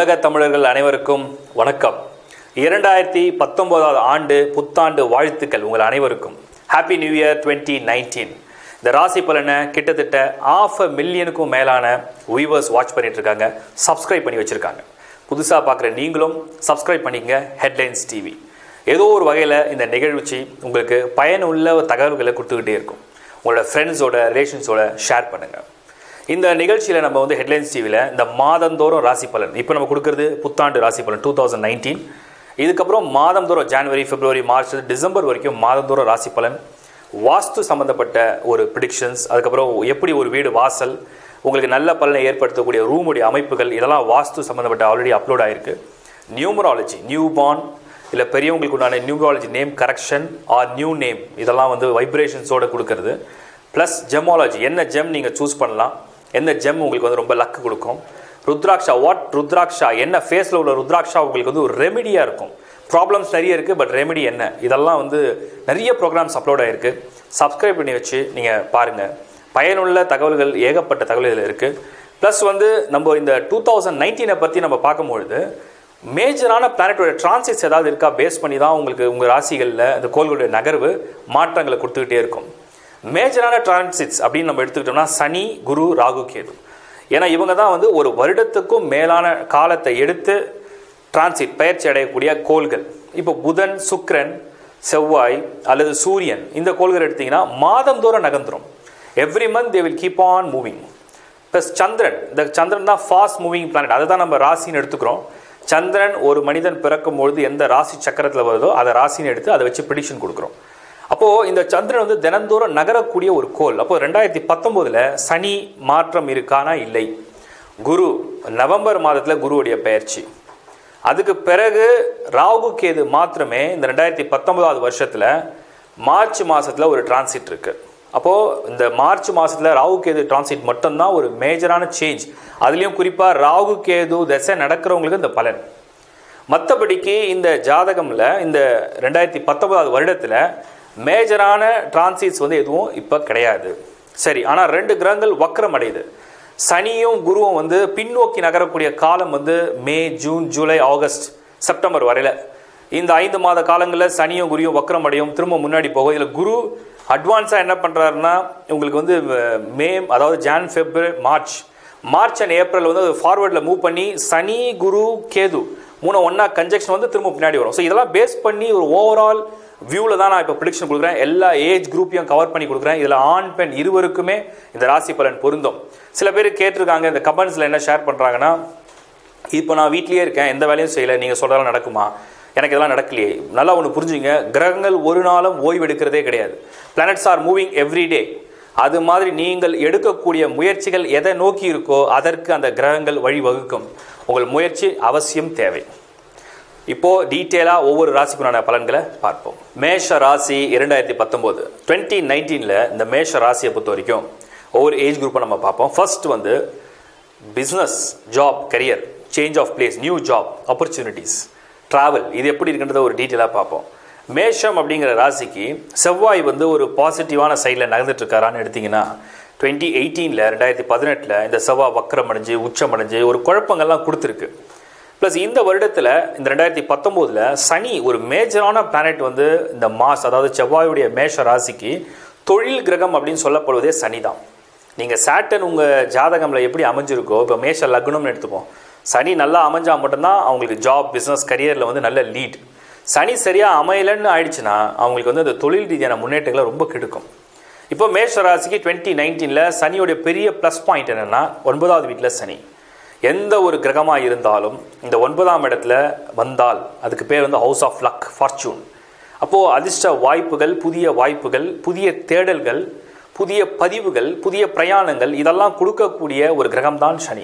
உலக தமிழர்கள் அனைவருக்கும் வணக்கம் இரண்டாயிரத்தி பத்தொன்பதாவது ஆண்டு புத்தாண்டு வாழ்த்துக்கள் உங்கள் அனைவருக்கும் happy new year twenty nineteen இந்த ராசி பலனை கிட்டத்தட்ட ஆஃப் அ மில்லியனுக்கும் மேலான வியூவர்ஸ் வாட்ச் பண்ணிட்டு இருக்காங்க சப்ஸ்கிரைப் பண்ணி வச்சிருக்காங்க புதுசாக பார்க்குற நீங்களும் சப்ஸ்கிரைப் பண்ணிக்கங்க ஹெட்லைன்ஸ் டிவி ஏதோ ஒரு வகையில் இந்த நிகழ்ச்சி உங்களுக்கு பயனுள்ள தகவல்களை கொடுத்துக்கிட்டே இருக்கும் உங்களோட ஃப்ரெண்ட்ஸோட ரிலேஷன்ஸோட ஷேர் பண்ணுங்கள் இந்த நிகழ்ச்சியில் நம்ம வந்து ஹெட்லைன்ஸ் டிவியில் இந்த மாதந்தோறும் ராசி பலன் இப்போ நம்ம கொடுக்குறது புத்தாண்டு ராசி பலன் டூ தௌசண்ட் நைன்டீன் இதுக்கப்புறம் மாதந்தோறும் ஜனவரி பிப்ரவரி மார்ச் டிசம்பர் வரைக்கும் மாதந்தோறும் ராசி பலன் வாஸ்து சம்மந்தப்பட்ட ஒரு ப்ரிடிக்ஷன்ஸ் அதுக்கப்புறம் எப்படி ஒரு வீடு வாசல் உங்களுக்கு நல்ல பலனை ஏற்படுத்தக்கூடிய ரூமுடைய அமைப்புகள் இதெல்லாம் வாஸ்து சம்மந்தப்பட்ட ஆல்ரெடி அப்லோட் ஆயிருக்கு நியூமராலஜி நியூ பார்ன் இல்லை பெரியவங்களுக்கு உண்டான numerology name correction or new name இதெல்லாம் வந்து வைப்ரேஷன்ஸோட கொடுக்கறது ப்ளஸ் ஜெமாலஜி என்ன ஜெம் நீங்கள் சூஸ் பண்ணலாம் எந்த ஜெம் உங்களுக்கு வந்து ரொம்ப லக்கு கொடுக்கும் ருத்ராட்சா வாட் ருத்ராட்சா என்ன ஃபேஸில் உள்ள ருத்ராட்சா உங்களுக்கு வந்து ஒரு ரெமெடியாக இருக்கும் ப்ராப்ளம்ஸ் நிறைய இருக்குது பட் ரெமெடி என்ன இதெல்லாம் வந்து நிறைய ப்ரோக்ராம்ஸ் அப்லோட் ஆகிருக்கு சப்ஸ்கிரைப் பண்ணி வச்சு நீங்கள் பாருங்கள் பயனுள்ள தகவல்கள் ஏகப்பட்ட தகவல் இதில் இருக்குது ப்ளஸ் வந்து நம்ம இந்த டூ தௌசண்ட் நைன்டீனை பற்றி நம்ம பார்க்கும்பொழுது மேஜரான பிளானட்டோட டிரான்சிட்ஸ் ஏதாவது இருக்கா பேஸ் பண்ணி தான் உங்களுக்கு உங்கள் ராசிகளில் இந்த கோள்களுடைய நகர்வு மாற்றங்களை கொடுத்துக்கிட்டே இருக்கும் மேஜரான டிரான்சிட்ஸ் அப்படின்னு நம்ம எடுத்துக்கிட்டோம்னா சனி குரு ராகு கேது ஏன்னா இவங்க தான் வந்து ஒரு வருடத்துக்கும் மேலான காலத்தை எடுத்து டிரான்சிட் பயிற்சி அடையக்கூடிய கோள்கள் இப்போ புதன் சுக்கிரன் செவ்வாய் அல்லது சூரியன் இந்த கோள்கள் எடுத்தீங்கன்னா மாதந்தோறும் நகர்ந்துரும் every month they will keep on moving plus சந்திரன் இந்த சந்திரன் தான் ஃபாஸ்ட் மூவிங் பிளானட் அதை தான் நம்ம ராசின்னு எடுத்துக்கிறோம் சந்திரன் ஒரு மனிதன் பிறக்கும் பொழுது எந்த ராசி சக்கரத்தில் வருதோ அதை ராசின்னு எடுத்து அதை வச்சு ப்ரிடிக்ஷன் கொடுக்குறோம் அப்போது இந்த சந்திரன் வந்து தினந்தோறும் நகரக்கூடிய ஒரு கோல் அப்போ ரெண்டாயிரத்தி பத்தொம்போதில் சனி மாற்றம் இருக்கானா இல்லை குரு நவம்பர் மாதத்தில் குருவுடைய பயிற்சி அதுக்கு பிறகு ராகு கேது மாத்திரமே இந்த ரெண்டாயிரத்தி பத்தொன்பதாவது வருஷத்தில் மார்ச் மாதத்தில் ஒரு டிரான்சிட் இருக்கு அப்போது இந்த மார்ச் மாதத்தில் ராகு கேது டிரான்சிட் மட்டும்தான் ஒரு மேஜரான சேஞ்ச் அதுலேயும் குறிப்பாக ராகு கேது தசை நடக்கிறவங்களுக்கு இந்த பலன் மற்றபடிக்கு இந்த ஜாதகமில் இந்த ரெண்டாயிரத்தி பத்தொன்பதாவது வருடத்தில் மேஜரான டிரான்சிட்ஸ் வந்து எதுவும் இப்போ கிடையாது சரி ஆனால் ரெண்டு கிரகங்கள் வக்கரம் அடையுது சனியும் குருவும் வந்து பின்னோக்கி நகரக்கூடிய காலம் வந்து May June July August September வரையில் இந்த ஐந்து மாத காலங்களில் சனியும் குருவும் வக்கரம் அடையும் திரும்ப முன்னாடி போகும் இதில் குரு அட்வான்ஸாக என்ன பண்ணுறாருன்னா உங்களுக்கு வந்து மே அதாவது Jan February March March and April வந்து ஃபார்வர்டில் மூவ் பண்ணி சனி குரு கேது மூணு ஒன்றா கன்ஜெக்ஷன் வந்து திரும்ப பின்னாடி வரும் ஸோ இதெல்லாம் பேஸ் பண்ணி ஒரு ஓவரால் வியூவில் தான் நான் இப்போ ப்ரிடிக்ஷன் கொடுக்குறேன் எல்லா ஏஜ் குரூப்பையும் கவர் பண்ணி கொடுக்குறேன் இதில் ஆண் பெண் இருவருக்குமே இந்த ராசி பலன் பொருந்தும் சில பேர் கேட்டிருக்காங்க இந்த கமெண்ட்ஸில் என்ன ஷேர் பண்ணுறாங்கன்னா இப்போ நான் வீட்லேயே இருக்கேன் எந்த வேலையும் செய்யலை நீங்கள் சொல்கிறதெல்லாம் நடக்குமா எனக்கு இதெல்லாம் நடக்கலையே நல்லா ஒன்று புரிஞ்சுங்க கிரகங்கள் ஒரு நாளும் ஓய்வு எடுக்கிறதே கிடையாது planets are moving every day அது மாதிரி நீங்கள் எடுக்கக்கூடிய முயற்சிகள் எதை நோக்கி இருக்கோ அதற்கு அந்த கிரகங்கள் வழிவகுக்கும் உங்கள் முயற்சி அவசியம் தேவை இப்போ டீட்டெயிலாக ஒவ்வொரு ராசிக்குண்டான பலன்களை பார்ப்போம் மேஷ ராசி இரண்டாயிரத்தி பத்தொம்போது டுவெண்ட்டி நைன்டீனில் இந்த மேஷ ராசியை பொறுத்த வரைக்கும் ஒவ்வொரு ஏஜ் குரூப்பை நம்ம பார்ப்போம் ஃபர்ஸ்ட் வந்து business job career change of place new job opportunities travel இது எப்படி இருக்குன்றத ஒரு டீட்டெயிலாக பார்ப்போம் மேஷம் அப்படிங்கிற ராசிக்கு செவ்வாய் வந்து ஒரு பாசிட்டிவான சைடில் நகர்ந்துட்டு இருக்காரான்னு எடுத்தீங்கன்னா டுவெண்ட்டி எயிட்டீனில் ரெண்டாயிரத்தி பதினெட்டில் இந்த செவ்வாய் வக்கரம் அடைஞ்சு உச்சம் அடைஞ்சு ஒரு குழப்பங்கள்லாம் கொடுத்துருக்கு ப்ளஸ் இந்த வருடத்தில் இந்த ரெண்டாயிரத்தி பத்தொம்போதில் சனி ஒரு மேஜரான பிளானட் வந்து இந்த மாஸ் அதாவது செவ்வாயுடைய மேஷ ராசிக்கு தொழில் கிரகம் அப்படின்னு சொல்லப்படுவதே சனி தான் நீங்கள் சேட்டன் உங்கள் ஜாதகமில் எப்படி அமைஞ்சிருக்கோ இப்போ மேஷ லக்னம்னு எடுத்துப்போம் சனி நல்லா அமைஞ்சால் மட்டும்தான் அவங்களுக்கு ஜாப் பிஸ்னஸ் கரியரில் வந்து நல்ல லீட் சனி சரியாக அமையலைன்னு ஆயிடுச்சுன்னா அவங்களுக்கு வந்து அந்த தொழில் ரீதியான முன்னேற்றங்களை ரொம்ப கெடுக்கும் இப்போ மேஷ ராசிக்கு டுவெண்ட்டி நைன்டீனில் சனியோடைய பெரிய ப்ளஸ் பாயிண்ட் என்னென்னா ஒன்பதாவது வீட்டில் சனி எந்த ஒரு கிரகமாக இருந்தாலும் இந்த ஒன்பதாம் இடத்துல வந்தால் அதுக்கு பேர் வந்து ஹவுஸ் ஆஃப் லக் ஃபார்ச்சூன் அப்போது அதிர்ஷ்ட வாய்ப்புகள் புதிய வாய்ப்புகள் புதிய தேடல்கள் புதிய பதிவுகள் புதிய பிரயாணங்கள் இதெல்லாம் கொடுக்கக்கூடிய ஒரு கிரகம்தான் சனி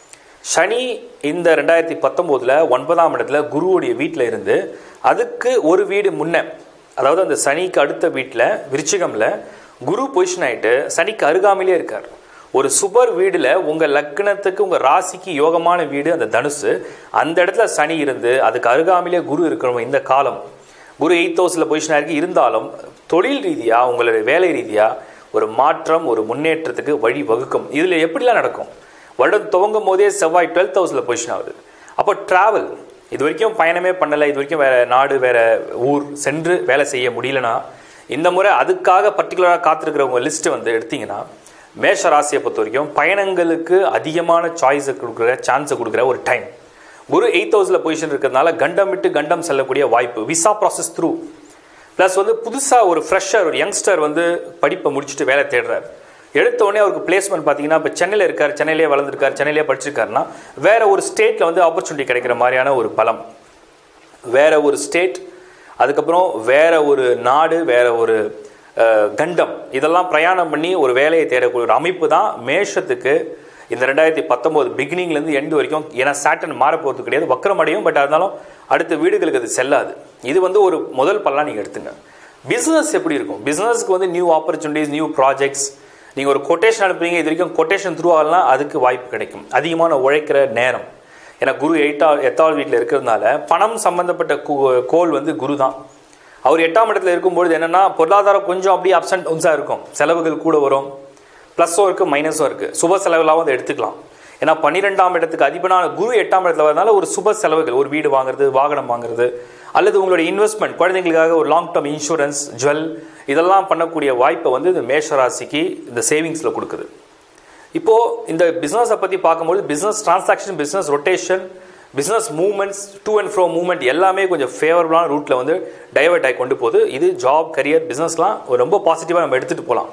சனி இந்த ரெண்டாயிரத்தி பத்தொம்போதில் ஒன்பதாம் இடத்துல குருவுடைய வீட்டில் இருந்து அதுக்கு ஒரு வீடு முன்ன அதாவது அந்த சனிக்கு அடுத்த வீட்டில் விருச்சிகமில் குரு பொசிஷன் ஆகிட்டு சனிக்கு அருகாமையிலே இருக்கார் ஒரு சுபர் வீடில் உங்கள் லக்னத்துக்கு உங்கள் ராசிக்கு யோகமான வீடு அந்த தனுசு அந்த இடத்துல சனி இருந்து அதுக்கு அருகாமையிலே குரு இருக்கிறவங்க இந்த காலம் குரு எயித் ஹவுஸில் பொசிஷனாக இருக்கு இருந்தாலும் தொழில் ரீதியாக உங்களுடைய வேலை ரீதியாக ஒரு மாற்றம் ஒரு முன்னேற்றத்துக்கு வழி வகுக்கும் இதில் எப்படிலாம் நடக்கும் வருடம் துவங்கும் போதே செவ்வாய் டுவெல்த் ஹவுஸில் பொசிஷன் ஆகுது அப்போ ட்ராவல் இது வரைக்கும் பயணமே பண்ணலை இது வரைக்கும் வேற நாடு வேற ஊர் சென்று வேலை செய்ய முடியலனா இந்த முறை அதுக்காக பர்டிகுலராக காத்திருக்கிறவங்க லிஸ்ட் வந்து எடுத்தீங்கன்னா மேஷ ராசியை பொறுத்த வரைக்கும் பயணங்களுக்கு அதிகமான சாய்ஸை கொடுக்குற சான்ஸை கொடுக்குற ஒரு டைம் குரு எயித் ஹவுஸில் பொசிஷன் இருக்கிறதுனால கண்டம் விட்டு கண்டம் செல்லக்கூடிய வாய்ப்பு விசா ப்ராசஸ் த்ரூ ப்ளஸ் வந்து புதுசாக ஒரு ஃப்ரெஷர் ஒரு யங்ஸ்டர் வந்து படிப்பை முடிச்சுட்டு வேலை தேடுறாரு எடுத்த உடனே அவருக்கு பிளேஸ்மெண்ட் பார்த்தீங்கன்னா இப்போ சென்னையில் இருக்கார் சென்னையிலே வளர்ந்துருக்கார் சென்னையிலே படிச்சிருக்காருன்னா வேற ஒரு ஸ்டேட்டில் வந்து ஆப்பர்ச்சுனிட்டி கிடைக்கிற மாதிரியான ஒரு பலம் வேற ஒரு ஸ்டேட் அதுக்கப்புறம் வேற ஒரு நாடு வேற ஒரு அஹ், கண்டம் இதெல்லாம் பிரயாணம் பண்ணி ஒரு வேலையை தேடக்கூடிய ஒரு அமைப்பு தான் மேஷத்துக்கு இந்த ரெண்டாயிரத்தி பத்தொம்போது பிகினிங்லேருந்து எண்டு வரைக்கும் ஏன்னா சாட்டன் மாற போகிறது கிடையாது வக்கரமடையும் பட் இருந்தாலும் அடுத்த வீடுகளுக்கு அது செல்லாது இது வந்து ஒரு முதல் பலனாக நீங்கள் எடுத்துங்க பிஸ்னஸ் எப்படி இருக்கும் பிஸ்னஸ்க்கு வந்து நியூ ஆப்பர்ச்சுனிட்டிஸ் நியூ ப்ராஜெக்ட்ஸ் நீங்கள் ஒரு கொட்டேஷன் அனுப்புறீங்க இது வரைக்கும் கொட்டேஷன் த்ரூ ஆகலாம் அதுக்கு வாய்ப்பு கிடைக்கும் அதிகமான உழைக்கிற நேரம் ஏன்னா குரு எயிட்டா எட்டாவது வீட்டில் இருக்கிறதுனால பணம் சம்பந்தப்பட்ட கு- கோல் வந்து குரு தான் அவர் எட்டாம் இடத்துல இருக்கும்பொழுது என்னன்னா பொருளாதாரம் கொஞ்சம் அப்படியே அப்ஸ் அண்ட் டவுன்ஸாக இருக்கும் செலவுகள் கூட வரும் ப்ளஸ்ஸும் இருக்குது மைனஸும் இருக்குது சுப செலவுலாவும் அதை எடுத்துக்கலாம் ஏன்னா பன்னிரெண்டாம் இடத்துக்கு அதிபனான குரு எட்டாம் இடத்துல வரதுனால ஒரு சுப செலவுகள் ஒரு வீடு வாங்குறது வாகனம் வாங்குறது அல்லது உங்களுடைய இன்வெஸ்ட்மெண்ட் குழந்தைங்களுக்காக ஒரு லாங் டேர்ம் இன்சூரன்ஸ் ஜுவல் இதெல்லாம் பண்ணக்கூடிய வாய்ப்பை வந்து இந்த மேஷ ராசிக்கு இந்த சேவிங்ஸில் கொடுக்குது இப்போ இந்த பிஸ்னஸை பற்றி பார்க்கும்போது business transaction business rotation business movements to and fro movement எல்லாமே கொஞ்சம் ஃபேவரபுளான ரூட்டில் வந்து டைவர்ட் ஆகி கொண்டு போகுது இது ஜாப் கரியர் பிஸ்னஸ்லாம் ஒரு ரொம்ப பாசிட்டிவாக நம்ம எடுத்துகிட்டு போகலாம்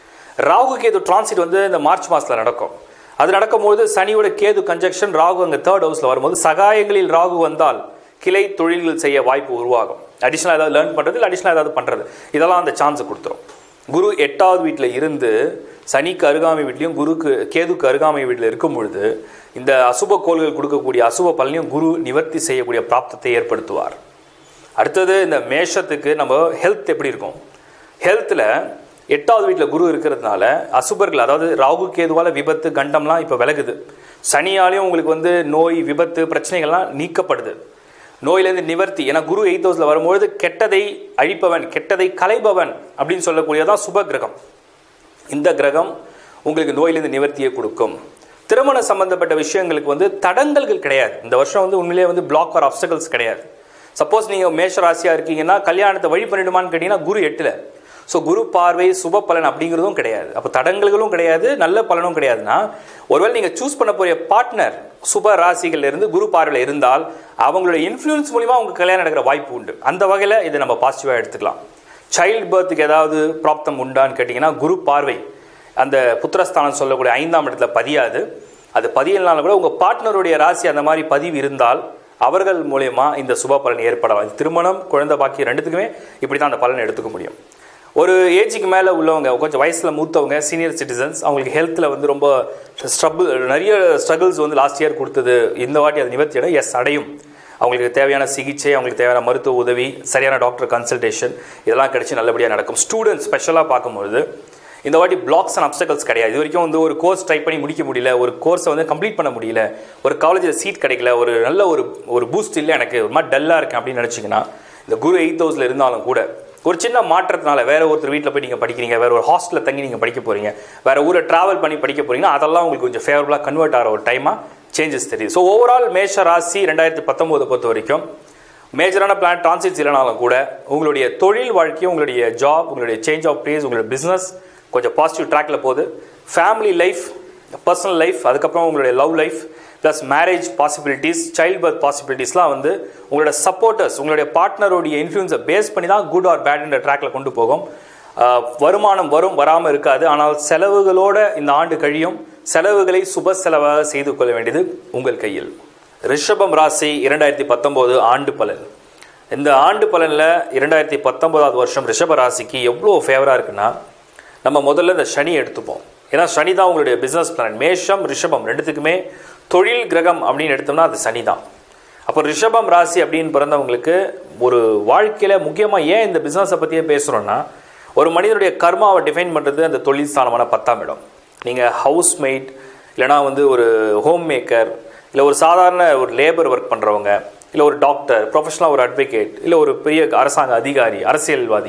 ராகு கேது டிரான்சிட் வந்து இந்த மார்ச் மாதத்தில் நடக்கும் அது நடக்கும்போது சனியோட கேது கன்ஜெக்ஷன் ராகு அங்கே தேர்ட் ஹவுஸில் வரும்போது சகாயங்களில் ராகு வந்தால் கிளை தொழில்கள் செய்ய வாய்ப்பு உருவாகும் அடிஷ்னலாக ஏதாவது லேர்ன் பண்ணுறது இல்லை அடிஷ்னலாக ஏதாவது பண்ணுறது இதெல்லாம் அந்த சான்ஸ் கொடுத்துரும் குரு எட்டாவது வீட்டில் இருந்து சனிக்கு அருகாமை வீட்லையும் குருக்கு கேதுக்கு அருகாமை வீட்டில் இருக்கும் பொழுது இந்த அசுப கோள்கள் கொடுக்கக்கூடிய அசுப பலனையும் குரு நிவர்த்தி செய்யக்கூடிய பிராப்தத்தை ஏற்படுத்துவார் அடுத்தது இந்த மேஷத்துக்கு நம்ம ஹெல்த் எப்படி இருக்கும் ஹெல்த்தில் எட்டாவது வீட்டில் குரு இருக்கிறதுனால அசுபர்கள் அதாவது ராகு கேதுவால விபத்து கண்டம்லாம் இப்போ விலகுது சனியாலையும் உங்களுக்கு வந்து நோய் விபத்து பிரச்சனைகள்லாம் நீக்கப்படுது நோயிலேருந்து நிவர்த்தி ஏன்னா குரு எயித் ஹவுஸில் வரும்பொழுது கெட்டதை அழிப்பவன் கெட்டதை களைபவன் அப்படின்னு சொல்லக்கூடியதான் சுப கிரகம் இந்த கிரகம் உங்களுக்கு நோயிலிருந்து நிவர்த்தியை கொடுக்கும் திருமண சம்பந்தப்பட்ட விஷயங்களுக்கு வந்து தடங்கல்கள் கிடையாது இந்த வருஷம் வந்து உண்மையிலேயே வந்து பிளாக் ஆர் அப்டகல்ஸ் கிடையாது சப்போஸ் நீங்கள் மேஷ ராசியாக இருக்கீங்கன்னா கல்யாணத்தை வழி பண்ணிடுமான்னு கேட்டிங்கன்னா குரு எட்டில் ஸோ குரு பார்வை சுப பலன் அப்படிங்கிறதும் கிடையாது அப்போ தடங்கல்களும் கிடையாது நல்ல பலனும் கிடையாதுன்னா ஒருவேளை நீங்கள் சூஸ் பண்ண போகிற பார்ட்னர் சுப ராசிகள்ல இருந்து குரு பார்வையில் இருந்தால் அவங்களுடைய இன்ஃப்ளூயன்ஸ் மூலிமா உங்களுக்கு கல்யாணம் நடக்கிற வாய்ப்பு உண்டு அந்த வகையில் இதை நம்ம பாசிட்டிவாக எடுத்துக்கலாம் சைல்டு பர்த்துக்கு ஏதாவது ப்ராப்தம் உண்டான்னு கேட்டிங்கன்னா குரு பார்வை அந்த புத்திரஸ்தானம் சொல்லக்கூடிய ஐந்தாம் இடத்துல பதியாது அது பதியலனாலும் கூட உங்கள் பார்ட்னருடைய ராசி அந்த மாதிரி பதிவு இருந்தால் அவர்கள் மூலயமா இந்த சுப பலன் ஏற்படலாம் இது திருமணம் குழந்தை பாக்கி ரெண்டுத்துக்குமே இப்படி தான் அந்த பலன் எடுத்துக்க முடியும் ஒரு ஏஜுக்கு மேலே உள்ளவங்க கொஞ்சம் வயசில் மூத்தவங்க சீனியர் சிட்டிசன்ஸ் அவங்களுக்கு ஹெல்த்தில் வந்து ரொம்ப ஸ்ட்ரபிள் நிறைய ஸ்ட்ரகிள்ஸ் வந்து லாஸ்ட் இயர் கொடுத்தது இந்த வாட்டி அது நிவர்த்தி அடைய எஸ் அடையும் அவங்களுக்கு தேவையான சிகிச்சை அவங்களுக்கு தேவையான மருத்துவ உதவி சரியான டாக்டர் கன்சல்டேஷன் இதெல்லாம் கிடைச்சி நல்லபடியாக நடக்கும் ஸ்டூடெண்ட்ஸ் ஸ்பெஷலாக பார்க்கும்பொழுது இந்த வாட்டி பிளாக்ஸ் அண்ட் அப்டகல்ஸ் கிடையாது இது வரைக்கும் வந்து ஒரு கோர்ஸ் ட்ரை பண்ணி முடிக்க முடியல ஒரு கோர்ஸை வந்து கம்ப்ளீட் பண்ண முடியல ஒரு காலேஜில் சீட் கிடைக்கல ஒரு நல்ல ஒரு ஒரு பூஸ்ட் இல்லை எனக்கு ஒரு மாதிரி டல்லாக இருக்கேன் அப்படின்னு நினச்சிங்கன்னா இந்த குரு எயிட் ஹவுஸில் இருந்தாலும் கூட ஒரு சின்ன மாற்றத்தினால வேற ஒருத்தர் வீட்டில் போய் நீங்கள் படிக்கிறீங்க வேற ஒரு ஹாஸ்டலில் தங்கி நீங்கள் படிக்க போகிறீங்க வேற ஊரை ட்ராவல் பண்ணி படிக்க போறீங்கன்னா அதெல்லாம் உங்களுக்கு கொஞ்சம் ஃபேவரபுளாக கன்வெர்ட் ஆகிற ஒரு டைமாக சேஞ்சஸ் தெரியுது ஸோ ஓவரால் மேஷ ராசி ரெண்டாயிரத்தி பத்தொம்போதை பொறுத்த வரைக்கும் மேஜரான பிளான் டிரான்சிட்ஸ் இல்லைனாலும் கூட உங்களுடைய தொழில் வாழ்க்கையும் உங்களுடைய ஜாப் உங்களுடைய சேஞ்ச் ஆஃப் பிளேஸ் உங்களுடைய பிஸ்னஸ் கொஞ்சம் பாசிட்டிவ் ட்ராக்ல போகுது ஃபேமிலி லைஃப் பர்சனல் லைஃப் அதுக்கப்புறம் உங்களுடைய love life plus marriage possibilities child birth பாசிபிலிட்டிஸ்லாம் வந்து உங்களோட சப்போர்ட்டர்ஸ் உங்களுடைய பார்ட்னருடைய இன்ஃப்ளூன்ஸை பேஸ் பண்ணி தான் குட் ஆர் பேட்ன்ற ட்ராக்ல கொண்டு போகும் ஆஹ் வருமானம் வரும் வராமல் இருக்காது ஆனால் செலவுகளோட இந்த ஆண்டு கழியும் செலவுகளை சுப செலவாக செய்து கொள்ள வேண்டியது உங்கள் கையில் ரிஷபம் ராசி இரண்டாயிரத்தி பத்தொம்போது ஆண்டு பலன் இந்த ஆண்டு பலனில் இரண்டாயிரத்தி பத்தொம்போதாவது வருஷம் ரிஷப ராசிக்கு எவ்வளோ ஃபேவராக இருக்குன்னா நம்ம முதல்ல இந்த சனி எடுத்துப்போம் ஏன்னா சனி தான் உங்களுடைய பிஸ்னஸ் பிளான் மேஷம் ரிஷபம் ரெண்டுத்துக்குமே தொழில் கிரகம் அப்படின்னு எடுத்தோம்னா அது சனி தான் அப்போ ரிஷபம் ராசி அப்படின்னு பிறந்தவங்களுக்கு ஒரு வாழ்க்கையில் முக்கியமாக ஏன் இந்த பிஸ்னஸை பற்றியே பேசுகிறோன்னா ஒரு மனிதனுடைய கர்மாவை டிஃபைன் பண்ணுறது அந்த தொழில் ஸ்தானமான பத்தாம் இடம் நீங்கள் ஹவுஸ் மேட் இல்லைனா வந்து ஒரு ஹோம் மேக்கர் இல்லை ஒரு சாதாரண ஒரு லேபர் ஒர்க் பண்ணுறவங்க இல்லை ஒரு டாக்டர் ப்ரொஃபஷனலாக ஒரு அட்வொகேட் இல்லை ஒரு பெரிய அரசாங்க அதிகாரி அரசியல்வாதி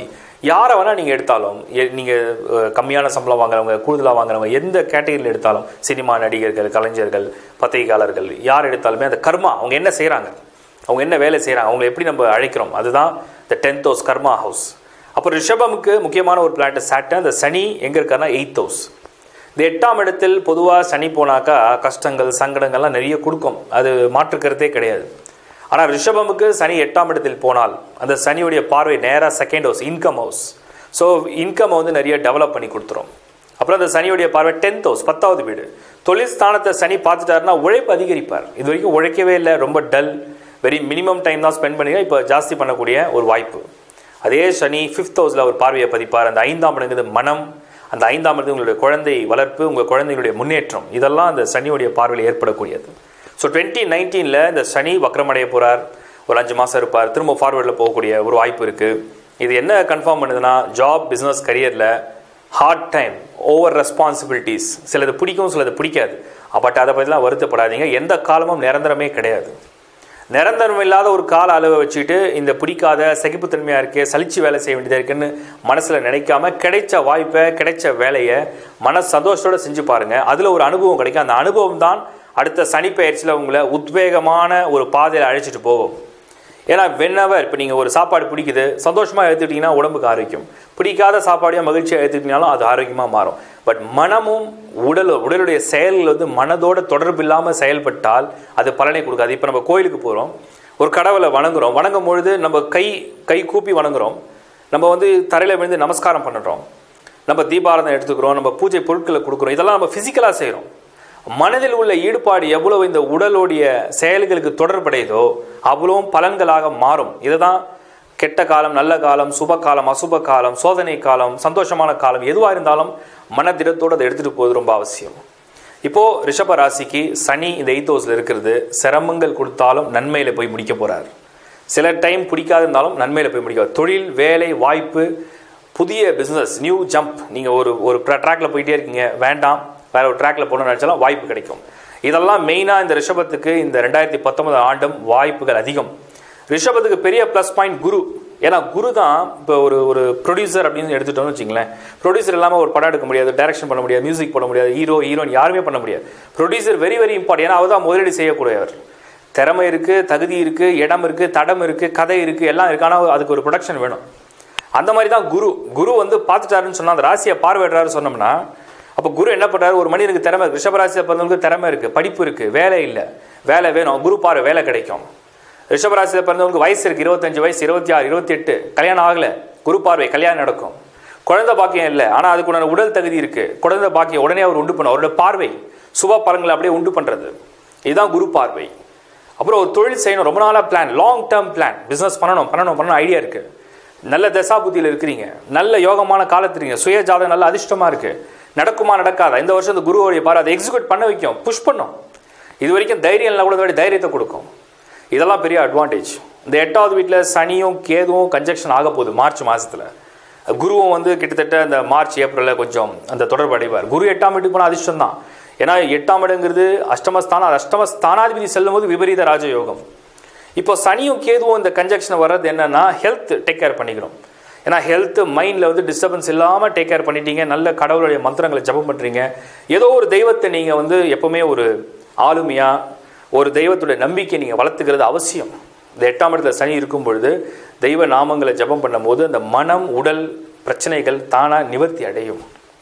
யாரை வேணால் நீங்கள் எடுத்தாலும் நீங்கள் கம்மியான சம்பளம் வாங்குறவங்க கூடுதலாக வாங்குறவங்க எந்த கேட்டகரியில் எடுத்தாலும் சினிமா நடிகர்கள் கலைஞர்கள் பத்திரிகையாளர்கள் யார் எடுத்தாலுமே அந்த கர்மா அவங்க என்ன செய்கிறாங்க அவங்க என்ன வேலை செய்கிறாங்க அவங்களை எப்படி நம்ம அழைக்கிறோம் அதுதான் the tenth house karma house அப்புறம் ரிஷபமுக்கு முக்கியமான ஒரு பிளானட் சாட்டன் அந்த சனி எங்கே இருக்காருன்னா எயித் ஹவுஸ் இந்த எட்டாம் இடத்தில் பொதுவாக சனி போனாக்கா கஷ்டங்கள் சங்கடங்கள்லாம் நிறைய கொடுக்கும் அது மாற்றுக்கிறதே கிடையாது ஆனால் ரிஷபமுக்கு சனி எட்டாம் இடத்தில் போனால் அந்த சனியுடைய பார்வை நேராக second house income house so income வந்து நிறைய டெவலப் பண்ணி கொடுத்துரும் அப்புறம் அந்த சனியுடைய பார்வை டென்த் ஹவுஸ் பத்தாவது வீடு தொழில் ஸ்தானத்தை சனி பார்த்துட்டாருன்னா உழைப்பு அதிகரிப்பார் இது வரைக்கும் உழைக்கவே இல்லை ரொம்ப டல் வெரி மினிமம் டைம் தான் ஸ்பெண்ட் பண்ணி இப்போ ஜாஸ்தி பண்ணக்கூடிய ஒரு வாய்ப்பு அதே சனி ஃபிஃப்த் ஹவுஸில் ஒரு பார்வையை பதிப்பார் அந்த ஐந்தாம் இடங்கிறது மனம் அந்த ஐந்தாம் இடத்து உங்களுடைய குழந்தை வளர்ப்பு உங்கள் குழந்தைகளுடைய முன்னேற்றம் இதெல்லாம் அந்த சனியுடைய பார்வையில் ஏற்படக்கூடியது ஸோ டுவெண்ட்டி நைன்டீனில் இந்த சனி வக்ரமடைய போகிறார் ஒரு அஞ்சு மாதம் இருப்பார் திரும்ப ஃபார்வர்டில் போகக்கூடிய ஒரு வாய்ப்பு இருக்குது இது என்ன கன்ஃபார்ம் பண்ணுதுன்னா ஜாப் பிஸ்னஸ் கரியரில் ஹார்ட் டைம் ஓவர் ரெஸ்பான்சிபிலிட்டிஸ் சிலது பிடிக்கும் சிலது பிடிக்காது பட் அதை பற்றிலாம் வருத்தப்படாதீங்க எந்த காலமும் நிரந்தரமே கிடையாது நிரந்தரம் இல்லாத ஒரு கால அளவை வச்சுட்டு இந்த பிடிக்காத சகிப்புத்தன்மையாக இருக்கே சலிச்சு வேலை செய்ய வேண்டியதாக இருக்குன்னு மனசில் நினைக்காம கிடைச்ச வாய்ப்பை கிடைச்ச வேலையை மன சந்தோஷத்தோட செஞ்சு பாருங்க அதில் ஒரு அனுபவம் கிடைக்கும் அந்த அனுபவம் தான் அடுத்த சனிப்பெயர்ச்சியில் உங்களை உத்வேகமான ஒரு பாதையில் அழைச்சிட்டு போகும் ஏன்னா வென்னவர் இப்போ நீங்கள் ஒரு சாப்பாடு பிடிக்குது சந்தோஷமாக எடுத்துக்கிட்டிங்கன்னா உடம்புக்கு ஆரோக்கியம் பிடிக்காத சாப்பாடையும் மகிழ்ச்சியாக எடுத்துக்கிட்டீங்கனாலும் அது ஆரோக்கியமாக மாறும் பட் மனமும் உடல் உடலுடைய செயல்கள் வந்து மனதோட தொடர்பு இல்லாமல் செயல்பட்டால் அது பலனை கொடுக்காது இப்போ நம்ம கோயிலுக்கு போகிறோம் ஒரு கடவுளை வணங்குறோம் வணங்கும் பொழுது நம்ம கை கை கூப்பி வணங்குறோம் நம்ம வந்து தரையில் விழுந்து நமஸ்காரம் பண்ணுறோம் நம்ம தீபாரதம் எடுத்துக்கிறோம் நம்ம பூஜை பொருட்களை கொடுக்குறோம் இதெல்லாம் நம்ம ஃபிசிக்கலாக செய்கிறோம் மனதில் உள்ள ஈடுபாடு எவ்வளவு இந்த உடலுடைய செயல்களுக்கு தொடர்படையதோ அவ்வளவும் பலன்களாக மாறும் இதுதான் கெட்ட காலம் நல்ல காலம் சுப காலம் அசுப காலம் சோதனை காலம் சந்தோஷமான காலம் எதுவாக இருந்தாலும் மனதிடத்தோடு அதை எடுத்துகிட்டு போவது ரொம்ப அவசியம் இப்போது ரிஷப ராசிக்கு சனி இந்த எய்த் ஹவுஸில் இருக்கிறது சிரமங்கள் கொடுத்தாலும் நன்மையில் போய் முடிக்க போகிறார் சில டைம் பிடிக்காது இருந்தாலும் நன்மையில் போய் முடிக்க தொழில் வேலை வாய்ப்பு புதிய பிஸ்னஸ் நியூ ஜம்ப் நீங்கள் ஒரு ஒரு ட்ராக்ல போயிட்டே இருக்கீங்க வேண்டாம் வேற ஒரு ட்ராக்ல போகணும்னு நினச்சாலும் வாய்ப்பு கிடைக்கும் இதெல்லாம் மெயினாக இந்த ரிஷபத்துக்கு இந்த ரெண்டாயிரத்தி பத்தொன்பது ஆண்டும் வாய்ப்புகள் அதிகம் ரிஷபத்துக்கு பெரிய ப்ளஸ் பாயிண்ட் குரு ஏன்னா குரு தான் இப்போ ஒரு ஒரு ப்ரொடியூசர் அப்படின்னு எடுத்துட்டோம்னு வச்சுங்களேன் ப்ரொடியூசர் இல்லாமல் ஒரு படம் எடுக்க முடியாது டைரக்ஷன் பண்ண முடியாது மியூசிக் பண்ண முடியாது ஹீரோ ஹீரோயின் யாருமே பண்ண முடியாது ப்ரொடியூசர் வெரி வெரி இம்பார்ட்டன் ஏன்னா அவர் தான் முதலீடு செய்யக்கூடியவர் திறமை இருக்குது தகுதி இருக்குது இடம் இருக்குது தடம் இருக்குது கதை இருக்குது எல்லாம் இருக்கு ஆனால் அதுக்கு ஒரு ப்ரொடக்ஷன் வேணும் அந்த மாதிரி தான் குரு குரு வந்து பார்த்துட்டாருன்னு சொன்னால் அந்த ராசியை பார்வையிடுறாரு சொன்னோம்னா அப்போ குரு என்ன பண்ணுறாரு ஒரு மனிதனுக்கு திறமை இருக்கு ரிஷபராசியை பிறந்தவங்களுக்கு திறமை இருக்குது படிப்பு இருக்குது வேலை இல்லை வேலை வேணும் குரு பார்வை வேலை கிடைக்கும் ரிஷபராசியில் பிறந்தவங்களுக்கு வயசு இருக்குது இருபத்தஞ்சு வயசு இருபத்தி ஆறு இருபத்தி எட்டு கல்யாணம் ஆகலை குரு பார்வை கல்யாணம் நடக்கும் குழந்தை பாக்கியம் இல்லை ஆனால் அதுக்குண்டான உடல் தகுதி இருக்குது குழந்தை பாக்கியம் உடனே அவர் உண்டு பண்ண அவரோட பார்வை சுப பலன்களை அப்படியே உண்டு பண்ணுறது இதுதான் குரு பார்வை அப்புறம் ஒரு தொழில் செய்யணும் ரொம்ப நாளாக plan long term plan business பண்ணணும் பண்ணணும் பண்ணணும் ஐடியா இருக்குது நல்ல தசாபுத்தியில் இருக்கிறீங்க நல்ல யோகமான காலத்து இருக்கீங்க சுய ஜாதகம் நல்ல அதிர்ஷ்டமாக இருக்குது நடக்குமா நடக்காதா இந்த வருஷம் இந்த குருவோடைய பாரு அதை எக்ஸிக்யூட் பண்ண வைக்கும் புஷ் பண்ணும் இது வரைக்கும் தைரியம் இல்லை கூட இதோட தைரியத்தை கொடுக்கும் இதெல்லாம் பெரிய அட்வான்டேஜ் இந்த எட்டாவது வீட்டில் சனியும் கேதுவும் கன்ஜெக்ஷன் ஆக போகுது மார்ச் மாதத்தில் குருவும் வந்து கிட்டத்தட்ட அந்த மார்ச் ஏப்ரலில் கொஞ்சம் அந்த தொடர்பு அடைவார் குரு எட்டாம் வீட்டுக்கு போனால் அதிர்ஷ்டம் தான் ஏன்னா எட்டாம் இடங்கிறது அஷ்டமஸ்தானம் அது அஷ்டமஸ்தானாதிபதி செல்லும் போது விபரீத ராஜயோகம் இப்போ சனியும் கேதுவும் இந்த கன்ஜெக்ஷன் வர்றது என்னன்னா ஹெல்த் டேக் கேர் பண்ணிக்கணும் ஏன்னா ஹெல்த் மைண்டில் வந்து டிஸ்டர்பன்ஸ் இல்லாமல் டேக் கேர் பண்ணிட்டீங்க நல்ல கடவுளுடைய மந்திரங்களை ஜபம் பண்ணுறீங்க ஏதோ ஒரு தெய்வத்தை நீங்கள் வந்து எப்போவுமே ஒரு ஆளுமையாக ஒரு தெய்வத்துடைய நம்பிக்கை நீங்கள் வளர்த்துக்கிறது அவசியம் இந்த எட்டாம் இடத்துல சனி இருக்கும் பொழுது தெய்வ நாமங்களை ஜபம் பண்ணும்போது அந்த மனம் உடல் பிரச்சனைகள் தானாக நிவர்த்தி அடையும்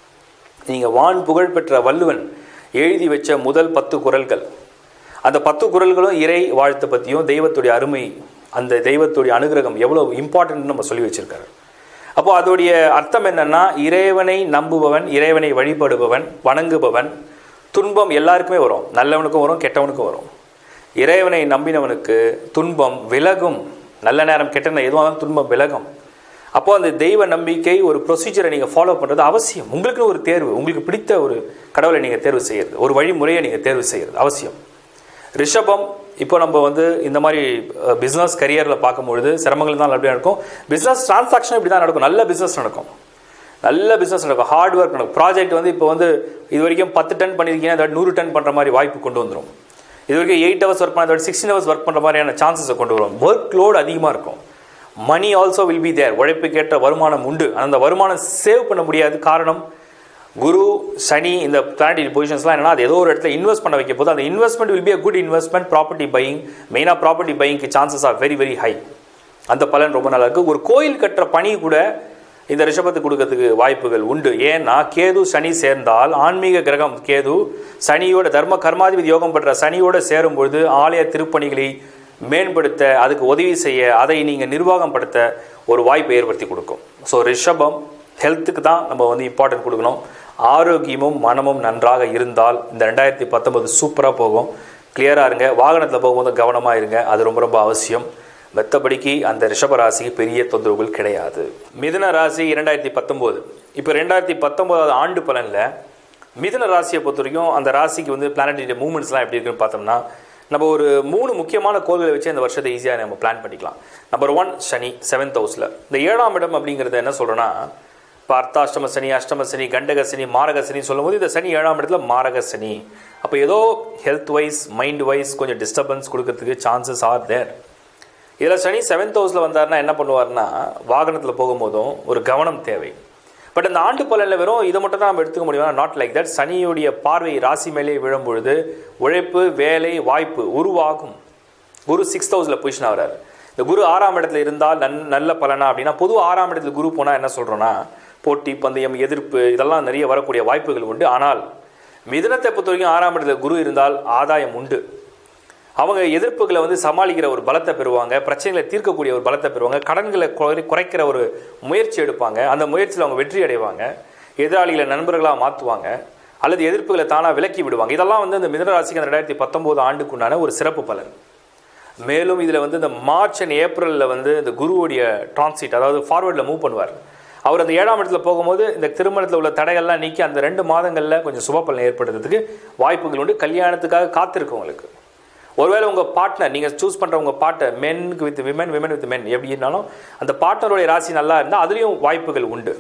நீங்கள் வான் புகழ் பெற்ற வள்ளுவன் எழுதி வச்ச முதல் பத்து குரல்கள் அந்த பத்து குரல்களும் இறை வாழ்த்தை பற்றியும் தெய்வத்துடைய அருமை அந்த தெய்வத்துடைய அனுகிரகம் எவ்வளோ இம்பார்ட்டன்ட் நம்ம சொல்லி வச்சிருக்காரு அப்போ அதோடைய அர்த்தம் என்னன்னா இறைவனை நம்புபவன் இறைவனை வழிபடுபவன் வணங்குபவன் துன்பம் எல்லாருக்குமே வரும் நல்லவனுக்கும் வரும் கெட்டவனுக்கும் வரும் இறைவனை நம்பினவனுக்கு துன்பம் விலகும் நல்ல நேரம் கெட்ட நேரம் எதுவாக துன்பம் விலகும் அப்போ அந்த தெய்வ நம்பிக்கை ஒரு ப்ரொசீஜரை நீங்கள் ஃபாலோ பண்ணுறது அவசியம் உங்களுக்கு ஒரு தேர்வு உங்களுக்கு பிடித்த ஒரு கடவுளை நீங்கள் தேர்வு செய்கிறது ஒரு வழிமுறையை நீங்கள் தேர்வு செய்கிறது அவசியம் ரிஷபம் இப்போ நம்ம வந்து இந்த மாதிரி பிஸ்னஸ் கரியரில் பார்க்கும்பொழுது சிரமங்கள் தான் அப்படியே நடக்கும் பிஸ்னஸ் டிரான்சாக்ஷன் இப்படி தான் நடக்கும் நல்ல பிஸ்னஸ் நடக்கும் நல்ல பிஸ்னஸ் நடக்கும் ஹார்ட் ஒர்க் நடக்கும் ப்ராஜெக்ட் வந்து இப்போ வந்து இது வரைக்கும் பத்து டன் பண்ணியிருக்கீங்கன்னா அதோட நூறு டன் பண்ணுற மாதிரி வாய்ப்பு கொண்டு வந்துடும் இது வரைக்கும் எயிட் ஹவர்ஸ் ஒர்க் பண்ண அதோட சிக்ஸ்டீன் ஹவர்ஸ் ஒர்க் பண்ணுற மாதிரியான சான்சஸை கொண்டு வரும் ஒர்க் லோடு அதிகமாக இருக்கும் money also will be there உழைப்புக்கேற்ற வருமானம் உண்டு ஆனா அந்த வருமானம் சேவ் பண்ண முடியாது காரணம் குரு சனி இந்த பிளானட்டரி பொசிஷன்ஸ்லாம் என்னன்னா அது ஏதோ ஒரு இடத்துல இன்வெஸ்ட் பண்ண வைக்க போது அந்த investment will be a good investment property buying மெயினாக ப்ராப்பர்ட்டி பையிங்க்கு chances are very very high அந்த பலன் ரொம்ப நல்லா இருக்கு ஒரு கோயில் கட்டுற பணி கூட இந்த ரிஷபத்துக்கு கொடுக்கறதுக்கு வாய்ப்புகள் உண்டு ஏன்னா கேது சனி சேர்ந்தால் ஆன்மீக கிரகம் கேது சனியோட தர்ம கர்மாதிபதி யோகம் பெற்ற சனியோட சேரும் பொழுது ஆலய திருப்பணிகளை மேம்படுத்த அதுக்கு உதவி செய்ய அதை நீங்கள் நிர்வாகம் படுத்த ஒரு வாய்ப்பை ஏற்படுத்தி கொடுக்கும் ஸோ ரிஷபம் ஹெல்த்துக்கு தான் நம்ம வந்து இம்பார்ட்டன்ட் கொடுக்கணும் ஆரோக்கியமும் மனமும் நன்றாக இருந்தால் இந்த ரெண்டாயிரத்தி பத்தொன்பது சூப்பராக போகும் கிளியராக இருங்க வாகனத்தில் போகும்போது கவனமாக இருங்க அது ரொம்ப ரொம்ப அவசியம் மெத்தபடிக்கு அந்த ரிஷப ராசிக்கு பெரிய தொந்தரவுகள் கிடையாது மிதுன ராசி இரண்டாயிரத்தி பத்தொம்போது இப்போ ரெண்டாயிரத்தி பத்தொம்போதாவது ஆண்டு பலனில் மிதுன ராசியை பொறுத்த வரைக்கும் அந்த ராசிக்கு வந்து பிளானட்டரி மூவ்மெண்ட்ஸ்லாம் எப்படி இருக்குன்னு பார்த்தோம்னா நம்ம ஒரு மூணு முக்கியமான கோள்களை வச்சு இந்த வருஷத்தை ஈஸியாக நம்ம பிளான் பண்ணிக்கலாம் நம்பர் ஒன் சனி செவன்த் ஹவுஸில் இந்த ஏழாம் இடம் அப்படிங்கிறத என்ன சொல்கிறேன்னா இப்போ அர்த்தாஷ்டம சனி அஷ்டம சனி கண்டக சனி மாரக சனி சொல்லும்போது இந்த சனி ஏழாம் இடத்துல மாரக சனி அப்போ ஏதோ ஹெல்த் வைஸ் மைண்ட் வைஸ் கொஞ்சம் டிஸ்டர்பன்ஸ் கொடுக்கறதுக்கு சான்சஸ் ஆர் தேர் இதில் சனி செவன்த் ஹவுஸில் வந்தாருன்னா என்ன பண்ணுவார்னா வாகனத்தில் போகும்போதும் ஒரு கவனம் தேவை பட் இந்த ஆண்டு பலனில் வெறும் இதை மட்டும் தான் நம்ம எடுத்துக்க முடியும் நாட் லைக் தட் சனியுடைய பார்வை ராசி மேலே விழும் பொழுது உழைப்பு வேலை வாய்ப்பு உருவாகும் குரு சிக்ஸ்த் ஹவுஸில் பொசிஷன் ஆகிறார் இந்த குரு ஆறாம் இடத்துல இருந்தால் நன் நல்ல பலனா அப்படின்னா பொது ஆறாம் இடத்துல குரு போனால் என்ன சொல்கிறோன்னா போட்டி பந்தயம் எதிர்ப்பு இதெல்லாம் நிறைய வரக்கூடிய வாய்ப்புகள் உண்டு ஆனால் மிதுனத்தை பொறுத்த வரைக்கும் ஆறாம் இடத்துல குரு இருந்தால் ஆதாயம் உண்டு அவங்க எதிர்ப்புகளை வந்து சமாளிக்கிற ஒரு பலத்தை பெறுவாங்க பிரச்சனைகளை தீர்க்கக்கூடிய ஒரு பலத்தை பெறுவாங்க கடன்களை குறை- குறைக்கிற ஒரு முயற்சி எடுப்பாங்க அந்த முயற்சியில் அவங்க வெற்றி அடைவாங்க எதிராளிகளை நண்பர்களாக மாற்றுவாங்க அல்லது எதிர்ப்புகளை தானாக விலக்கி விடுவாங்க இதெல்லாம் வந்து இந்த மிதனராசிக்கு அந்த ரெண்டாயிரத்தி பத்தொம்போது ஆண்டுக்குண்டான ஒரு சிறப்பு பலன் மேலும் இதில் வந்து இந்த மார்ச் அண்ட் ஏப்ரலில் வந்து இந்த குருவுடைய டிரான்சிட் அதாவது ஃபார்வர்டில் மூவ் பண்ணுவார் அவர் அந்த ஏழாம் இடத்துல போகும்போது இந்த திருமணத்தில் உள்ள தடைகள்லாம் நீக்கி அந்த ரெண்டு மாதங்களில் கொஞ்சம் சுப பலன் ஏற்படுறதுக்கு வாய்ப்புகள் உண்டு கல்யாணத்துக்காக காத்திருக்கவங்களுக்கு ஒருவேளை உங்கள் பார்ட்னர் நீங்கள் சூஸ் பண்ணுற உங்கள் பார்ட்னர் மென்க்கு with women women with men எப்படி இருந்தாலும் அந்த பார்ட்னருடைய ராசி நல்லா இருந்தால் அதுலேயும் வாய்ப்புகள் உண்டு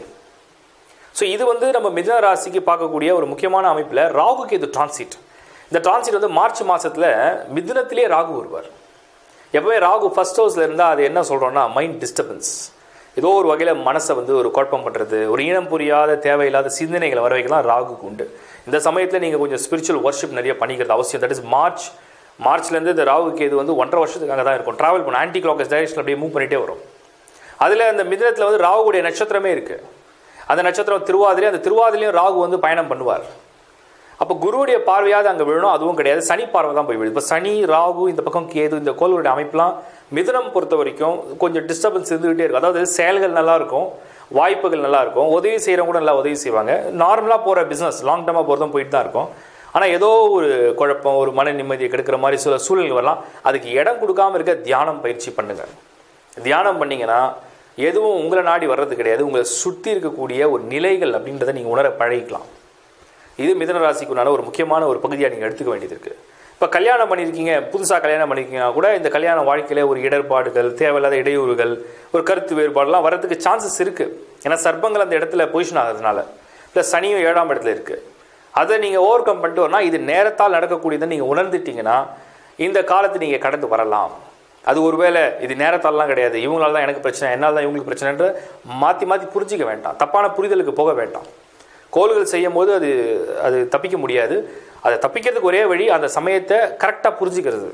ஸோ இது வந்து நம்ம மிதுன ராசிக்கு பார்க்கக்கூடிய ஒரு முக்கியமான அமைப்பில் ராகு கேது டிரான்சிட் இந்த டிரான்சிட் வந்து மார்ச் மாதத்தில் மிதுனத்திலே ராகு வருவார் எப்பவுமே ராகு ஃபர்ஸ்ட் ஹவுஸில் இருந்தால் அது என்ன சொல்கிறோன்னா மைண்ட் டிஸ்டர்பன்ஸ் ஏதோ ஒரு வகையில் மனசை வந்து ஒரு குழப்பம் பண்ணுறது ஒரு இனம் புரியாத தேவையில்லாத சிந்தனைகளை வர வைக்கலாம் ராகுக்கு உண்டு இந்த சமயத்தில் நீங்கள் கொஞ்சம் ஸ்பிரிச்சுவல் ஒர்ஷிப் நிறைய பண்ணிக்கிறது அவசியம் தட் இஸ் மார்ச் மார்ச்லேருந்து இந்த ராகுக்கு இது வந்து ஒன்றரை வருஷத்துக்காக தான் இருக்கும் ட்ராவல் பண்ண ஆன்டி கிளாக்கஸ் டைரக்ஷன் அப்படியே மூவ் பண்ணிகிட்டே வரும் அதில் அந்த மிதனத்தில் வந்து ராகுடைய நட்சத்திரமே இருக்குது அந்த நட்சத்திரம் திருவாதிரை அந்த திருவாதிரையும் ராகு வந்து பயணம் பண்ணுவார் அப்போ குருவுடைய பார்வையாவது அங்கே விழணும் அதுவும் கிடையாது சனி பார்வை தான் போய் விழுது இப்போ சனி ராகு இந்த பக்கம் கேது இந்த கோள்களுடைய அமைப்புலாம் மிதுனம் பொறுத்த வரைக்கும் கொஞ்சம் டிஸ்டர்பன்ஸ் இருந்துகிட்டே இருக்கும் அதாவது செயல்கள் நல்லா இருக்கும் வாய்ப்புகள் நல்லா இருக்கும் உதவி செய்கிறவங்க கூட நல்லா உதவி செய்வாங்க நார்மலாக போகிற பிஸ்னஸ் லாங் டர்மாக போகிறதும் போயிட்டு தான் இருக்கும் ஆனால் ஏதோ ஒரு குழப்பம் ஒரு மன நிம்மதியை கெடுக்கிற மாதிரி சில சூழல்கள் வரலாம் அதுக்கு இடம் கொடுக்காம இருக்க தியானம் பயிற்சி பண்ணுங்க தியானம் பண்ணீங்கன்னா எதுவும் உங்களை நாடி வர்றது கிடையாது உங்களை சுற்றி இருக்கக்கூடிய ஒரு நிலைகள் அப்படின்றத நீங்கள் உணர பழகிக்கலாம் இது மிதன ராசிக்குண்டான ஒரு முக்கியமான ஒரு பகுதியாக நீங்கள் எடுத்துக்க வேண்டியது இருக்குது இப்போ கல்யாணம் பண்ணியிருக்கீங்க புதுசாக கல்யாணம் பண்ணியிருக்கீங்கன்னா கூட இந்த கல்யாண வாழ்க்கையில் ஒரு இடர்பாடுகள் தேவையில்லாத இடையூறுகள் ஒரு கருத்து வேறுபாடுலாம் வரதுக்கு சான்சஸ் இருக்குது ஏன்னா சர்ப்பங்கள் அந்த இடத்துல பொசிஷன் ஆகிறதுனால ப்ளஸ் சனியும் ஏழாம் இடத்துல இருக்குது அதை நீங்கள் ஓவர் கம் பண்ணிட்டு வரனா இது நேரத்தால் நடக்கக்கூடியதை நீங்கள் உணர்ந்துட்டீங்கன்னா இந்த காலத்தை நீங்கள் கடந்து வரலாம் அது ஒருவேளை இது நேரத்தாலாம் கிடையாது இவங்களால தான் எனக்கு பிரச்சனை என்னால் தான் இவங்களுக்கு பிரச்சனைன்ற மாற்றி மாற்றி புரிஞ்சிக்க வேண்டாம் தப்பான புரிதலுக்கு போக வேண்டாம் கோள்கள் செய்யும் போது அது அது தப்பிக்க முடியாது அதை தப்பிக்கிறதுக்கு ஒரே வழி அந்த சமயத்தை கரெக்டாக புரிஞ்சுக்கிறது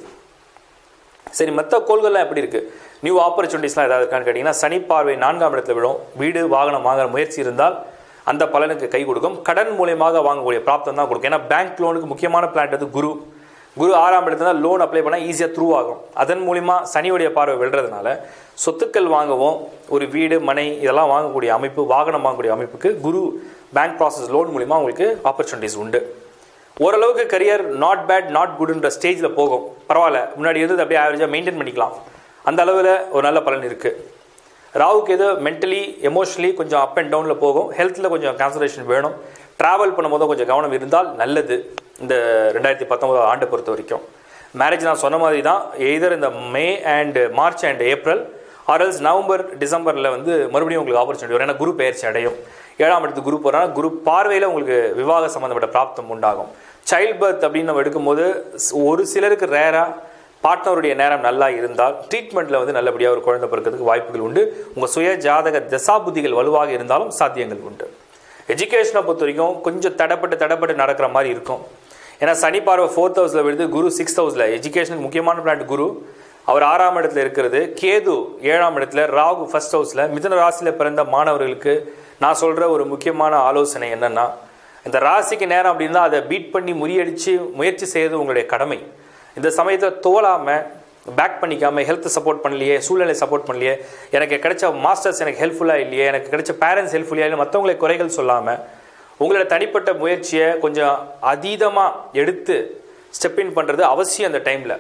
சரி மற்ற கோள்கள்லாம் எப்படி இருக்குது நியூ ஆப்பர்ச்சுனிட்டிஸ்லாம் ஏதாவது இருக்கான்னு கேட்டிங்கன்னா சனி பார்வை நான்காம் இடத்துல விடும் வீடு வாகனம் வாங்குற முயற்சி இருந்தால் அந்த பலனுக்கு கை கொடுக்கும் கடன் மூலியமாக வாங்கக்கூடிய பிராப்தம் தான் கொடுக்கும் ஏன்னா பேங்க் லோனுக்கு முக்கியமான பிளான் வந்து குரு குரு ஆறாம் இடத்துல தான் லோன் அப்ளை பண்ணால் ஈஸியாக த்ரூ ஆகும் அதன் மூலிமா சனியுடைய பார்வை விழுறதுனால சொத்துக்கள் வாங்கவும் ஒரு வீடு மனை இதெல்லாம் வாங்கக்கூடிய அமைப்பு வாகனம் வாங்கக்கூடிய அமைப்புக்கு குரு பேங்க் ப்ராசஸ் லோன் மூலிமா உங்களுக்கு ஆப்பர்ச்சுனிட்டிஸ் உண்டு ஓரளவுக்கு கரியர் நாட் பேட் நாட் குட்ன்ற ஸ்டேஜில் போகும் பரவாயில்ல முன்னாடி இருந்தது அப்படியே ஆவரேஜாக மெயின்டைன் பண்ணிக்கலாம் அந்த அளவில் ஒரு நல்ல பலன் இருக்குது ராவுக்கு எது மென்டலி எமோஷனலி கொஞ்சம் அப் அண்ட் டவுனில் போகும் ஹெல்த்தில் கொஞ்சம் கான்சன்ட்ரேஷன் வேணும் ட்ராவல் பண்ணும்போது கொஞ்சம் கவனம் இருந்தால் நல்லது இந்த ரெண்டாயிரத்தி பத்தொன்பதாவது ஆண்டை பொறுத்த வரைக்கும் மேரேஜ் நான் சொன்ன மாதிரி தான் எய்தர் இந்த May and March and April or else November டிசம்பரில் வந்து மறுபடியும் உங்களுக்கு ஆப்பர்ச்சுனிட்டி வரும் ஏன்னா குரு பெயர்ச்சி அடையும் ஏழாம் இடத்து குரு போகிறனா குரு பார்வையில் உங்களுக்கு விவாக சம்மந்தப்பட்ட பிராப்தம் உண்டாகும் சைல்ட் பர்த் அப்படின்னு நம்ம எடுக்கும்போது ஒரு சிலருக்கு ரேராக பார்ட்னருடைய நேரம் நல்லா இருந்தால் ட்ரீட்மெண்ட்டில் வந்து நல்லபடியாக ஒரு குழந்தை பிறக்கிறதுக்கு வாய்ப்புகள் உண்டு உங்கள் சுய ஜாதக தசாபுத்திகள் வலுவாக இருந்தாலும் சாத்தியங்கள் உண்டு எஜுகேஷனை பொறுத்த வரைக்கும் கொஞ்சம் தடப்பட்டு தடப்பட்டு நடக்கிற மாதிரி இருக்கும் ஏன்னா சனி பார்வை ஃபோர்த் ஹவுஸில் விழுது குரு சிக்ஸ்த் ஹவுஸில் எஜுகேஷனுக்கு முக்கியமான பிளான்ட் குரு அவர் ஆறாம் இடத்துல இருக்கிறது கேது ஏழாம் இடத்துல ராகு ஃபர்ஸ்ட் ஹவுஸில் மிதுன ராசியில் பிறந்த மாணவர்களுக்கு நான் சொல்கிற ஒரு முக்கியமான ஆலோசனை என்னென்னா இந்த ராசிக்கு நேரம் அப்படின்னா அதை பீட் பண்ணி முறியடித்து முயற்சி செய்வது உங்களுடைய கடமை இந்த சமயத்தை தோலாமல் பேக் பண்ணிக்காம ஹெல்த் சப்போர்ட் பண்ணலையே சூழ்நிலை சப்போர்ட் பண்ணலையே எனக்கு கிடைச்ச மாஸ்டர்ஸ் எனக்கு ஹெல்ப்ஃபுல்லாக இல்லையே எனக்கு கிடைச்ச பேரண்ட்ஸ் ஹெல்ப்ஃபுல்லாக இல்லை மற்றவங்களை குறைகள் சொல்லாமல் உங்களோட தனிப்பட்ட முயற்சியை கொஞ்சம் அதீதமாக எடுத்து ஸ்டெப் இன் பண்ணுறது அவசியம் அந்த டைமில்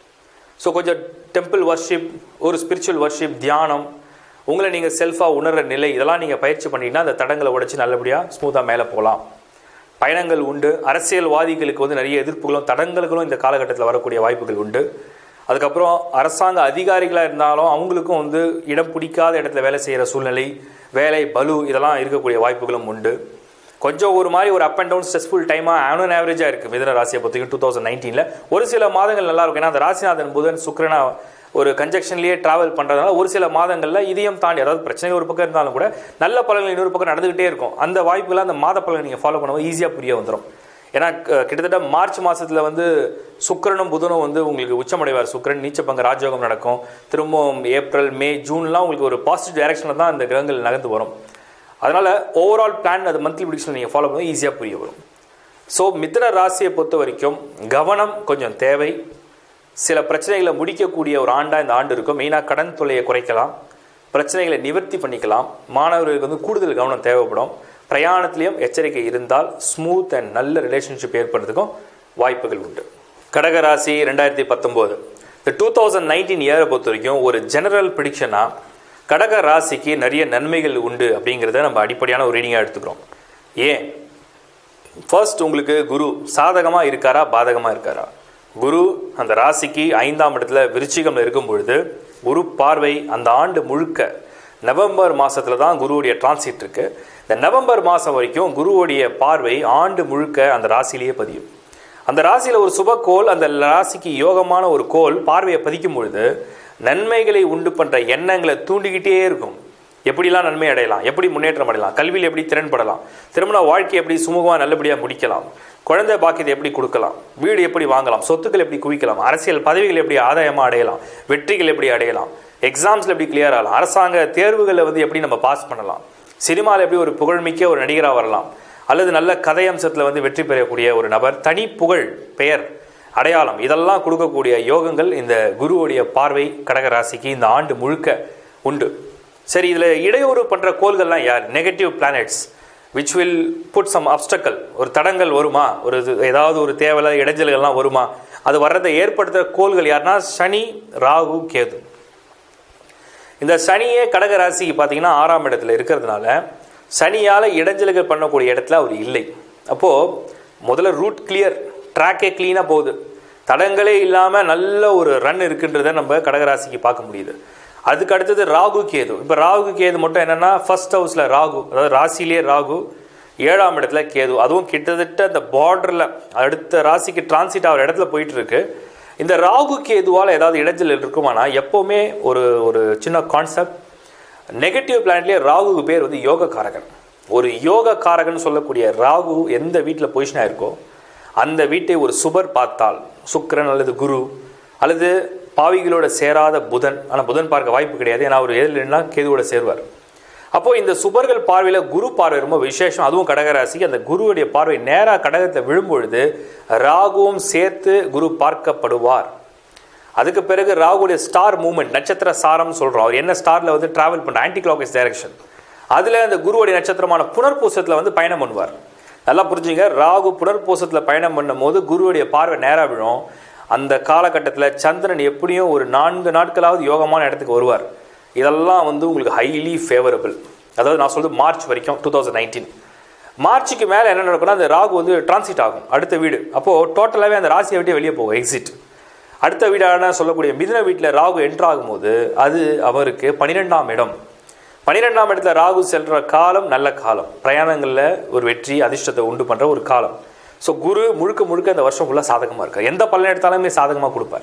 ஸோ கொஞ்சம் டெம்பிள் வர்ஷிப் ஒரு ஸ்பிரிச்சுவல் வர்ஷிப் தியானம் உங்களை நீங்கள் செல்ஃபாக உணர்கிற நிலை இதெல்லாம் நீங்கள் பயிற்சி பண்ணிட்டீங்கன்னா அந்த தடங்களை உடைச்சி நல்லபடியாக ஸ்மூத்தாக மேலே போகலாம் பயணங்கள் உண்டு அரசியல்வாதிகளுக்கு வந்து நிறைய எதிர்ப்புகளும் தடங்கல்களும் இந்த காலகட்டத்தில் வரக்கூடிய வாய்ப்புகள் உண்டு அதுக்கப்புறம் அரசாங்க அதிகாரிகளாக இருந்தாலும் அவங்களுக்கும் வந்து இடம் பிடிக்காத இடத்துல வேலை செய்கிற சூழ்நிலை வேலை பலு இதெல்லாம் இருக்கக்கூடிய வாய்ப்புகளும் உண்டு கொஞ்சம் ஒரு மாதிரி ஒரு அப் அண்ட் டவுன் ஸ்ட்ரெஸ்ஃபுல் டைமாக ஆனுவல் ஆவரேஜாக இருக்குது மிதன ராசியை பொறுத்தவரைக்கும் டூ தௌசண்ட் நைன்டீனில் ஒரு சில மாதங்கள் நல்லா இருக்கும் ஏன்னா அந்த ராசிநாதன் புதன் சுக்கிரனா ஒரு கன்ஜெக்ஷன்லேயே ட்ராவல் பண்ணுறதுனால ஒரு சில மாதங்களில் இதையும் தாண்டி அதாவது பிரச்சனை ஒரு பக்கம் இருந்தாலும் கூட நல்ல பலன்கள் இன்னொரு பக்கம் நடந்துகிட்டே இருக்கும் அந்த வாய்ப்புகளை அந்த மாத பலனை நீங்கள் ஃபாலோ பண்ணும்போது ஈஸியாக புரிய வந்துடும் ஏன்னா க- கிட்டத்தட்ட மார்ச் மாதத்தில் வந்து சுக்கிரனும் புதனும் வந்து உங்களுக்கு உச்சமடைவார் சுக்கிரன் நீச்சப்பங்க ராஜயோகம் நடக்கும் திரும்பவும் ஏப்ரல் மே ஜூன்லாம் உங்களுக்கு ஒரு பாசிட்டிவ் டைரக்ஷனில் தான் அந்த கிரகங்கள் நகர்ந்து வரும் அதனால் ஓவரால் பிளான் அது மந்த்லி ப்ரிடிக்ஷன் நீங்கள் ஃபாலோ பண்ணும்போது ஈஸியாக புரிய வரும் ஸோ மிதுன ராசியை பொறுத்த வரைக்கும் கவனம் கொஞ்சம் தேவை சில பிரச்சனைகளை முடிக்கக்கூடிய ஒரு ஆண்டாக இந்த ஆண்டு இருக்கும் மெயினாக கடன் தொல்லையை குறைக்கலாம் பிரச்சனைகளை நிவர்த்தி பண்ணிக்கலாம் மாணவர்களுக்கு வந்து கூடுதல் கவனம் தேவைப்படும் பிரயாணத்திலையும் எச்சரிக்கை இருந்தால் ஸ்மூத் அண்ட் நல்ல ரிலேஷன்ஷிப் ஏற்படுறதுக்கும் வாய்ப்புகள் உண்டு கடகராசி ரெண்டாயிரத்தி பத்தொம்போது இந்த டூ தௌசண்ட் நைன்டீன் இயரை பொறுத்த வரைக்கும் ஒரு ஜெனரல் ப்ரிடிக்ஷனாக கடக ராசிக்கு நிறைய நன்மைகள் உண்டு அப்படிங்கிறத நம்ம அடிப்படையான ஒரு ரீடிங்காக எடுத்துக்கிறோம் ஏன் ஃபர்ஸ்ட் உங்களுக்கு குரு சாதகமாக இருக்காரா பாதகமாக இருக்காரா குரு அந்த ராசிக்கு ஐந்தாம் இடத்துல விருச்சிகம்ல இருக்கும் பொழுது குரு பார்வை அந்த ஆண்டு முழுக்க நவம்பர் மாசத்துல தான் குருவுடைய டிரான்சிட் இருக்கு இந்த நவம்பர் மாதம் வரைக்கும் குருவுடைய பார்வை ஆண்டு முழுக்க அந்த ராசியிலேயே பதியும் அந்த ராசியில் ஒரு சுபக்கோள் அந்த ராசிக்கு யோகமான ஒரு கோள் பார்வையை பதிக்கும் பொழுது நன்மைகளை உண்டு பண்ணுற எண்ணங்களை தூண்டிக்கிட்டே இருக்கும் எப்படிலாம் நன்மை அடையலாம் எப்படி முன்னேற்றம் அடையலாம் கல்வியில் எப்படி திறன்படலாம் திருமண வாழ்க்கை எப்படி சுமூகமாக நல்லபடியாக முடிக்கலாம் குழந்தை பாக்கியத்தை எப்படி கொடுக்கலாம் வீடு எப்படி வாங்கலாம் சொத்துக்கள் எப்படி குவிக்கலாம் அரசியல் பதவிகள் எப்படி ஆதாயமாக அடையலாம் வெற்றிகள் எப்படி அடையலாம் எக்ஸாம்ஸில் எப்படி கிளியர் ஆகலாம் அரசாங்க தேர்வுகளை வந்து எப்படி நம்ம பாஸ் பண்ணலாம் சினிமாவில் எப்படி ஒரு புகழ்மிக்க ஒரு நடிகராக வரலாம் அல்லது நல்ல கதை அம்சத்தில் வந்து வெற்றி பெறக்கூடிய ஒரு நபர் தனி புகழ் பெயர் அடையாளம் இதெல்லாம் கொடுக்கக்கூடிய யோகங்கள் இந்த குருவுடைய பார்வை கடக ராசிக்கு இந்த ஆண்டு முழுக்க உண்டு சரி இதில் இடையூறு பண்ணுற கோள்கள்லாம் யார் negative planets which will put some obstacle ஒரு தடங்கள் வருமா ஒரு இது- ஏதாவது ஒரு தேவையில்லாத இடைஞ்சல்கள்லாம் வருமா அது வர்றதை ஏற்படுத்துகிற கோள்கள் யாருன்னா சனி ராகு கேது இந்த சனியே கடக ராசிக்கு பார்த்தீங்கன்னா ஆறாம் இடத்துல இருக்கிறதுனால சனியால் இடைஞ்சல்கள் பண்ணக்கூடிய இடத்துல அவர் இல்லை அப்போது முதல்ல ரூட் கிளியர் ட்ராக்கே க்ளீனாக போகுது தடங்களே இல்லாமல் நல்ல ஒரு ரன் இருக்குன்றதை நம்ம கடகராசிக்கு பார்க்க முடியுது அதுக்கு அடுத்தது ராகு கேது இப்போ ராகு கேது மட்டும் என்னென்னா ஃபர்ஸ்ட் ஹவுஸில் ராகு அதாவது ராசியிலே ராகு ஏழாம் இடத்துல கேது அதுவும் கிட்டத்தட்ட அந்த பார்டரில் அடுத்த ராசிக்கு டிரான்சிட் ஆகிற இடத்துல போயிட்டு இருக்கு இந்த ராகு கேதுவால் ஏதாவது இடைஞ்சல் இருக்குமானா எப்போவுமே ஒரு ஒரு சின்ன கான்செப்ட் நெகட்டிவ் பிளானட்லேயே ராகுக்கு பேர் வந்து யோக காரகன் ஒரு யோக காரகன் சொல்லக்கூடிய ராகு எந்த வீட்டில் பொசிஷனாக இருக்கோ அந்த வீட்டை ஒரு சுபர் பார்த்தால் சுக்கிரன் அல்லது குரு அல்லது பாவிகளோட சேராத புதன் ஆனால் புதன் பார்க்க வாய்ப்பு கிடையாது ஏன்னா அவர் ஏழுனா கேதுவோட சேருவார் அப்போ இந்த சுபர்கள் பார்வையில் குரு பார்வை ரொம்ப விசேஷம் அதுவும் கடகராசிக்கு அந்த குருவுடைய பார்வை நேராக கடகத்தில் விழும்பொழுது ராகுவும் சேர்த்து குரு பார்க்கப்படுவார் அதுக்கு பிறகு ராகுடைய ஸ்டார் மூவ்மெண்ட் நட்சத்திர சாரம்னு சொல்றோம் அவர் என்ன ஸ்டார்ல வந்து டிராவல் பண்ண ஆன்டி கிளாக்வைஸ் டைரக்ஷன் அதுல அந்த குருவுடைய நட்சத்திரமான புனர்பூசத்துல வந்து பயணம் பண்ணுவார் நல்லா புரிஞ்சுங்க ராகு புனர்பூசத்துல பயணம் பண்ணும்போது குருவுடைய பார்வை நேரா விழும் அந்த காலகட்டத்தில் சந்திரன் எப்படியும் ஒரு நான்கு நாட்களாவது யோகமான இடத்துக்கு வருவார் இதெல்லாம் வந்து உங்களுக்கு ஹைலி ஃபேவரபிள் அதாவது நான் சொல்றது மார்ச் வரைக்கும் டூ தௌசண்ட் நைன்டீன் மார்ச்சுக்கு மேலே என்ன நடக்கும்னா அந்த ராகு வந்து டிரான்சிட் ஆகும் அடுத்த வீடு அப்போது டோட்டலாகவே அந்த ராசியை விட்டு வெளியே போகும் எக்ஸிட் அடுத்த வீடான சொல்லக்கூடிய மிதுன வீட்டில் ராகு என்ட்ரு ஆகும்போது அது அவருக்கு பன்னிரெண்டாம் இடம் பன்னிரெண்டாம் இடத்துல ராகு செல்ற காலம் நல்ல காலம் பிரயாணங்களில் ஒரு வெற்றி அதிர்ஷ்டத்தை உண்டு பண்ணுற ஒரு காலம் ஸோ குரு முழுக்க முழுக்க இந்த வருஷம் ஃபுல்லாக சாதகமாக இருக்கார் எந்த பலன் எடுத்தாலுமே சாதகமாக கொடுப்பார்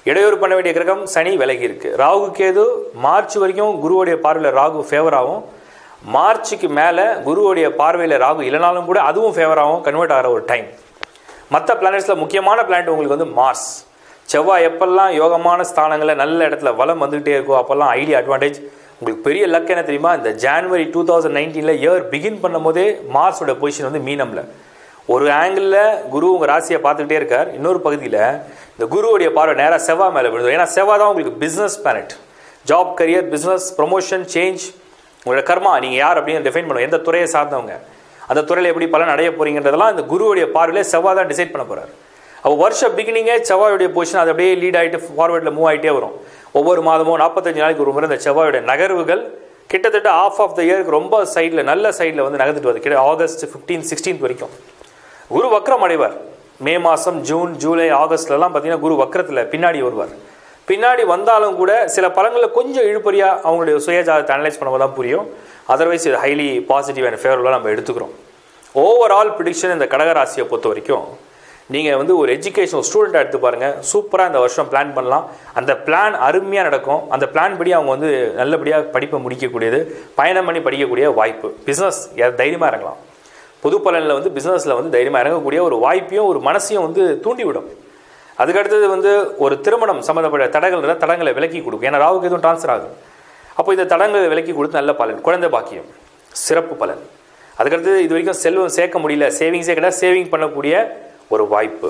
இடையூறு பண்ண வேண்டிய கிரகம் சனி விலகி இருக்கு ராகு கேது மார்ச் வரைக்கும் குருவுடைய பார்வையில் ராகு ஃபேவராகவும் மார்ச்சுக்கு மேலே குருவுடைய பார்வையில் ராகு இல்லைனாலும் கூட அதுவும் ஃபேவராகவும் கன்வெர்ட் ஆகிற ஒரு டைம் மற்ற பிளானட்ஸில் முக்கியமான பிளானட் உங்களுக்கு வந்து மார்ஸ் செவ்வாய் எப்பெல்லாம் யோகமான ஸ்தானங்களில் நல்ல இடத்துல வளம் வந்துகிட்டே இருக்கோ அப்போல்லாம் ஐடியா அட்வான்டேஜ் உங்களுக்கு பெரிய லக் என்ன தெரியுமா இந்த ஜான்வரி டூ தௌசண்ட் நைன்டீனில் இயர் பிகின் பண்ணும்போதே மார்ஸோட பொசிஷன் வந்து மீனமில் ஒரு ஆங்கிளில் குரு உங்கள் ராசியை பார்த்துக்கிட்டே இருக்கார் இன்னொரு பகுதியில் இந்த குருவுடைய பார்வை நேராக செவ்வாய் மேலே விழுது ஏன்னா செவ்வாய் தான் உங்களுக்கு business planet job career business promotion change உங்களோட கர்மா நீங்கள் யார் அப்படின்னு டிஃபைன் பண்ணுவோம் எந்த துறையை சார்ந்தவங்க அந்த துறையில் எப்படி பலன் அடைய போறீங்கன்றதெல்லாம் இந்த குருவுடைய பார்வையில் செவ்வாய் தான் டிசைட் பண்ண போறாரு அப்போ வருஷ பிகினிங்கே செவ்வாயுடைய பொசிஷன் அது அப்படியே லீட் ஆகிட்டு ஃபார்வர்டில் மூவ் ஆகிட்டே வரும் ஒவ்வொரு மாதமும் நாற்பத்தஞ்சு நாளைக்கு ஒரு முறை இந்த செவ்வாயுடைய நகர்வுகள் கிட்டத்தட்ட ஆஃப் ஆஃப் த இயருக்கு ரொம்ப சைடில் நல்ல சைடில் வந்து நகர்ந்துட்டு வருது கிட்ட ஆகஸ்ட் ஃபிஃப்டீன் சிக்ஸ்டீன்த் வரைக்கும் குரு வக்ரம் அடைவார் மே மாதம் ஜூன் ஜூலை ஆகஸ்ட்லலாம் பார்த்தீங்கன்னா குரு வக்ரத்தில் பின்னாடி வருவார் பின்னாடி வந்தாலும் கூட சில பலங்களில் கொஞ்சம் இழுப்பறியாக அவங்களுடைய சுயஜாதத்தை அனலைஸ் பண்ணும்போது தான் புரியும் அதர்வைஸ் இது ஹைலி பாசிட்டிவ் அண்ட் ஃபேவரபுளாக நம்ம எடுத்துக்கிறோம் ஓவரால் ப்ரிடிக்ஷன் இந்த கடகராசியை பொறுத்த வரைக்கும் நீங்கள் வந்து ஒரு எஜுகேஷனல் ஸ்டூடெண்ட்டாக எடுத்து பாருங்கள் சூப்பராக இந்த வருஷம் பிளான் பண்ணலாம் அந்த பிளான் அருமையாக நடக்கும் அந்த பிளான் படி அவங்க வந்து நல்லபடியாக படிப்பை முடிக்கக்கூடியது பயணம் பண்ணி படிக்கக்கூடிய வாய்ப்பு பிஸ்னஸ் தைரியமாக இறங்கலாம் பொது பலனில் வந்து பிஸ்னஸில் வந்து தைரியமாக இறங்கக்கூடிய ஒரு வாய்ப்பையும் ஒரு மனசையும் வந்து தூண்டிவிடும் அதுக்கடுத்தது வந்து ஒரு திருமணம் சம்மந்தப்பட்ட தடங்கள் தடங்களை விலக்கி கொடுக்கும் ஏன்னா ராவுக்கு எதுவும் ட்ரான்ஸ்ஃபர் ஆகும் அப்போ இந்த தடங்களை விலக்கி கொடுத்து நல்ல பலன் குழந்தை பாக்கியம் சிறப்பு பலன் அதுக்கடுத்து இது வரைக்கும் செல்வம் சேர்க்க முடியல சேவிங்ஸே கிடையாது சேவிங் பண்ணக்கூடிய ஒரு வாய்ப்பு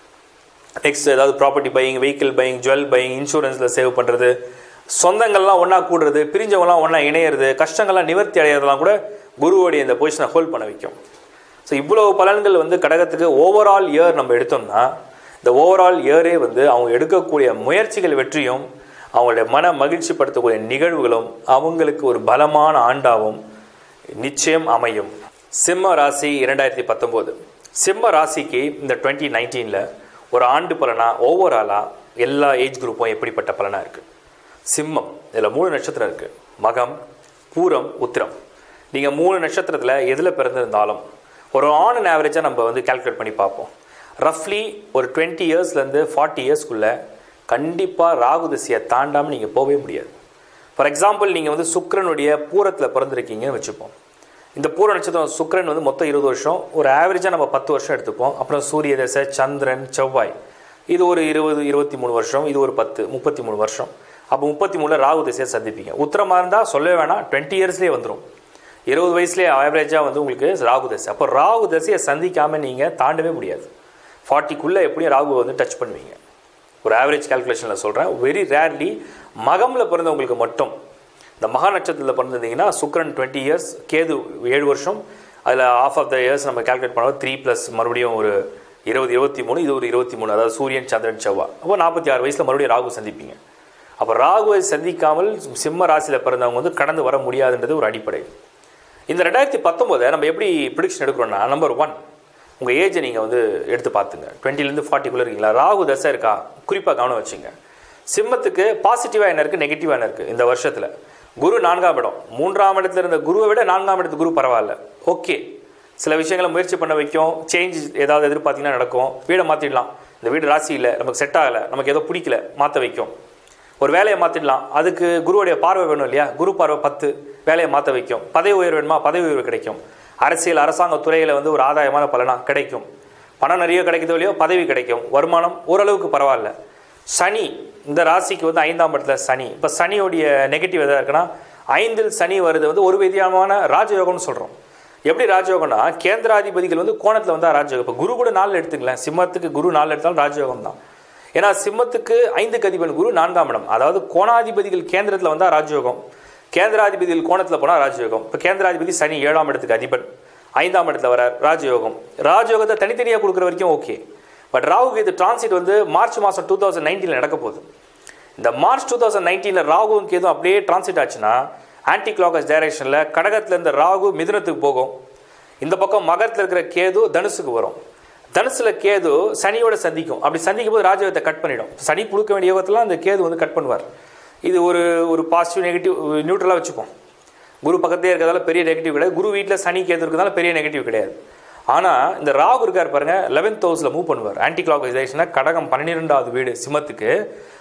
நெக்ஸ்ட் ஏதாவது property buying vehicle buying jewel buying இன்சூரன்ஸில் சேவ் பண்ணுறது சொந்தங்கள்லாம் ஒன்றா கூடுறது பிரிஞ்சவங்களாம் ஒன்றா இணையிறது கஷ்டங்கள்லாம் நிவர்த்தி அடையிறதெல்லாம் கூட குருவோடைய இந்த பொசிஷனை ஹோல்ட் பண்ண வைக்கும் ஸோ இவ்வளவு பலன்கள் வந்து கடகத்துக்கு ஓவரால் இயர் நம்ம எடுத்தோம்னா இந்த ஓவரால் இயரே வந்து அவங்க எடுக்கக்கூடிய முயற்சிகள் வெற்றியும் அவங்களுடைய மன மகிழ்ச்சி படுத்தக்கூடிய நிகழ்வுகளும் அவங்களுக்கு ஒரு பலமான ஆண்டாகவும் நிச்சயம் அமையும் சிம்ம ராசி இரண்டாயிரத்தி பத்தொம்போது சிம்ம ராசிக்கு இந்த டுவெண்ட்டி நைன்டீனில் ஒரு ஆண்டு பலனாக ஓவராலாக எல்லா ஏஜ் குரூப்பும் எப்படிப்பட்ட பலனாக இருக்குது சிம்மம் இதில் மூணு நட்சத்திரம் இருக்குது மகம் பூரம் உத்திரம் நீங்கள் மூணு நட்சத்திரத்தில் எதில் பிறந்திருந்தாலும் ஒரு ஆன் அண்ட் ஆவரேஜாக நம்ம வந்து கால்குலேட் பண்ணி பார்ப்போம் ரஃப்லி ஒரு டுவெண்ட்டி இயர்ஸ்லேருந்து ஃபார்ட்டி இயர்ஸ்க்குள்ளே கண்டிப்பாக ராகு திசையை தாண்டாமல் நீங்கள் போகவே முடியாது ஃபார் எக்ஸாம்பிள் நீங்கள் வந்து சுக்கிரனுடைய பூரத்தில் பிறந்திருக்கீங்கன்னு வச்சுப்போம் இந்த பூர நட்சத்திரம் சுக்கிரன் வந்து மொத்தம் இருபது வருஷம் ஒரு ஆவரேஜாக நம்ம பத்து வருஷம் எடுத்துப்போம் அப்புறம் சூரிய தசை சந்திரன் செவ்வாய் இது ஒரு இருபது இருபத்தி மூணு வருஷம் இது ஒரு பத்து முப்பத்தி மூணு வருஷம் அப்போ முப்பத்தி மூணில் ராகு திசையை சந்திப்பீங்க உத்தரமாக இருந்தால் சொல்லவே வேணாம் டுவெண்ட்டி இயர்ஸ்லேயே வந்துடும் இருபது வயசுலேயே ஆவரேஜாக வந்து உங்களுக்கு ராகு தசை அப்போ ராகு தசையை சந்திக்காமல் நீங்கள் தாண்டவே முடியாது ஃபார்ட்டிக்குள்ளே எப்படியும் ராகு வந்து டச் பண்ணுவீங்க ஒரு ஆவரேஜ் கால்குலேஷனில் சொல்கிறேன் வெரி ரேர்லி மகமில் பிறந்தவங்களுக்கு மட்டும் இந்த மகா நட்சத்திரத்தில் பிறந்திருந்தீங்கன்னா சுக்ரன் டுவெண்ட்டி இயர்ஸ் கேது ஏழு வருஷம் அதில் ஆஃப் ஆஃப் த இயர்ஸ் நம்ம கால்குலேட் பண்ணுவோம் த்ரீ ப்ளஸ் மறுபடியும் ஒரு இருபது இருபத்தி மூணு இது ஒரு இருபத்தி மூணு அதாவது சூரியன் சந்திரன் செவ்வாய் அப்போ நாற்பத்தி ஆறு வயசில் மறுபடியும் ராகு சந்திப்பீங்க அப்போ ராகுவை சந்திக்காமல் சிம்ம ராசியில் பிறந்தவங்க வந்து கடந்து வர முடியாதுன்றது ஒரு அடிப்படை இந்த ரெண்டாயிரத்தி பத்தொம்போதை நம்ம எப்படி ப்ரிடிக்ஷன் எடுக்கிறோம்னா நம்பர் ஒன் உங்கள் ஏஜை நீங்கள் வந்து எடுத்து பார்த்துங்க டுவெண்ட்டிலேருந்து ஃபார்ட்டிக்குள்ளே இருக்கீங்களா ராகு தசை இருக்கா குறிப்பாக கவனம் வச்சுங்க சிம்மத்துக்கு பாசிட்டிவாக என்ன இருக்குது நெகட்டிவாக என்ன இருக்குது இந்த வருஷத்தில் குரு நான்காம் இடம் மூன்றாம் இடத்துல இருந்த குருவை விட நான்காம் இடத்து குரு பரவாயில்ல ஓகே சில விஷயங்களை முயற்சி பண்ண வைக்கும் சேஞ்ச் ஏதாவது எதிர்பார்த்தீங்கன்னா நடக்கும் வீடை மாற்றிடலாம் இந்த வீடு ராசி இல்லை நமக்கு செட் ஆகலை நமக்கு ஏதோ பிடிக்கல மாற்ற வைக்கும் ஒரு வேலையை மாற்றிடலாம் அதுக்கு குருவுடைய பார்வை வேணும் இல்லையா குரு பார்வை பத்து வேலையை மாற்ற வைக்கும் பதவி உயர்வு வேணுமா பதவி உயர்வு கிடைக்கும் அரசியல் அரசாங்க துறையில் வந்து ஒரு ஆதாயமான பலனா கிடைக்கும் பணம் நிறைய கிடைக்குதோ இல்லையோ பதவி கிடைக்கும் வருமானம் ஓரளவுக்கு பரவாயில்ல சனி இந்த ராசிக்கு வந்து ஐந்தாம் இடத்துல சனி இப்போ சனியோடைய நெகட்டிவ் எதாக இருக்குன்னா ஐந்தில் சனி வருது வந்து ஒரு விதமான ராஜயோகம்னு சொல்கிறோம் எப்படி ராஜயோகம்னா கேந்திராதிபதிகள் வந்து கோணத்தில் வந்தால் ராஜயோகம் இப்போ குரு கூட நாளில் எடுத்துங்களேன் சிம்மத்துக்கு குரு நாளில் எடுத்தாலும் ராஜயோகம் தான் ஏன்னா சிம்மத்துக்கு ஐந்து கதிபன் குரு நான்காம் இடம் அதாவது கோணாதிபதிகள் கேந்திரத்தில் வந்தால் ராஜயோகம் கேந்திராதிபதிகள் கோணத்தில் போனால் ராஜயோகம் இப்போ கேந்திராதிபதி சனி ஏழாம் இடத்துக்கு அதிபன் ஐந்தாம் இடத்துல வர ராஜயோகம் ராஜயோகத்தை தனித்தனியாக கொடுக்குற வரைக்கும் ஓகே பட் ராகுக்கு இது டிரான்சிட் வந்து மார்ச் மாதம் டூ தௌசண்ட் நைன்டீனில் நடக்க போகுது இந்த மார்ச் டூ தௌசண்ட் நைன்டீனில் ராகுவும் கேதும் அப்படியே டிரான்சிட் ஆச்சுன்னா ஆன்டி கிளாக்கஸ் டைரக்ஷனில் கடகத்தில் இருந்த ராகு மிதுனத்துக்கு போகும் இந்த பக்கம் மகரத்தில் இருக்கிற கேது தனுசுக்கு வரும் தனுசுல கேது சனியோட சந்திக்கும் அப்படி சந்திக்கும் போது ராஜயோகத்தை கட் பண்ணிடும் சனி கொடுக்க வேண்டிய யோகத்தெல்லாம் அந்த கேது வந்து கட் பண்ணுவார் இது ஒரு ஒரு பாசிட்டிவ் நெகட்டிவ் நியூட்ரலாக வச்சுப்போம் குரு பக்கத்தே இருக்கிறதால பெரிய நெகட்டிவ் கிடையாது குரு வீட்டில் சனி கேது இருக்கிறதால பெரிய நெகட்டிவ் கிடையாது ஆனால் இந்த ராகு இருக்கார் பாருங்க லெவன்த் ஹவுஸில் மூவ் பண்ணுவார் ஆன்டி கிளாக் கடகம் பன்னிரெண்டாவது வீடு சிம்மத்துக்கு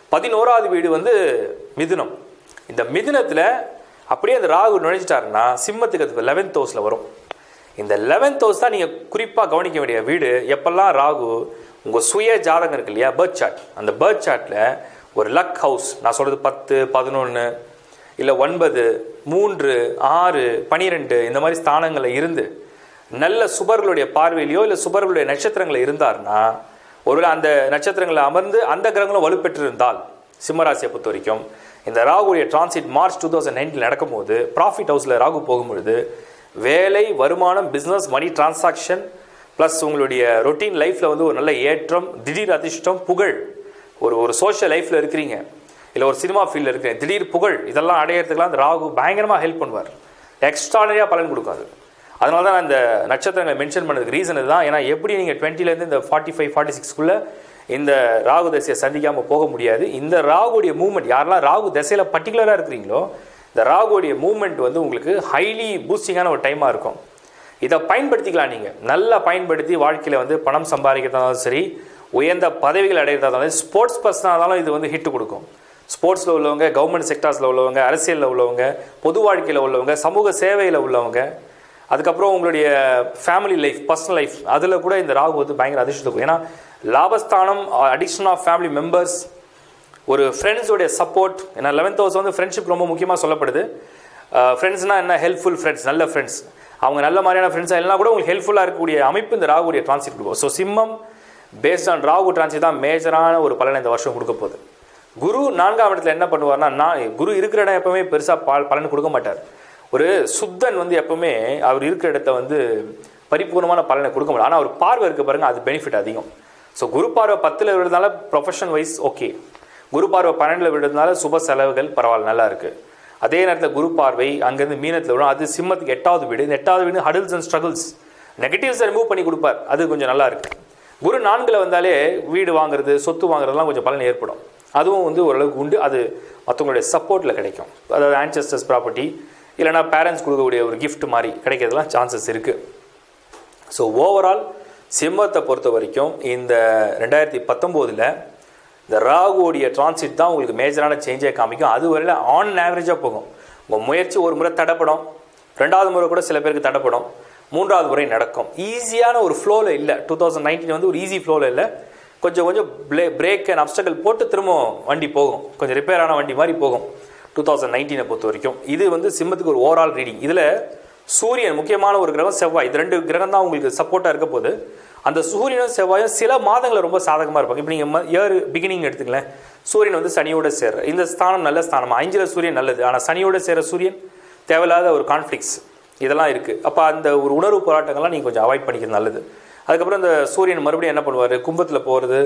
பதினோராவது வீடு வந்து மிதுனம் இந்த மிதுனத்தில் அப்படியே அந்த ராகு நுழைஞ்சிட்டாருன்னா சிம்மத்துக்கு அது லெவன்த் ஹவுஸில் வரும் இந்த லெவன்த் ஹவுஸ் தான் நீங்கள் குறிப்பாக கவனிக்க வேண்டிய வீடு எப்பெல்லாம் ராகு உங்கள் சுய ஜாதகம் இருக்கு இல்லையா பேர்த் சார்ட் அந்த பேர்த் சார்ட்டில் ஒரு லக் ஹவுஸ் நான் சொல்கிறது பத்து பதினொன்று இல்லை ஒன்பது மூன்று ஆறு பனிரெண்டு இந்த மாதிரி ஸ்தானங்களில் இருந்து நல்ல சுபர்களுடைய பார்வையிலையோ இல்லை சுபர்களுடைய நட்சத்திரங்கள் இருந்தார்னா ஒருவேளை அந்த நட்சத்திரங்களில் அமர்ந்து அந்த கிரகங்களும் வலுப்பெற்றிருந்தால் சிம்மராசியை பொறுத்த வரைக்கும் இந்த ராகுடைய transit March two thousand nineteen நடக்கும்போது ப்ராஃபிட் ஹவுஸில் ராகு போகும்பொழுது வேலை வருமானம் பிஸ்னஸ் மணி டிரான்சாக்ஷன் ப்ளஸ் உங்களுடைய ரொட்டீன் லைஃப்பில் வந்து ஒரு நல்ல ஏற்றம் திடீர் அதிர்ஷ்டம் புகழ் ஒரு ஒரு சோஷியல் லைஃப்பில் இருக்கிறீங்க இல்லை ஒரு சினிமா ஃபீல்டில் இருக்கிறீங்க திடீர் புகழ் இதெல்லாம் அடையிறதுக்கெல்லாம் அந்த ராகு பயங்கரமாக ஹெல்ப் பண்ணுவார் எக்ஸ்ட்ரானரியாக பலன் கொடுக்காது அதனால தான் நான் இந்த நட்சத்திரங்களை மென்ஷன் பண்ணதுக்கு ரீசன் இதுதான் ஏன்னா எப்படி நீங்கள் டுவெண்ட்டிலேருந்து இந்த ஃபார்ட்டி ஃபைவ் ஃபார்ட்டி சிக்ஸ்க்குள்ளே இந்த ராகு தசையை சந்திக்காமல் போக முடியாது இந்த ராகுடைய மூவ்மெண்ட் யாரெல்லாம் ராகு தசையில் பர்டிகுலராக இருக்கிறீங்களோ இந்த ராகுடைய மூவ்மெண்ட் வந்து உங்களுக்கு ஹைலி பூஸ்டிங்கான ஒரு டைமாக இருக்கும் இதை பயன்படுத்திக்கலாம் நீங்கள் நல்லா பயன்படுத்தி வாழ்க்கையில் வந்து பணம் சம்பாதிக்கிறதா இருந்தாலும் சரி உயர்ந்த பதவிகள் அடையிறதா இருந்தாலும் ஸ்போர்ட்ஸ் பர்சனாக இருந்தாலும் இது வந்து ஹிட் கொடுக்கும் ஸ்போர்ட்ஸில் உள்ளவங்க கவர்மெண்ட் செக்டார்ஸில் உள்ளவங்க அரசியலில் உள்ளவங்க பொது வாழ்க்கையில் உள்ளவங்க சமூக சேவையில் உள்ளவங்க அதுக்கப்புறம் உங்களுடைய ஃபேமிலி லைஃப் பர்சனல் லைஃப் அதில் கூட இந்த ராகு வந்து பயங்கர அதிர்ஷ்டத்தை கொடுக்கும் ஏன்னா லாபஸ்தானம் அடிக்ஷன் ஆஃப் ஃபேமிலி மெம்பர்ஸ் ஒரு ஃப்ரெண்ட்ஸோடைய சப்போர்ட் ஏன்னா லெவன்த் ஹவுஸ் வந்து ஃப்ரெண்ட்ஷிப் ரொம்ப முக்கியமாக சொல்லப்படுது ஃப்ரெண்ட்ஸ்னால் என்ன ஹெல்ப்ஃபுல் ஃப்ரெண்ட்ஸ் நல்ல ஃப்ரெண்ட்ஸ் அவங்க நல்ல மாதிரியான ஃப்ரெண்ட்ஸாக எல்லாம் கூட உங்களுக்கு ஹெல்ப்ஃபுல்லாக இருக்கக்கூடிய அமைப்பு இந்த ராகுடைய டிரான்சிட் கொடுக்கும் so Simmam based on Rahu transit தான் மேஜரான ஒரு பலனை இந்த வருஷம் கொடுக்க போகுது குரு நான்காம் இடத்துல என்ன பண்ணுவார்னா நான் குரு இருக்கிற இடம் எப்பவுமே பெருசாக ப பலன் கொடுக்க மாட்டார் ஒரு சுத்தன் வந்து எப்பவுமே அவர் இருக்கிற இடத்த வந்து பரிபூர்ணமான பலனை கொடுக்க மாட்டார் ஆனால் அவர் பார்வை இருக்க பாருங்க அது பெனிஃபிட் அதிகம் ஸோ குரு பார்வை பத்தில் விடுறதுனால ப்ரொஃபஷன் வைஸ் ஓகே குரு பார்வை பன்னெண்டில் விடுறதுனால சுப செலவுகள் பரவாயில்ல நல்லா இருக்கு அதே நேரத்தில் குரு பார்வை அங்கேருந்து மீனத்தில் விடும் அது சிம்மத்துக்கு எட்டாவது வீடு இந்த எட்டாவது வீடு ஹடில்ஸ் அண்ட் ஸ்ட்ரகிள்ஸ் நெகட்டிவ்ஸை ரிமூவ் பண்ணி கொடுப்பார் அது கொஞ்சம் நல்லா இருக்கு குரு நான்கில் வந்தாலே வீடு வாங்குறது சொத்து வாங்குறதுலாம் கொஞ்சம் பலன் ஏற்படும் அதுவும் வந்து ஓரளவுக்கு உண்டு அது மற்றவங்களுடைய சப்போர்ட்டில் கிடைக்கும் அதாவது ஆன்சஸ்டர்ஸ் ப்ராப்பர்ட்டி இல்லைனா பேரண்ட்ஸ் கொடுக்கக்கூடிய ஒரு gift மாதிரி கிடைக்கிறதுலாம் சான்சஸ் இருக்குது ஸோ ஓவரால் சிம்மத்தை பொறுத்த வரைக்கும் இந்த ரெண்டாயிரத்தி பத்தொம்போதில் இந்த ராகுவோடைய டிரான்சிட் தான் உங்களுக்கு மேஜரான சேஞ்சே காமிக்கும் அது வரையில் ஆன் ஆவரேஜாக போகும் உங்கள் முயற்சி ஒரு முறை தடைப்படும் ரெண்டாவது முறை கூட சில பேருக்கு தடைப்படும் மூன்றாவது முறை நடக்கும் ஈஸியான ஒரு ஃப்ளோவில் இல்லை டூ தௌசண்ட் நைன்டீன் வந்து ஒரு ஈஸி ஃப்ளோவில் இல்லை கொஞ்சம் கொஞ்சம் ப்ளே பிரேக் அண்ட் அப்டக்கல் போட்டு திரும்ப வண்டி போகும் கொஞ்சம் ரிப்பேர் ஆன வண்டி மாதிரி போகும் டூ தௌசண்ட் நைன்டீனை பொறுத்த வரைக்கும் இது வந்து சிம்மத்துக்கு ஒரு ஓவரால் ரீடிங் இதில் சூரியன் முக்கியமான ஒரு கிரகம் செவ்வாய் இது ரெண்டு கிரகம் தான் உங்களுக்கு சப்போர்ட்டாக இருக்க போது அந்த சூரியனும் செவ்வாயும் சில மாதங்களில் ரொம்ப சாதகமாக இருப்பாங்க இப்போ நீங்கள் இயர் பிகினிங் எடுத்துங்களேன் சூரியன் வந்து சனியோட சேர இந்த ஸ்தானம் நல்ல ஸ்தானம் அஞ்சில் சூரியன் நல்லது ஆனால் சனியோட சேர சூரியன் தேவையில்லாத ஒரு கான்ஃப்ளிக்ஸ் இதெல்லாம் இருக்குது அப்போ அந்த ஒரு உணர்வு போராட்டங்கள்லாம் நீங்கள் கொஞ்சம் அவாய்ட் பண்ணிக்கிறது நல்லது அதுக்கப்புறம் இந்த சூரியன் மறுபடியும் என்ன பண்ணுவார் கும்பத்தில் போகிறது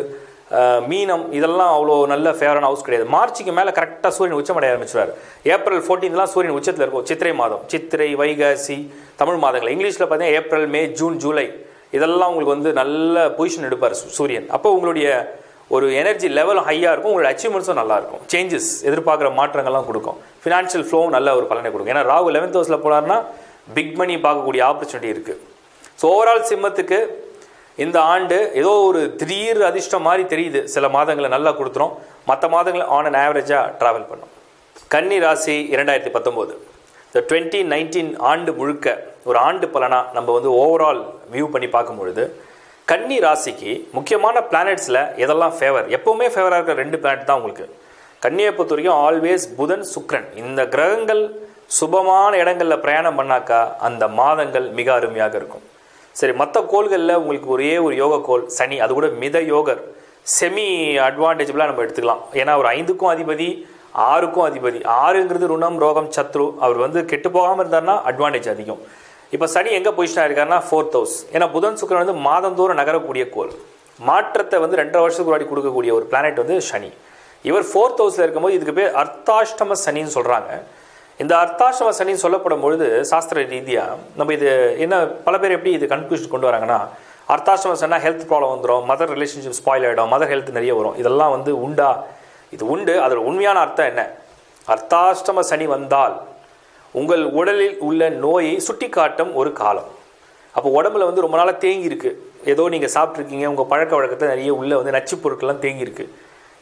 மீனம் இதெல்லாம் அவ்வளோ நல்ல ஃபேவரான ஹவுஸ் கிடையாது மார்ச்சுக்கு மேலே கரெக்டாக சூரியன் உச்சமடைய ஆரம்பிச்சிருவார் ஏப்ரல் ஃபோர்டீன்லாம் சூரியன் உச்சத்தில் இருக்கும் சித்திரை மாதம் சித்திரை வைகாசி தமிழ் மாதங்கள் இங்கிலீஷில் பார்த்தீங்கன்னா ஏப்ரல் மே ஜூன் ஜூலை இதெல்லாம் உங்களுக்கு வந்து நல்ல பொசிஷன் எடுப்பார் சூ- சூரியன் அப்போ உங்களுடைய ஒரு எனர்ஜி லெவலும் ஹையாக இருக்கும் உங்களோட அச்சீவ்மெண்ட்ஸும் நல்லா இருக்கும் சேஞ்சஸ் எதிர்பார்க்குற மாற்றங்கள்லாம் கொடுக்கும் ஃபினான்ஷியல் ஃப்ளோவும் நல்ல ஒரு பலனை கொடுக்கும் ஏன்னா ராகு லெவன்த் ஹவுஸில் போனார்னா பிக் மணி பார்க்கக்கூடிய ஆப்பர்ச்சுனிட்டி இருக்குது ஸோ ஓவரால் சிம்மத்துக்கு இந்த ஆண்டு ஏதோ ஒரு திடீர் அதிர்ஷ்டம் மாதிரி தெரியுது சில மாதங்களை நல்லா கொடுத்துரும் மற்ற மாதங்களை ஆன் அண்ட் ஆவரேஜாக ட்ராவல் பண்ணும் கன்னி ராசி இரண்டாயிரத்தி பத்தொம்போது இந்த டுவெண்ட்டி நைன்டீன் ஆண்டு முழுக்க ஒரு ஆண்டு பலனாக நம்ம வந்து ஓவரால் வியூ பண்ணி பார்க்கும் பொழுது கன்னி ராசிக்கு முக்கியமான பிளானட்ஸில் எதெல்லாம் ஃபேவர் எப்போவுமே ஃபேவராக இருக்கிற ரெண்டு பிளானட் தான் உங்களுக்கு கன்னியை பொறுத்த வரைக்கும் ஆல்வேஸ் புதன் சுக்கிரன் இந்த கிரகங்கள் சுபமான இடங்களில் பிரயாணம் பண்ணாக்கா அந்த மாதங்கள் மிக அருமையாக இருக்கும் சரி மற்ற கோள்களில் உங்களுக்கு ஒரே ஒரு யோக கோள் சனி அது கூட மித யோகர் செமி அட்வான்டேஜபிளாக நம்ம எடுத்துக்கலாம் ஏன்னா ஒரு ஐந்துக்கும் அதிபதி ஆறுக்கும் அதிபதி ஆறுங்கிறது ருணம் ரோகம் சத்ரு அவர் வந்து கெட்டு போகாமல் இருந்தார்னா அட்வான்டேஜ் அதிகம் இப்போ சனி எங்கே பொசிஷனாக இருக்காருன்னா ஃபோர்த் ஹவுஸ் ஏன்னா புதன் சுக்கிரன் வந்து மாதந்தோறும் நகரக்கூடிய கோள் மாற்றத்தை வந்து ரெண்டரை வருஷத்துக்கு முன்னாடி கொடுக்கக்கூடிய ஒரு பிளானட் வந்து சனி இவர் ஃபோர்த் ஹவுஸில் இருக்கும்போது இதுக்கு பேர் அர்த்தாஷ்டம சனின்னு சொல்கிறாங்க இந்த அர்த்தாஷ்டம சனின்னு சொல்லப்படும் பொழுது சாஸ்திர ரீதியாக நம்ம இது என்ன பல பேர் எப்படி இது கன்க்ளூஷன் கொண்டு வராங்கன்னா அர்த்தாஷ்டம சனா ஹெல்த் ப்ராப்ளம் வந்துடும் மதர் ரிலேஷன்ஷிப் ஸ்பாயில் ஆகிடும் மதர் ஹெல்த் நிறைய வரும் இதெல்லாம் வந்து உண்டா இது உண்டு அதோட உண்மையான அர்த்தம் என்ன அர்த்தாஷ்டம சனி வந்தால் உங்கள் உடலில் உள்ள நோயை சுட்டிக்காட்டும் ஒரு காலம் அப்போ உடம்புல வந்து ரொம்ப நாளாக தேங்கி இருக்கு ஏதோ நீங்கள் சாப்பிட்ருக்கீங்க உங்கள் பழக்க வழக்கத்தில் நிறைய உள்ள வந்து நச்சுப் பொருட்கள்லாம் தேங்கி இருக்கு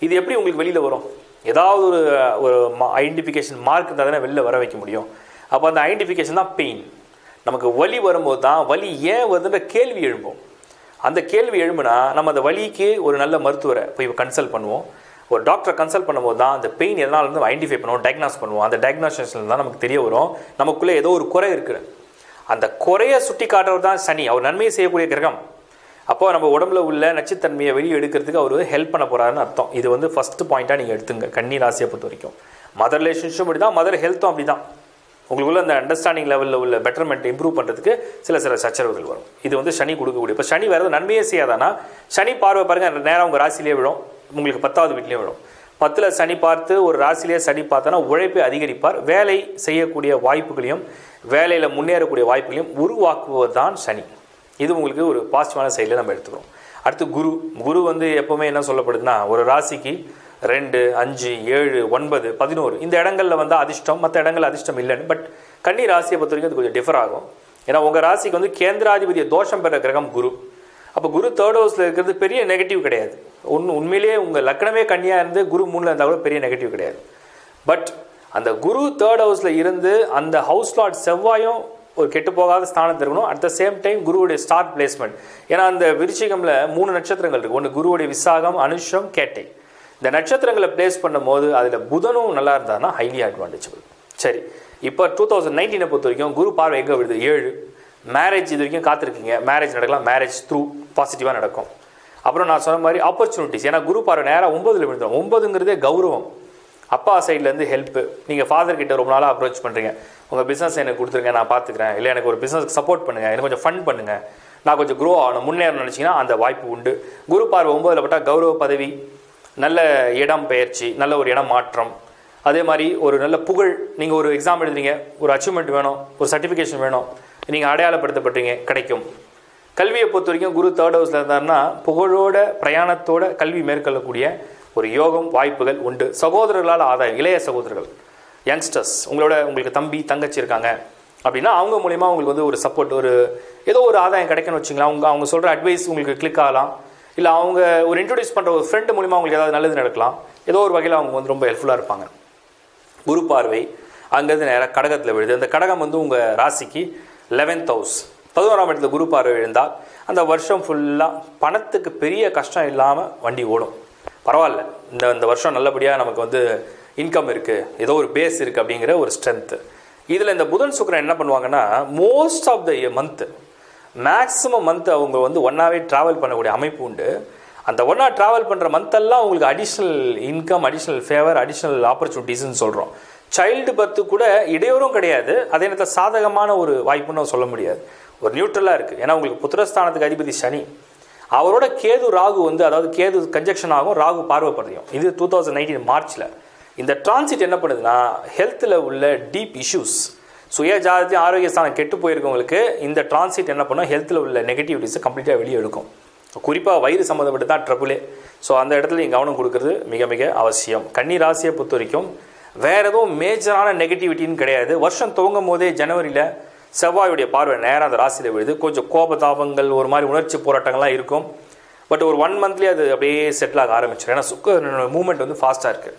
இது எப்படி உங்களுக்கு வெளியில் வரும் ஏதாவது ஒரு ஒரு ஐடென்டிஃபிகேஷன் மார்க் இருந்தால் தானே வெளில வர வைக்க முடியும் அப்போ அந்த ஐடென்டிஃபிகேஷன் தான் பெயின் நமக்கு வலி வரும்போது தான் வலி ஏன் வருதுன்ற கேள்வி எழும்பும் அந்த கேள்வி எழும்புனா நம்ம அந்த வலிக்கு ஒரு நல்ல மருத்துவரை போய் கன்சல்ட் பண்ணுவோம் ஒரு டாக்டரை கன்சல்ட் பண்ணும்போது தான் அந்த பெயின் எதனால இருந்து ஐடென்டிஃபை பண்ணுவோம் டயக்னாஸ் பண்ணுவோம் அந்த டயக்னாசிஸ்ல தான் நமக்கு தெரிய வரும் நமக்குள்ளே ஏதோ ஒரு குறை இருக்குது அந்த குறைய சுட்டி காட்டுறவர் தான் சனி அவர் நன்மையை செய்யக்கூடிய கிரகம் அப்போ நம்ம உடம்புல உள்ள நச்சுத்தன்மையை வெளியே எடுக்கிறதுக்கு அவர் ஹெல்ப் பண்ண போறாருன்னு அர்த்தம் இது வந்து ஃபர்ஸ்ட் பாயிண்டாக நீங்கள் எடுத்துங்க கன்னி ராசியை பொறுத்த வரைக்கும் மதர் ரிலேஷன்ஷிப் அப்படி தான் மதர் ஹெல்த்தும் அப்படி தான் உங்களுக்குள்ள அந்த அண்டர்ஸ்டாண்டிங் லெவலில் உள்ள பெட்டர்மெண்ட் இம்ப்ரூவ் பண்ணுறதுக்கு சில சில சச்சரவுகள் வரும் இது வந்து சனி கொடுக்கக்கூடிய இப்போ சனி வேறு நன்மையே செய்யாதானா சனி பார்வை பாருங்க நேரம் உங்கள் ராசிலேயே விழும் உங்களுக்கு பத்தாவது வீட்லேயும் விழும் பத்தில் சனி பார்த்து ஒரு ராசிலேயே சனி பார்த்தானா உழைப்பை அதிகரிப்பார் வேலை செய்யக்கூடிய வாய்ப்புகளையும் வேலையில் முன்னேறக்கூடிய வாய்ப்புகளையும் உருவாக்குவது தான் சனி இது உங்களுக்கு ஒரு பாசிட்டிவான சைடில் நம்ம எடுத்துக்கிறோம் அடுத்து குரு குரு வந்து எப்போவுமே என்ன சொல்லப்படுதுன்னா ஒரு ராசிக்கு ரெண்டு அஞ்சு ஏழு ஒன்பது பதினோரு இந்த இடங்கள்ல வந்து அதிர்ஷ்டம் மற்ற இடங்கள்ல அதிர்ஷ்டம் இல்லைன்னு பட் கன்னி ராசியை பொறுத்த வரைக்கும் அது கொஞ்சம் டிஃபர் ஆகும் ஏன்னா உங்கள் ராசிக்கு வந்து கேந்திராதிபதிய தோஷம் பெற கிரகம் குரு அப்போ குரு தேர்ட் ஹவுஸில் இருக்கிறது பெரிய நெகட்டிவ் கிடையாது ஒன்று உண்மையிலேயே உங்கள் லக்கணமே கன்னியாக இருந்து குரு மூணில் இருந்தால் கூட பெரிய நெகட்டிவ் கிடையாது பட் அந்த குரு தேர்ட் ஹவுஸில் இருந்து அந்த ஹவுஸ் லார்ட் செவ்வாயும் ஒரு கெட்டு போகாத ஸ்தானத்தில் இருக்கணும் அட் த சேம் டைம் குருவுடைய ஸ்டார் பிளேஸ்மெண்ட் ஏன்னா அந்த விருச்சிகம்ல மூணு நட்சத்திரங்கள் இருக்கு ஒன்று குருவுடைய விசாகம் அனுஷம் கேட்டை இந்த நட்சத்திரங்களை பிளேஸ் பண்ணும்போது அதில் புதனும் நல்லா இருந்தாருன்னா ஹைலி அட்வான்டேஜபிள் சரி இப்போ டூ தௌசண்ட் நைன்டீனை பொறுத்த வரைக்கும் குரு பார்வை எங்கே விடுது ஏழு மேரேஜ் இது வரைக்கும் காத்திருக்கீங்க மேரேஜ் நடக்கலாம் மேரேஜ் த்ரூ பாசிட்டிவாக நடக்கும் அப்புறம் நான் சொன்ன மாதிரி ஆப்பர்ச்சுனிட்டிஸ் ஏன்னா குரு பார்வை நேராக ஒன்பதுல விழுந்துடும் ஒன்பதுங்கிறதே கௌரவம் அப்பா சைட்லேருந்து ஹெல்ப்பு நீங்கள் ஃபாதர் கிட்ட ரொம்ப நாளாக அப்ரோச் பண்ணுறீங்க உங்கள் பிஸ்னஸ் எனக்கு கொடுத்துருங்க நான் பார்த்துக்கிறேன் இல்லை எனக்கு ஒரு பிஸ்னஸ்க்கு சப்போர்ட் பண்ணுங்கள் எனக்கு கொஞ்சம் ஃபண்ட் பண்ணுங்கள் நான் கொஞ்சம் க்ரோ ஆகணும் முன்னேறணும்னு நினச்சிங்கன்னா அந்த வாய்ப்பு உண்டு குரு பார்வை ஒன்பதில் பட்டால் கௌரவ பதவி நல்ல இடம் பெயர்ச்சி நல்ல ஒரு இடம் மாற்றம் அதே மாதிரி ஒரு நல்ல புகழ் நீங்கள் ஒரு எக்ஸாம் எழுதுறீங்க ஒரு அச்சீவ்மெண்ட் வேணும் ஒரு சர்டிஃபிகேஷன் வேணும் நீங்கள் அடையாளப்படுத்தப்பட்டீங்க கிடைக்கும் கல்வியை பொறுத்த வரைக்கும் குரு தேர்ட் ஹவுஸில் இருந்தாருன்னா புகழோட பிரயாணத்தோட கல்வி மேற்கொள்ளக்கூடிய ஒரு யோகம் வாய்ப்புகள் உண்டு சகோதரர்களால் ஆதாயம் இளைய சகோதரர்கள் யங்ஸ்டர்ஸ் உங்களோட உங்களுக்கு தம்பி தங்கச்சி இருக்காங்க அப்படின்னா அவங்க மூலிமா உங்களுக்கு வந்து ஒரு சப்போர்ட் ஒரு ஏதோ ஒரு ஆதாயம் கிடைக்குன்னு வச்சுங்களேன் அவங்க அவங்க சொல்கிற அட்வைஸ் உங்களுக்கு கிளிக் ஆகலாம் இல்லை அவங்க ஒரு இன்ட்ரடியூஸ் பண்ணுற ஒரு ஃப்ரெண்டு மூலிமா உங்களுக்கு ஏதாவது நல்லது நடக்கலாம் ஏதோ ஒரு வகையில் அவங்க வந்து ரொம்ப ஹெல்ப்ஃபுல்லாக இருப்பாங்க குரு பார்வை அங்கேருந்து நேராக கடகத்தில் விழுது அந்த கடகம் வந்து உங்கள் ராசிக்கு லெவன்த் ஹவுஸ் பதினோராம் இடத்துல குரு பார்வை விழுந்தால் அந்த வருஷம் ஃபுல்லாக பணத்துக்கு பெரிய கஷ்டம் இல்லாமல் வண்டி ஓடும் பரவாயில்ல இந்த இந்த வருஷம் நல்லபடியாக நமக்கு வந்து இன்கம் இருக்குது ஏதோ ஒரு பேஸ் இருக்குது அப்படிங்கிற ஒரு ஸ்ட்ரென்த்து இதில் இந்த புதன் சுக்கரன் என்ன பண்ணுவாங்கன்னா most of the month maximum month அவங்க வந்து ஒன்றாவே ட்ராவல் பண்ணக்கூடிய அமைப்பு உண்டு அந்த ஒன்றா ட்ராவல் பண்ணுற மந்த்தெல்லாம் உங்களுக்கு additional income additional favour additional ஆப்பர்ச்சுனிட்டிஸ்னு சொல்கிறோம் சைல்டு பர்த்து கூட இடையூறும் கிடையாது அதே நேரத்தில் சாதகமான ஒரு வாய்ப்புன்னு சொல்ல முடியாது ஒரு நியூட்ரலாக இருக்குது ஏன்னா உங்களுக்கு புத்திரஸ்தானத்துக்கு அதிபதி சனி அவரோட கேது ராகு வந்து அதாவது கேது கன்ஜெக்ஷன் ஆகும் ராகு பார்வைப்படுறையும் இது டூ தௌசண்ட் நைன்டீன் மார்ச்சில் இந்த டிரான்சிட் என்ன பண்ணுதுன்னா ஹெல்த்தில் உள்ள டீப் இஷ்யூஸ் சுய ஜாதத்தையும் ஆரோக்கிய ஸ்தானம் கெட்டு போயிருக்கவங்களுக்கு இந்த டிரான்சிட் என்ன பண்ணும் ஹெல்த்தில் உள்ள நெகட்டிவிட்டிஸை கம்ப்ளீட்டாக வெளியே எடுக்கும் குறிப்பாக வயிறு சம்மந்தப்பட்டு தான் ட்ரபுளே ஸோ அந்த இடத்துல நீங்கள் கவனம் கொடுக்கறது மிக மிக அவசியம் கன்னி ராசியை பொறுத்த வரைக்கும் வேறு எதுவும் மேஜரான நெகட்டிவிட்டின்னு கிடையாது வருஷம் துவங்கும் போதே ஜனவரியில் செவ்வாயுடைய பார்வை நேராக அந்த ராசியில் விழுது கொஞ்சம் கோபதாபங்கள் ஒரு மாதிரி உணர்ச்சி போராட்டங்கள்லாம் இருக்கும் பட் ஒரு ஒன் மந்த்லேயே அது அப்படியே செட்டில் ஆக ஆரம்பிச்சிடும் ஏன்னா சுக்க மூமெண்ட் வந்து ஃபாஸ்ட்டாக இருக்குது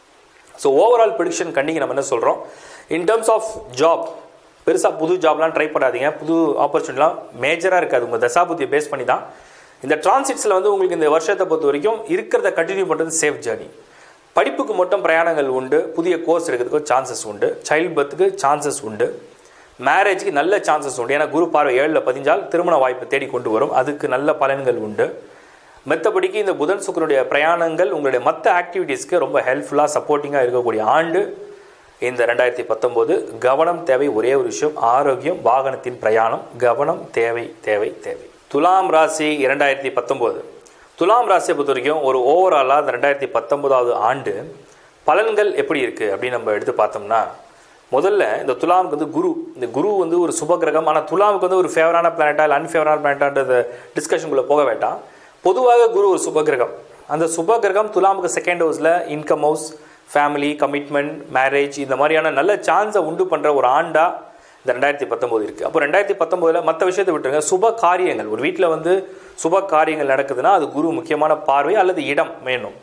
ஸோ ஓவரால் ப்ரிடிக்ஷன் கண்டிங்க நம்ம என்ன சொல்கிறோம் இன் டர்ம்ஸ் ஆஃப் ஜாப் பெருசாக புது ஜாப்லாம் ட்ரை பண்ணாதீங்க புது ஆப்பர்ச்சுனிட்டிலாம் மேஜராக இருக்காது உங்கள் தசாபுத்தியை பேஸ் பண்ணி தான் இந்த டிரான்சிட்ஸில் வந்து உங்களுக்கு இந்த வருஷத்தை பொறுத்த வரைக்கும் இருக்கிறத கண்டினியூ பண்ணுறது சேஃப் ஜேர்னி படிப்புக்கு மட்டும் பிரயாணங்கள் உண்டு புதிய கோர்ஸ் எடுக்கிறதுக்கு சான்சஸ் உண்டு சைல்ட் பர்த்துக்கு சான்சஸ் உண்டு மேரேஜுக்கு நல்ல சான்சஸ் உண்டு ஏன்னா குரு பார்வை ஏழில் பதிஞ்சால் திருமண வாய்ப்பு தேடி கொண்டு வரும் அதுக்கு நல்ல பலன்கள் உண்டு மெத்தபடிக்கு இந்த புதன் சுக்கரனுடைய பிரயாணங்கள் உங்களுடைய மற்ற ஆக்டிவிட்டீஸ்க்கு ரொம்ப ஹெல்ப்ஃபுல்லாக சப்போர்ட்டிங்காக இருக்கக்கூடிய ஆண்டு இந்த ரெண்டாயிரத்தி பத்தொம்போது கவனம் தேவை ஒரே ஒரு விஷயம் ஆரோக்கியம் வாகனத்தின் பிரயாணம் கவனம் தேவை தேவை தேவை துலாம் ராசி இரண்டாயிரத்தி பத்தொம்போது துலாம் ராசியை பொறுத்த வரைக்கும் ஒரு ஓவராலாக இந்த ரெண்டாயிரத்தி பத்தொம்போதாவது ஆண்டு பலன்கள் எப்படி இருக்குது அப்படின்னு நம்ம எடுத்து பார்த்தோம்னா முதல்ல இந்த துலாமுக்கு வந்து குரு இந்த குரு வந்து ஒரு சுப கிரகம் ஆனால் துலாமுக்கு வந்து ஒரு ஃபேவரான பிளானட்டா இல்லை அன்ஃபேவரான பிளானட்டான்றது டிஸ்கஷனுக்குள்ளே போக வேண்டாம் பொதுவாக குரு ஒரு சுப கிரகம் அந்த சுப கிரகம் துலாமுக்கு செகண்ட் ஹவுஸில் income house family commitment marriage இந்த மாதிரியான நல்ல சான்ஸை உண்டு பண்ணுற ஒரு ஆண்டாக இந்த ரெண்டாயிரத்தி பத்தொம்போது இருக்குது அப்போ ரெண்டாயிரத்தி பத்தொம்போதில் மற்ற விஷயத்தை விட்டுருங்க சுப காரியங்கள் ஒரு வீட்டில் வந்து சுப காரியங்கள் நடக்குதுன்னா அது குரு முக்கியமான பார்வை அல்லது இடம் வேணும்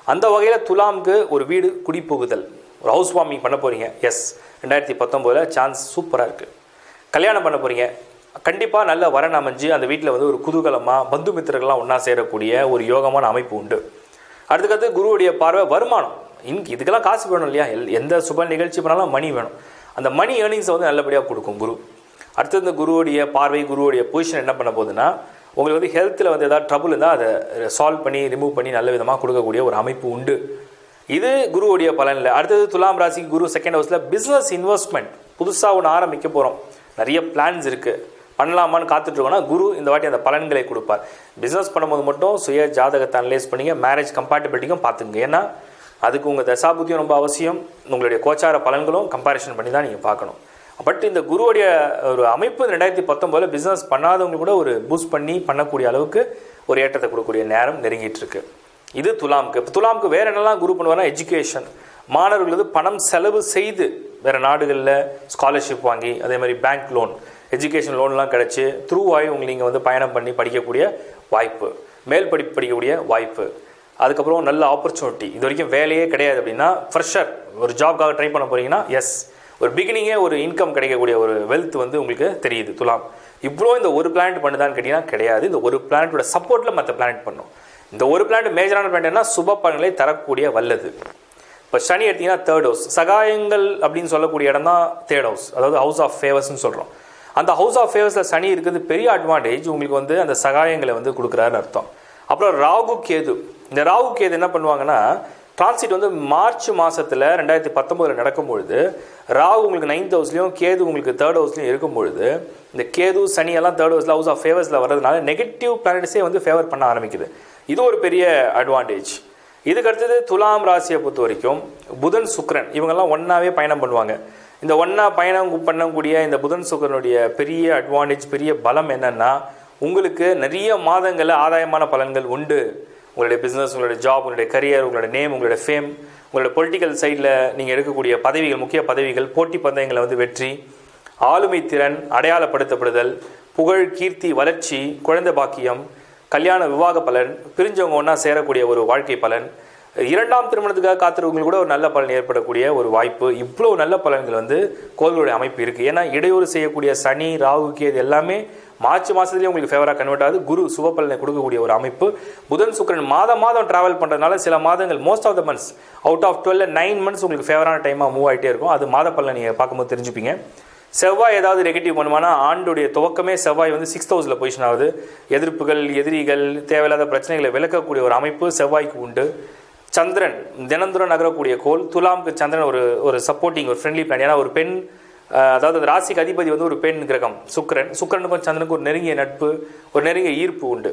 அந்த வகையில் துலாம்க்கு ஒரு வீடு குடிபுகுதல் ஒரு ஹவுஸ் வார்மிங் பண்ண போகிறீங்க எஸ் ரெண்டாயிரத்தி பத்தொம்போதில் சான்ஸ் சூப்பராக இருக்குது கல்யாணம் பண்ண போகிறீங்க கண்டிப்பாக நல்ல வரன் அமைஞ்சு அந்த வீட்டில் வந்து ஒரு குதூகலமாக பந்து மித்திரர்கள்லாம் ஒன்றா சேரக்கூடிய ஒரு யோகமான அமைப்பு உண்டு அடுத்துக்கடுத்து குருவுடைய பார்வை வருமானம் இன் இதுக்கெல்லாம் காசு வேணும் இல்லையா எல் எந்த சுப நிகழ்ச்சி பண்ணாலும் மணி வேணும் அந்த மணி ஏர்னிங்ஸை வந்து நல்லபடியாக கொடுக்கும் குரு அடுத்து இந்த குருவுடைய பார்வை குருவுடைய பொசிஷன் என்ன பண்ண போகுதுன்னா உங்களுக்கு வந்து ஹெல்த்தில் வந்து ஏதாவது ட்ரபுள் இருந்தால் அதை சால்வ் பண்ணி ரிமூவ் பண்ணி நல்ல விதமாக கொடுக்கக்கூடிய ஒரு அமைப்பு உண்டு இது குருவுடைய பலனில் அடுத்தது துலாம் ராசிக்கு குரு செகண்ட் ஹவுஸில் பிஸ்னஸ் இன்வெஸ்ட்மெண்ட் புதுசாக ஒன்று ஆரம்பிக்க போகிறோம் நிறைய பிளான்ஸ் இருக்குது பண்ணலாமான்னு காத்துட்ருக்கோன்னா குரு இந்த வாட்டி அந்த பலன்களை கொடுப்பார் பிஸ்னஸ் பண்ணும்போது மட்டும் சுய ஜாதகத்தை அனலைஸ் பண்ணிங்க மேரேஜ் கம்பேட்டபிலிட்டிக்கும் பார்த்துங்க ஏன்னா அதுக்கு உங்கள் தசாபுத்தியும் ரொம்ப அவசியம் உங்களுடைய கோச்சார பலன்களும் கம்பேரிஷன் பண்ணி தான் நீங்கள் பார்க்கணும் பட் இந்த குருவுடைய ஒரு அமைப்பு ரெண்டாயிரத்தி பத்தொம்போதில் பிஸ்னஸ் பண்ணாதவங்க கூட ஒரு பூஸ்ட் பண்ணி பண்ணக்கூடிய அளவுக்கு ஒரு ஏற்றத்தை கொடுக்கக்கூடிய நேரம் நெருங்கிட்டு இருக்கு இது துலாம்க்கு இப்போ துலாம்க்கு வேற என்னெல்லாம் குரு பண்ணுவார்னா எஜுகேஷன் மாணவர்களுக்கு பணம் செலவு செய்து வேற நாடுகளில் ஸ்காலர்ஷிப் வாங்கி அதே மாதிரி பேங்க் லோன் எஜுகேஷன் லோன்லாம் கிடச்சி த்ரூ ஆகி உங்களுக்கு நீங்கள் வந்து பயணம் பண்ணி படிக்கக்கூடிய வாய்ப்பு மேல் படிப்பு படிக்கக்கூடிய வாய்ப்பு அதுக்கப்புறம் நல்ல ஆப்பர்ச்சுனிட்டி இது வரைக்கும் வேலையே கிடையாது அப்படின்னா ஃப்ரெஷர் ஒரு ஜாப்காக ட்ரை பண்ண போறீங்கன்னா எஸ் ஒரு பிகினிங்கே ஒரு இன்கம் கிடைக்கக்கூடிய ஒரு வெல்த் வந்து உங்களுக்கு தெரியுது துலாம் இவ்வளோ இந்த ஒரு பிளானட் பண்ணுதான்னு கேட்டிங்கன்னா கிடையாது இந்த ஒரு பிளானட்டோட சப்போர்ட்டில் மற்ற பிளானட் பண்ணும் இந்த ஒரு பிளானட் மேஜரான பிளானட்னா சுப பலன்களை தரக்கூடிய வல்லது இப்போ சனி எடுத்தீங்கன்னா தேர்ட் ஹவுஸ் சகாயங்கள் அப்படின்னு சொல்லக்கூடிய இடம் தான் தேர்ட் ஹவுஸ் அதாவது ஹவுஸ் ஆஃப் ஃபேவர்ஸ்னு சொல்கிறோம் அந்த ஹவுஸ் ஆஃப் ஃபேவர்ஸில் சனி இருக்கிறது பெரிய அட்வான்டேஜ் உங்களுக்கு வந்து அந்த சகாயங்களை வந்து கொடுக்குறாருன்னு அர்த்தம் அப்புறம் ராகு கேது இந்த ராகு கேது என்ன பண்ணுவாங்கன்னா டிரான்சிட் வந்து மார்ச் மாதத்தில் ரெண்டாயிரத்தி பத்தொம்போதில் நடக்கும்பொழுது ராகு உங்களுக்கு நைன்த் ஹவுஸ்லையும் கேது உங்களுக்கு தேர்ட் ஹவுஸ்லையும் இருக்கும்பொழுது இந்த கேது சனி எல்லாம் தேர்ட் ஹவுஸில் ஹவுஸ் ஆஃப் ஃபேவர்ஸில் வர்றதுனால நெகட்டிவ் பிளானட்ஸே வந்து ஃபேவர் பண்ண ஆரம்பிக்குது இது ஒரு பெரிய அட்வான்டேஜ் இதுக்கு அடுத்தது துலாம் ராசியை பொறுத்த வரைக்கும் புதன் சுக்கிரன் இவங்கெல்லாம் ஒன்றாவே பயணம் பண்ணுவாங்க இந்த ஒன்றா பயணம் பண்ணக்கூடிய இந்த புதன் சுக்கிரனுடைய பெரிய அட்வான்டேஜ் பெரிய பலம் என்னன்னா உங்களுக்கு நிறைய மாதங்களில் ஆதாயமான பலன்கள் உண்டு உங்களுடைய பிஸ்னஸ் உங்களுடைய ஜாப் உங்களுடைய கரியர் உங்களுடைய நேம் உங்களுடைய ஃபேம் உங்களுடைய பொலிட்டிக்கல் சைடில் நீங்கள் எடுக்கக்கூடிய பதவிகள் முக்கிய பதவிகள் போட்டி பந்தயங்களை வந்து வெற்றி ஆளுமை திறன் அடையாளப்படுத்தப்படுதல் புகழ் கீர்த்தி வளர்ச்சி குழந்தை பாக்கியம் கல்யாண விவாக பலன் பிரிஞ்சவங்க ஒன்றா சேரக்கூடிய ஒரு வாழ்க்கை பலன் இரண்டாம் திருமணத்துக்காக காத்திருவங்களுக்கு கூட ஒரு நல்ல பலன் ஏற்படக்கூடிய ஒரு வாய்ப்பு இவ்வளோ நல்ல பலன்கள் வந்து கோள்களுடைய அமைப்பு இருக்குது ஏன்னா இடையூறு செய்யக்கூடிய சனி ராகு கேது எல்லாமே மார்ச் மாதத்துலேயே உங்களுக்கு ஃபேவராக கன்வெர்ட் ஆகுது குரு சுப பலனை கொடுக்கக்கூடிய ஒரு அமைப்பு புதன் சுக்கரன் மாதம் மாதம் ட்ராவல் பண்ணுறதுனால சில மாதங்கள் most of the months out of twelve nine months உங்களுக்கு ஃபேவரான டைமாக மூவ் ஆகிட்டே இருக்கும் அது மாத பலனை நீங்கள் பார்க்கும்போது தெரிஞ்சுப்பீங்க செவ்வாய் ஏதாவது நெகட்டிவ் பண்ணுமானா ஆண்டுடைய துவக்கமே செவ்வாய் வந்து சிக்ஸ்த் ஹவுஸில் பொசிஷன் ஆகுது எதிர்ப்புகள் எதிரிகள் தேவையில்லாத பிரச்சனைகளை விளக்கக்கூடிய ஒரு அமைப்பு செவ்வாய்க்கு உண்டு சந்திரன் தினந்தோறும் நகரக்கூடிய கோள் துலாம்க்கு சந்திரன் ஒரு ஒரு சப்போர்ட்டிங் ஒரு ஃப்ரெண்ட்லி பிளான் ஏன்னா ஒரு பெண் அதாவது அந்த ராசிக்கு அதிபதி வந்து ஒரு பெண் கிரகம் சுக்கரன் சுக்கரனுக்கும் சந்திரனுக்கும் ஒரு நெருங்கிய நட்பு ஒரு நெருங்கிய ஈர்ப்பு உண்டு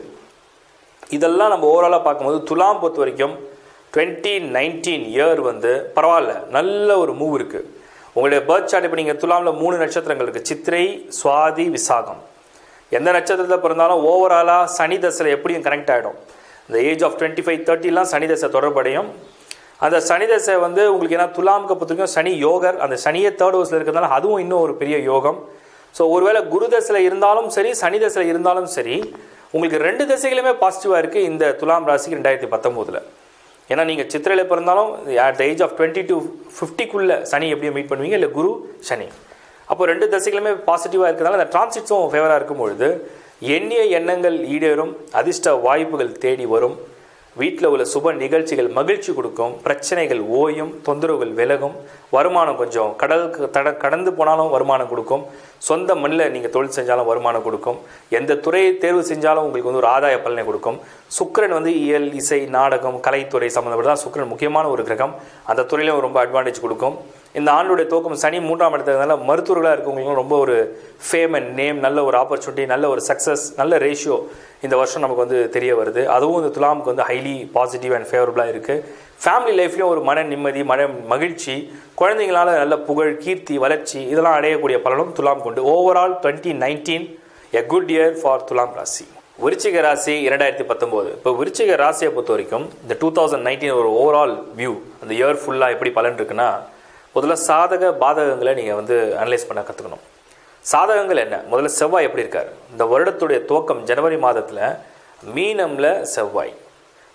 இதெல்லாம் நம்ம ஓவராலாக பார்க்கும்போது துலாம் பொறுத்த வரைக்கும் டுவெண்ட்டி நைன்டீன் இயர் வந்து பரவாயில்ல நல்ல ஒரு மூவ் இருக்குது உங்களுடைய பர்த் சார்ட் இப்போ நீங்கள் துலாமில் மூணு நட்சத்திரங்கள் இருக்குது சித்திரை சுவாதி விசாகம் எந்த நட்சத்திரத்தில் பிறந்தாலும் ஓவராலாக சனி தசையில் எப்படியும் கனெக்ட் ஆகிடும் இந்த ஏஜ் ஆஃப் டுவெண்ட்டி ஃபைவ் தேர்ட்டிலாம் சனி தசை தொடர்படையும் அந்த சனி தசை வந்து உங்களுக்கு ஏன்னா துலாமுக்கு பொறுத்தவரைக்கும் சனி யோகர் அந்த சனியே தேர்ட் ஹவுஸில் இருக்கிறதுனால அதுவும் இன்னும் ஒரு பெரிய யோகம் ஸோ ஒருவேளை குரு தசையில் இருந்தாலும் சரி சனி தசையில் இருந்தாலும் சரி உங்களுக்கு ரெண்டு திசைகளுமே பாசிட்டிவாக இருக்குது இந்த துலாம் ராசிக்கு ரெண்டாயிரத்தி பத்தொம்போதில் ஏன்னா நீங்கள் சித்திரையில் பிறந்தாலும் at the age of twenty to ஃபிஃப்டிக்குள்ளே சனி எப்படியும் மீட் பண்ணுவீங்க இல்லை குரு சனி அப்போ ரெண்டு திசைகளுமே பாசிட்டிவாக இருக்கிறதால அந்த டிரான்சிட்ஸும் ஃபேவராக இருக்கும் பொழுது எண்ணிய எண்ணங்கள் ஈடேறும் அதிர்ஷ்ட வாய்ப்புகள் தேடி வரும் வீட்டில் உள்ள சுப நிகழ்ச்சிகள் மகிழ்ச்சி கொடுக்கும் பிரச்சனைகள் ஓயும் தொந்தரவுகள் விலகும் வருமானம் கொஞ்சம் கடலுக்கு தட கடந்து போனாலும் வருமானம் கொடுக்கும் சொந்த மண்ணில் நீங்கள் தொழில் செஞ்சாலும் வருமானம் கொடுக்கும் எந்த துறையை தேர்வு செஞ்சாலும் உங்களுக்கு வந்து ஒரு ஆதாய பலனை கொடுக்கும் சுக்கிரன் வந்து இயல் இசை நாடகம் கலைத்துறை சம்மந்தப்பட்ட தான் சுக்கிரன் முக்கியமான ஒரு கிரகம் அந்த துறையிலும் ரொம்ப அட்வான்டேஜ் கொடுக்கும் இந்த ஆண்டுடைய துவக்கம் சனி மூன்றாம் இடத்துனால மருத்துவர்களாக இருக்கவங்களுக்கும் ரொம்ப ஒரு ஃபேம் அண்ட் நேம் நல்ல ஒரு ஆப்பர்ச்சுனிட்டி நல்ல ஒரு சக்ஸஸ் நல்ல ரேஷியோ இந்த வருஷம் நமக்கு வந்து தெரிய வருது அதுவும் இந்த துலாமுக்கு வந்து ஹைலி பாசிட்டிவ் அண்ட் ஃபேவரபுளாக இருக்குது ஃபேமிலி லைஃப்லையும் ஒரு மன நிம்மதி மன மகிழ்ச்சி குழந்தைங்களால நல்ல புகழ் கீர்த்தி வளர்ச்சி இதெல்லாம் அடையக்கூடிய பலனும் துலாம் கொண்டு overall twenty nineteen a good year for Thulam ராசி விருச்சிக ராசி இரண்டாயிரத்தி பத்தொம்போது இப்போ விருச்சிக ராசியை பொறுத்த வரைக்கும் இந்த டூ தௌசண்ட் நைன்டீன் ஒரு ஓவரால் வியூ அந்த இயர் ஃபுல்லாக எப்படி பலன் இருக்குன்னா முதல்ல சாதக பாதகங்களை நீங்கள் வந்து அனலைஸ் பண்ண கற்றுக்கணும் சாதகங்கள் என்ன முதல்ல செவ்வாய் எப்படி இருக்கார் இந்த வருடத்துடைய துவக்கம் ஜனவரி மாதத்தில் மீனமில் செவ்வாய்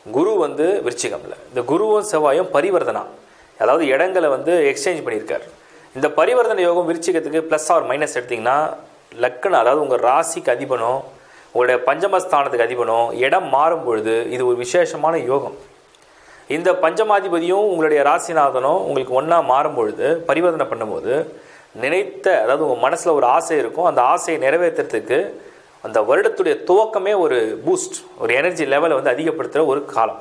குரு வந்து விருச்சிகம்ல இந்த குருவும் செவ்வாயும் பரிவர்த்தனா அதாவது இடங்களை வந்து எக்ஸ்சேஞ்ச் பண்ணியிருக்கார் இந்த பரிவர்த்தனை யோகம் விருச்சிகத்துக்கு ப்ளஸ் ஆர் மைனஸ் எடுத்திங்கன்னா லக்கணம் அதாவது உங்கள் ராசிக்கு அதிபனோ உங்களுடைய பஞ்சமஸ்தானத்துக்கு அதிபனோ இடம் மாறும் பொழுது இது ஒரு விசேஷமான யோகம் இந்த பஞ்சமாதிபதியும் உங்களுடைய ராசிநாதனும் உங்களுக்கு ஒன்றா மாறும் பொழுது பரிவர்த்தனை பண்ணும்போது நினைத்த அதாவது உங்கள் மனசில் ஒரு ஆசை இருக்கும் அந்த ஆசையை நிறைவேற்றுறதுக்கு அந்த வருடத்துடைய துவக்கமே ஒரு பூஸ்ட் ஒரு எனர்ஜி லெவலை வந்து அதிகப்படுத்துகிற ஒரு காலம்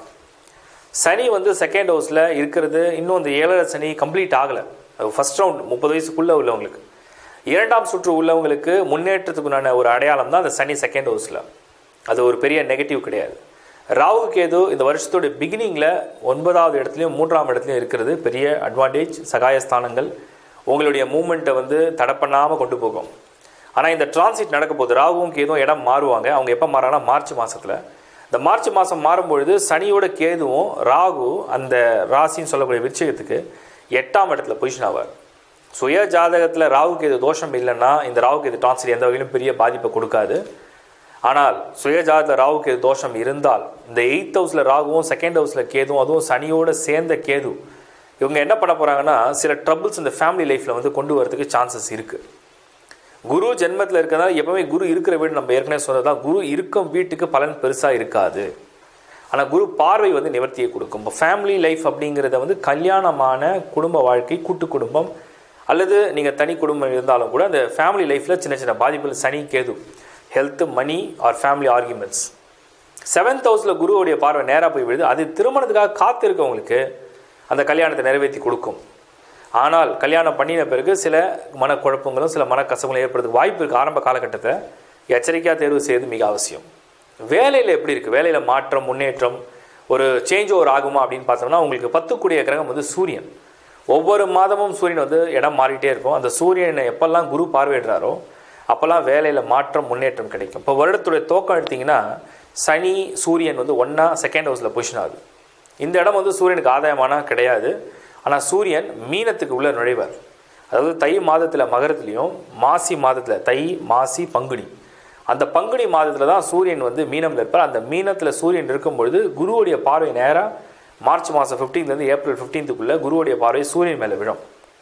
சனி வந்து செகண்ட் ஹவுஸில் இருக்கிறது இன்னும் அந்த ஏழரை சனி கம்ப்ளீட் ஆகலை ஃபர்ஸ்ட் ரவுண்ட் முப்பது வயசுக்குள்ளே உள்ளவங்களுக்கு இரண்டாம் சுற்று உள்ளவங்களுக்கு முன்னேற்றத்துக்குண்டான ஒரு அடையாளம் தான் அந்த சனி செகண்ட் ஹவுஸில் அது ஒரு பெரிய நெகட்டிவ் கிடையாது ராகு கேது இந்த வருஷத்தோட பிகினிங்கில் ஒன்பதாவது இடத்துலையும் மூன்றாம் இடத்துலையும் இருக்கிறது பெரிய அட்வான்டேஜ் சகாயஸ்தானங்கள் உங்களுடைய மூமெண்ட்டை வந்து தடை பண்ணாமல் கொண்டு போகும் ஆனால் இந்த டிரான்சிட் நடக்க போகுது ராகுவும் கேதுவும் இடம் மாறுவாங்க அவங்க எப்போ மாறாங்கன்னா மார்ச் மாதத்தில் இந்த மார்ச் மாதம் மாறும்பொழுது சனியோட கேதுவும் ராகு அந்த ராசின்னு சொல்லக்கூடிய விருச்சிகத்துக்கு எட்டாம் இடத்துல பொசிஷன் ஆவார் சுய ஜாதகத்தில் ராகு கேது தோஷம் இல்லைன்னா இந்த ராகு கேது டிரான்சிட் எந்த வகையிலும் பெரிய பாதிப்பை கொடுக்காது ஆனால் சுய ஜாதகத்தில் ராகு கேது தோஷம் இருந்தால் இந்த எயித் ஹவுஸில் ராகுவும் செகண்ட் ஹவுஸில் கேதுவும் அதுவும் சனியோட சேர்ந்த கேது இவங்க என்ன பண்ண போகிறாங்கன்னா சில ட்ரபிள்ஸ் இந்த ஃபேமிலி லைஃப்பில் வந்து கொண்டு வரதுக்கு சான்சஸ் இருக்குது குரு ஜென்மத்தில் இருக்கிறதா எப்பவுமே குரு இருக்கிற வீடு நம்ம ஏற்கனவே சொன்னதான் குரு இருக்கும் வீட்டுக்கு பலன் பெருசாக இருக்காது ஆனால் குரு பார்வை வந்து நிவர்த்தியை கொடுக்கும் இப்போ ஃபேமிலி லைஃப் அப்படிங்கிறத வந்து கல்யாணமான குடும்ப வாழ்க்கை கூட்டு குடும்பம் அல்லது நீங்கள் தனி குடும்பம் இருந்தாலும் கூட அந்த ஃபேமிலி லைஃப்பில் சின்ன சின்ன பாதிப்புகள் Sani Ketu health money or family arguments seventh ஹவுஸில் குருவுடைய பார்வை நேராக போய் விடுது அது திருமணத்துக்காக காத்திருக்கவங்களுக்கு அந்த கல்யாணத்தை நிறைவேற்றி கொடுக்கும் ஆனால் கல்யாணம் பண்ணின பிறகு சில மனக்குழப்பங்களும் சில மனக்கசங்களும் ஏற்படுறதுக்கு வாய்ப்பு இருக்குது ஆரம்ப காலகட்டத்தை எச்சரிக்கையாக தேர்வு செய்வது மிக அவசியம் வேலையில் எப்படி இருக்குது வேலையில் மாற்றம் முன்னேற்றம் ஒரு சேஞ்ச் ஓவர் ஆகுமா அப்படின்னு பார்த்தோம்னா உங்களுக்கு பத்துக்குடிய கிரகம் வந்து சூரியன் ஒவ்வொரு மாதமும் சூரியன் வந்து இடம் மாறிட்டே இருக்கும் அந்த சூரியனை எப்பெல்லாம் குரு பார்வையிடுறாரோ அப்போல்லாம் வேலையில் மாற்றம் முன்னேற்றம் கிடைக்கும் இப்போ வருடத்துடைய தோக்கம் எடுத்திங்கன்னா சனி சூரியன் வந்து ஒன்றா செகண்ட் ஹவுஸில் பொசிஷன் ஆகுது இந்த இடம் வந்து சூரியனுக்கு ஆதாயமான கிடையாது ஆனால் சூரியன் மீனத்துக்கு உள்ள நுழைவார் அதாவது தை மாதத்தில் மகரத்துலேயும் மாசி மாதத்தில் தை மாசி பங்குனி அந்த பங்குனி மாதத்தில் தான் சூரியன் வந்து மீனம்ல இருப்பார் அந்த மீனத்தில் சூரியன் இருக்கும் பொழுது குருவுடைய பார்வை நேராக மார்ச் மாதம் ஃபிஃப்டீன்லேருந்து ஏப்ரல் ஃபிஃப்டீன்த்துக்குள்ளே குருவுடைய பார்வை சூரியன் மேலே விழும்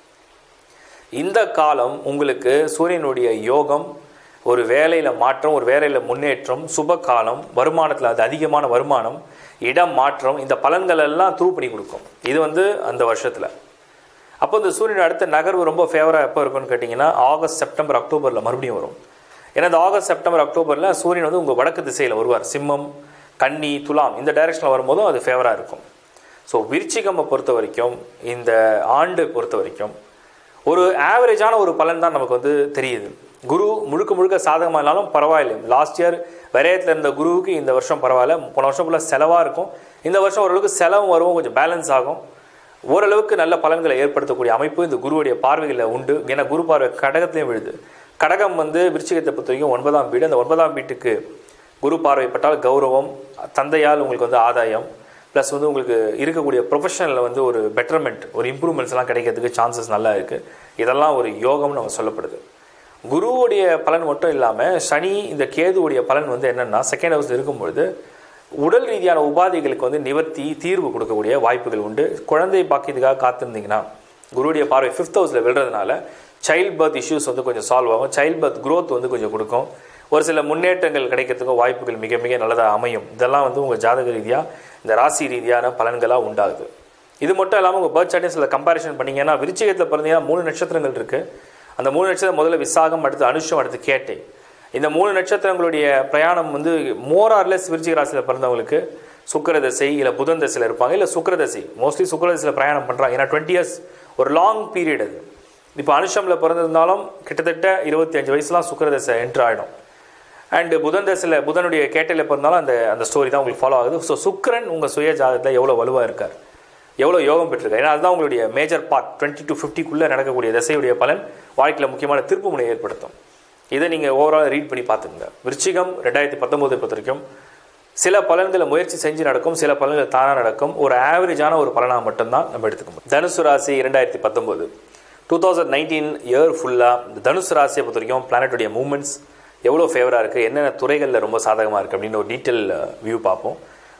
இந்த காலம் உங்களுக்கு சூரியனுடைய யோகம் ஒரு வேலையில் மாற்றம் ஒரு வேலையில் முன்னேற்றம் சுப காலம் வருமானத்தில் அது அதிகமான வருமானம் இடம் மாற்றம் இந்த பலன்கள் எல்லாம் த்ரூ பண்ணி கொடுக்கும் இது வந்து அந்த வருஷத்தில் அப்போ இந்த சூரியன் அடுத்த நகர்வு ரொம்ப ஃபேவராக எப்போ இருக்கும்னு கேட்டிங்கன்னா ஆகஸ்ட் செப்டம்பர் அக்டோபரில் மறுபடியும் வரும் ஏன்னா இந்த ஆகஸ்ட் செப்டம்பர் அக்டோபரில் சூரியன் வந்து உங்கள் வடக்கு திசையில் வருவார் சிம்மம் கன்னி துலாம் இந்த டைரெக்ஷனில் வரும்போதும் அது ஃபேவராக இருக்கும் ஸோ விருச்சிகம்மை பொறுத்த வரைக்கும் இந்த ஆண்டு பொறுத்த வரைக்கும் ஒரு ஆவரேஜான ஒரு பலன் தான் நமக்கு வந்து தெரியுது குரு முழுக்க முழுக்க சாதகமாக இருந்தாலும் பரவாயில்லை லாஸ்ட் இயர் விரயத்தில் இருந்த குருவுக்கு இந்த வருஷம் பரவாயில்ல போன வருஷம் ஃபுல்லாக செலவாக இருக்கும் இந்த வருஷம் ஓரளவுக்கு செலவும் வரும் கொஞ்சம் பேலன்ஸ் ஆகும் ஓரளவுக்கு நல்ல பலன்களை ஏற்படுத்தக்கூடிய அமைப்பு இந்த குருவுடைய பார்வைகளில் உண்டு ஏன்னா குரு பார்வை கடகத்துலேயும் விழுது கடகம் வந்து விருச்சிகத்தை பொறுத்த வரைக்கும் ஒன்பதாம் வீடு அந்த ஒன்பதாம் வீட்டுக்கு குரு பார்வைப்பட்டால் கௌரவம் தந்தையால் உங்களுக்கு வந்து ஆதாயம் ப்ளஸ் வந்து உங்களுக்கு இருக்கக்கூடிய ப்ரொஃபஷனில் வந்து ஒரு பெட்டர்மெண்ட் ஒரு இம்ப்ரூவ்மெண்ட்ஸ் எல்லாம் கிடைக்கிறதுக்கு சான்சஸ் நல்லா இருக்குது இதெல்லாம் ஒரு யோகம்னு நம்ம சொல்லப்படுது குருவுடைய பலன் மட்டும் இல்லாமல் சனி இந்த கேதுவுடைய பலன் வந்து என்னென்னா செகண்ட் ஹவுஸில் இருக்கும்பொழுது உடல் ரீதியான உபாதைகளுக்கு வந்து நிவர்த்தி தீர்வு கொடுக்கக்கூடிய வாய்ப்புகள் உண்டு குழந்தை பாக்கியத்துக்காக காத்திருந்தீங்கன்னா குருவுடைய பார்வை ஃபிஃப்த் ஹவுஸில் விழுறதுனால சைல்ட் பர்த் இஷ்யூஸ் வந்து கொஞ்சம் சால்வ் ஆகும் சைல்ட் பர்த் க்ரோத் வந்து கொஞ்சம் கொடுக்கும் ஒரு சில முன்னேற்றங்கள் கிடைக்கிறதுக்கும் வாய்ப்புகள் மிக மிக நல்லதாக அமையும் இதெல்லாம் வந்து உங்கள் ஜாதக ரீதியாக இந்த ராசி ரீதியான பலன்களாக உண்டாகுது இது மட்டும் இல்லாமல் உங்கள் பர்த் சார்ட்டில் கம்பேரிஷன் பண்ணிங்கன்னா விருச்சிகத்தில் பிறந்தீங்கன்னா மூணு நட்சத்திரங்கள் இருக்குது அந்த மூணு நட்சத்திரம் முதல்ல விசாகம் அடுத்து அனுஷம் அடுத்து கேட்டை இந்த மூணு நட்சத்திரங்களுடைய பிரயாணம் வந்து மோரார்லெஸ் விருச்சிக ராசியில் பிறந்தவங்களுக்கு சுக்கர தசை இல்லை புதன் தசையில் இருப்பாங்க இல்லை சுக்கர தசை மோஸ்ட்லி சுக்கர தசையில் பிரயாணம் பண்ணுறாங்க ஏன்னா டுவெண்ட்டி இயர்ஸ் ஒரு லாங் பீரியட் அது இப்போ அனுஷமில் பிறந்திருந்தாலும் கிட்டத்தட்ட இருபத்தி அஞ்சு வயசுலாம் சுக்கர தசை என்ட்ரு ஆகிடும் அண்டு புதன் தசையில் புதனுடைய கேட்டையில் பிறந்தாலும் அந்த அந்த ஸ்டோரி தான் உங்களுக்கு ஃபாலோ ஆகுது ஸோ சுக்கரன் உங்கள் சுய ஜாதகத்தில் எவ்வளோ வலுவாக இருக்கார் எவ்வளோ யோகம் பெற்றிருக்காரு ஏன்னா அதுதான் உங்களுடைய மேஜர் பார்ட் டுவெண்ட்டி டு ஃபிஃப்டிக்குள்ளே நடக்கக்கூடிய தசையுடைய பலன் வாழ்க்கையில் முக்கியமான திருப்பு முனை ஏற்படுத்தும் இதை நீங்கள் ஓவரால் ரீட் பண்ணி பார்த்துங்க விருச்சிகம் ரெண்டாயிரத்தி பத்தொம்போதை பொறுத்த வரைக்கும் சில பலன்களை முயற்சி செஞ்சு நடக்கும் சில பலன்கள் தானாக நடக்கும் ஒரு ஆவரேஜான ஒரு பலனாக மட்டும்தான் நம்ம எடுத்துக்க முடியும் தனுசு ராசி இரண்டாயிரத்தி பத்தொம்போது டூ தௌசண்ட் நைன்டீன் இயர் ஃபுல்லாக இந்த தனுசு ராசியை பொறுத்த வரைக்கும் பிளானட்டுடைய மூமெண்ட்ஸ் எவ்வளோ ஃபேவராக இருக்குது என்னென்ன துறைகளில் ரொம்ப சாதகமாக இருக்குது அப்படின்னு ஒரு டீட்டெயில் வியூ பார்ப்போம்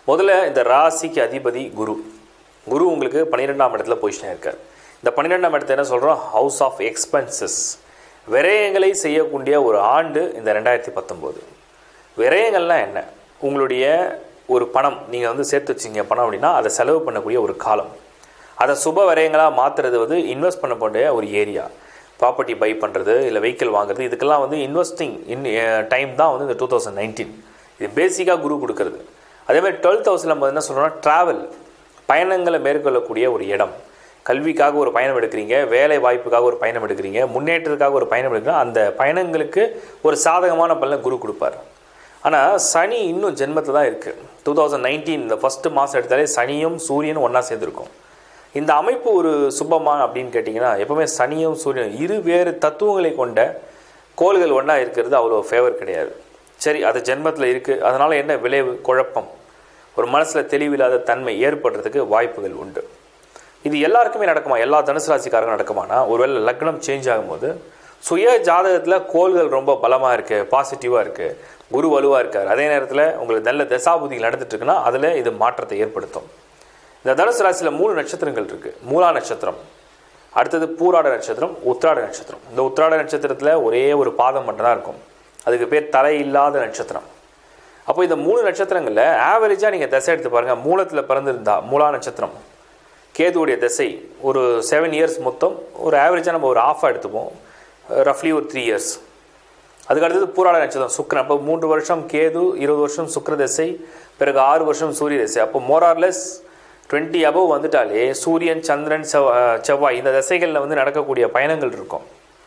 முதல்ல இந்த ராசிக்கு அதிபதி குரு குரு உங்களுக்கு பன்னிரெண்டாம் இடத்துல பொசிஷன் இருக்கார் இந்த பன்னிரெண்டாம் இடத்துல என்ன சொல்கிறோம் ஹவுஸ் ஆஃப் எக்ஸ்பென்சஸ் விரயங்களை செய்யக்கூடிய ஒரு ஆண்டு இந்த ரெண்டாயிரத்தி பத்தொம்போது விரயங்கள்லாம் என்ன உங்களுடைய ஒரு பணம் நீங்கள் வந்து சேர்த்து வச்சிங்க பணம் அப்படின்னா அதை செலவு பண்ணக்கூடிய ஒரு காலம் அதை சுப விரயங்களாக மாற்றுறது வந்து இன்வெஸ்ட் பண்ணக்கூடிய ஒரு ஏரியா ப்ராப்பர்ட்டி பை பண்ணுறது இல்லை வெஹிக்கிள் வாங்குறது இதுக்கெல்லாம் வந்து இன்வெஸ்டிங் இன் டைம் தான் வந்து இந்த டூ தௌசண்ட் நைன்டீன் இது பேசிக்காக குரு கொடுக்கறது அதே மாதிரி டுவெல்த் ஹவுஸில் நம்ம என்ன சொல்கிறோம்னா ட்ராவல் பயணங்களை மேற்கொள்ளக்கூடிய ஒரு இடம் கல்விக்காக ஒரு பயணம் எடுக்கிறீங்க வேலை வாய்ப்புக்காக ஒரு பயணம் எடுக்கிறீங்க முன்னேற்றத்துக்காக ஒரு பயணம் எடுக்கிறீங்க அந்த பயணங்களுக்கு ஒரு சாதகமான பலனை குரு கொடுப்பார் ஆனால் சனி இன்னும் ஜென்மத்தில் தான் இருக்குது டூ தௌசண்ட் நைன்டீன் இந்த ஃபஸ்ட்டு மாதம் எடுத்தாலே சனியும் சூரியனும் ஒன்றா சேர்ந்துருக்கும் இந்த அமைப்பு ஒரு சுபமா அப்படின்னு கேட்டிங்கன்னா எப்பவுமே சனியும் சூரியனும் இரு வேறு தத்துவங்களை கொண்ட கோள்கள் ஒன்றா இருக்கிறது அவ்வளோ ஃபேவர் கிடையாது சரி அது ஜென்மத்தில் இருக்குது அதனால் என்ன விளைவு குழப்பம் ஒரு மனசில் தெளிவில்லாத தன்மை ஏற்படுறதுக்கு வாய்ப்புகள் உண்டு இது எல்லாருக்குமே நடக்குமா எல்லா தனுசு ராசிக்காரங்களும் நடக்குமானா ஒருவேளை லக்னம் சேஞ்ச் ஆகும்போது சுய ஜாதகத்தில் கோள்கள் ரொம்ப பலமாக இருக்குது பாசிட்டிவாக இருக்குது குரு வலுவாக இருக்கார் அதே நேரத்தில் உங்களுக்கு நல்ல தசாபுதிகள் நடந்துட்டு இருக்குன்னா அதில் இது மாற்றத்தை ஏற்படுத்தும் இந்த தனுசு ராசியில் மூணு நட்சத்திரங்கள் இருக்குது மூலா நட்சத்திரம் அடுத்தது பூராட நட்சத்திரம் உத்திராட நட்சத்திரம் இந்த உத்திராட நட்சத்திரத்தில் ஒரே ஒரு பாதம் மட்டும்தான் இருக்கும் அதுக்கு பேர் தலை இல்லாத நட்சத்திரம் அப்போ இந்த மூணு நட்சத்திரங்களில் ஆவரேஜாக நீங்கள் திசை எடுத்து பாருங்கள் மூலத்தில் பிறந்திருந்தா மூலா நட்சத்திரம் கேதுவுடைய திசை ஒரு செவன் இயர்ஸ் மொத்தம் ஒரு ஆவரேஜாக நம்ம ஒரு ஆஃபாக எடுத்துப்போம் ரஃப்லி ஒரு த்ரீ இயர்ஸ் அதுக்கு அடுத்தது பூராட நட்சத்திரம் சுக்கரன் அப்போ மூன்று வருஷம் கேது இருபது வருஷம் சுக்கர திசை பிறகு ஆறு வருஷம் சூரிய திசை அப்போ மோரார்லெஸ் டுவெண்ட்டி அபவ் வந்துட்டாலே சூரியன் சந்திரன் செவ் செவ்வாய் இந்த திசைகளில் வந்து நடக்கக்கூடிய பயணங்கள் இருக்கும்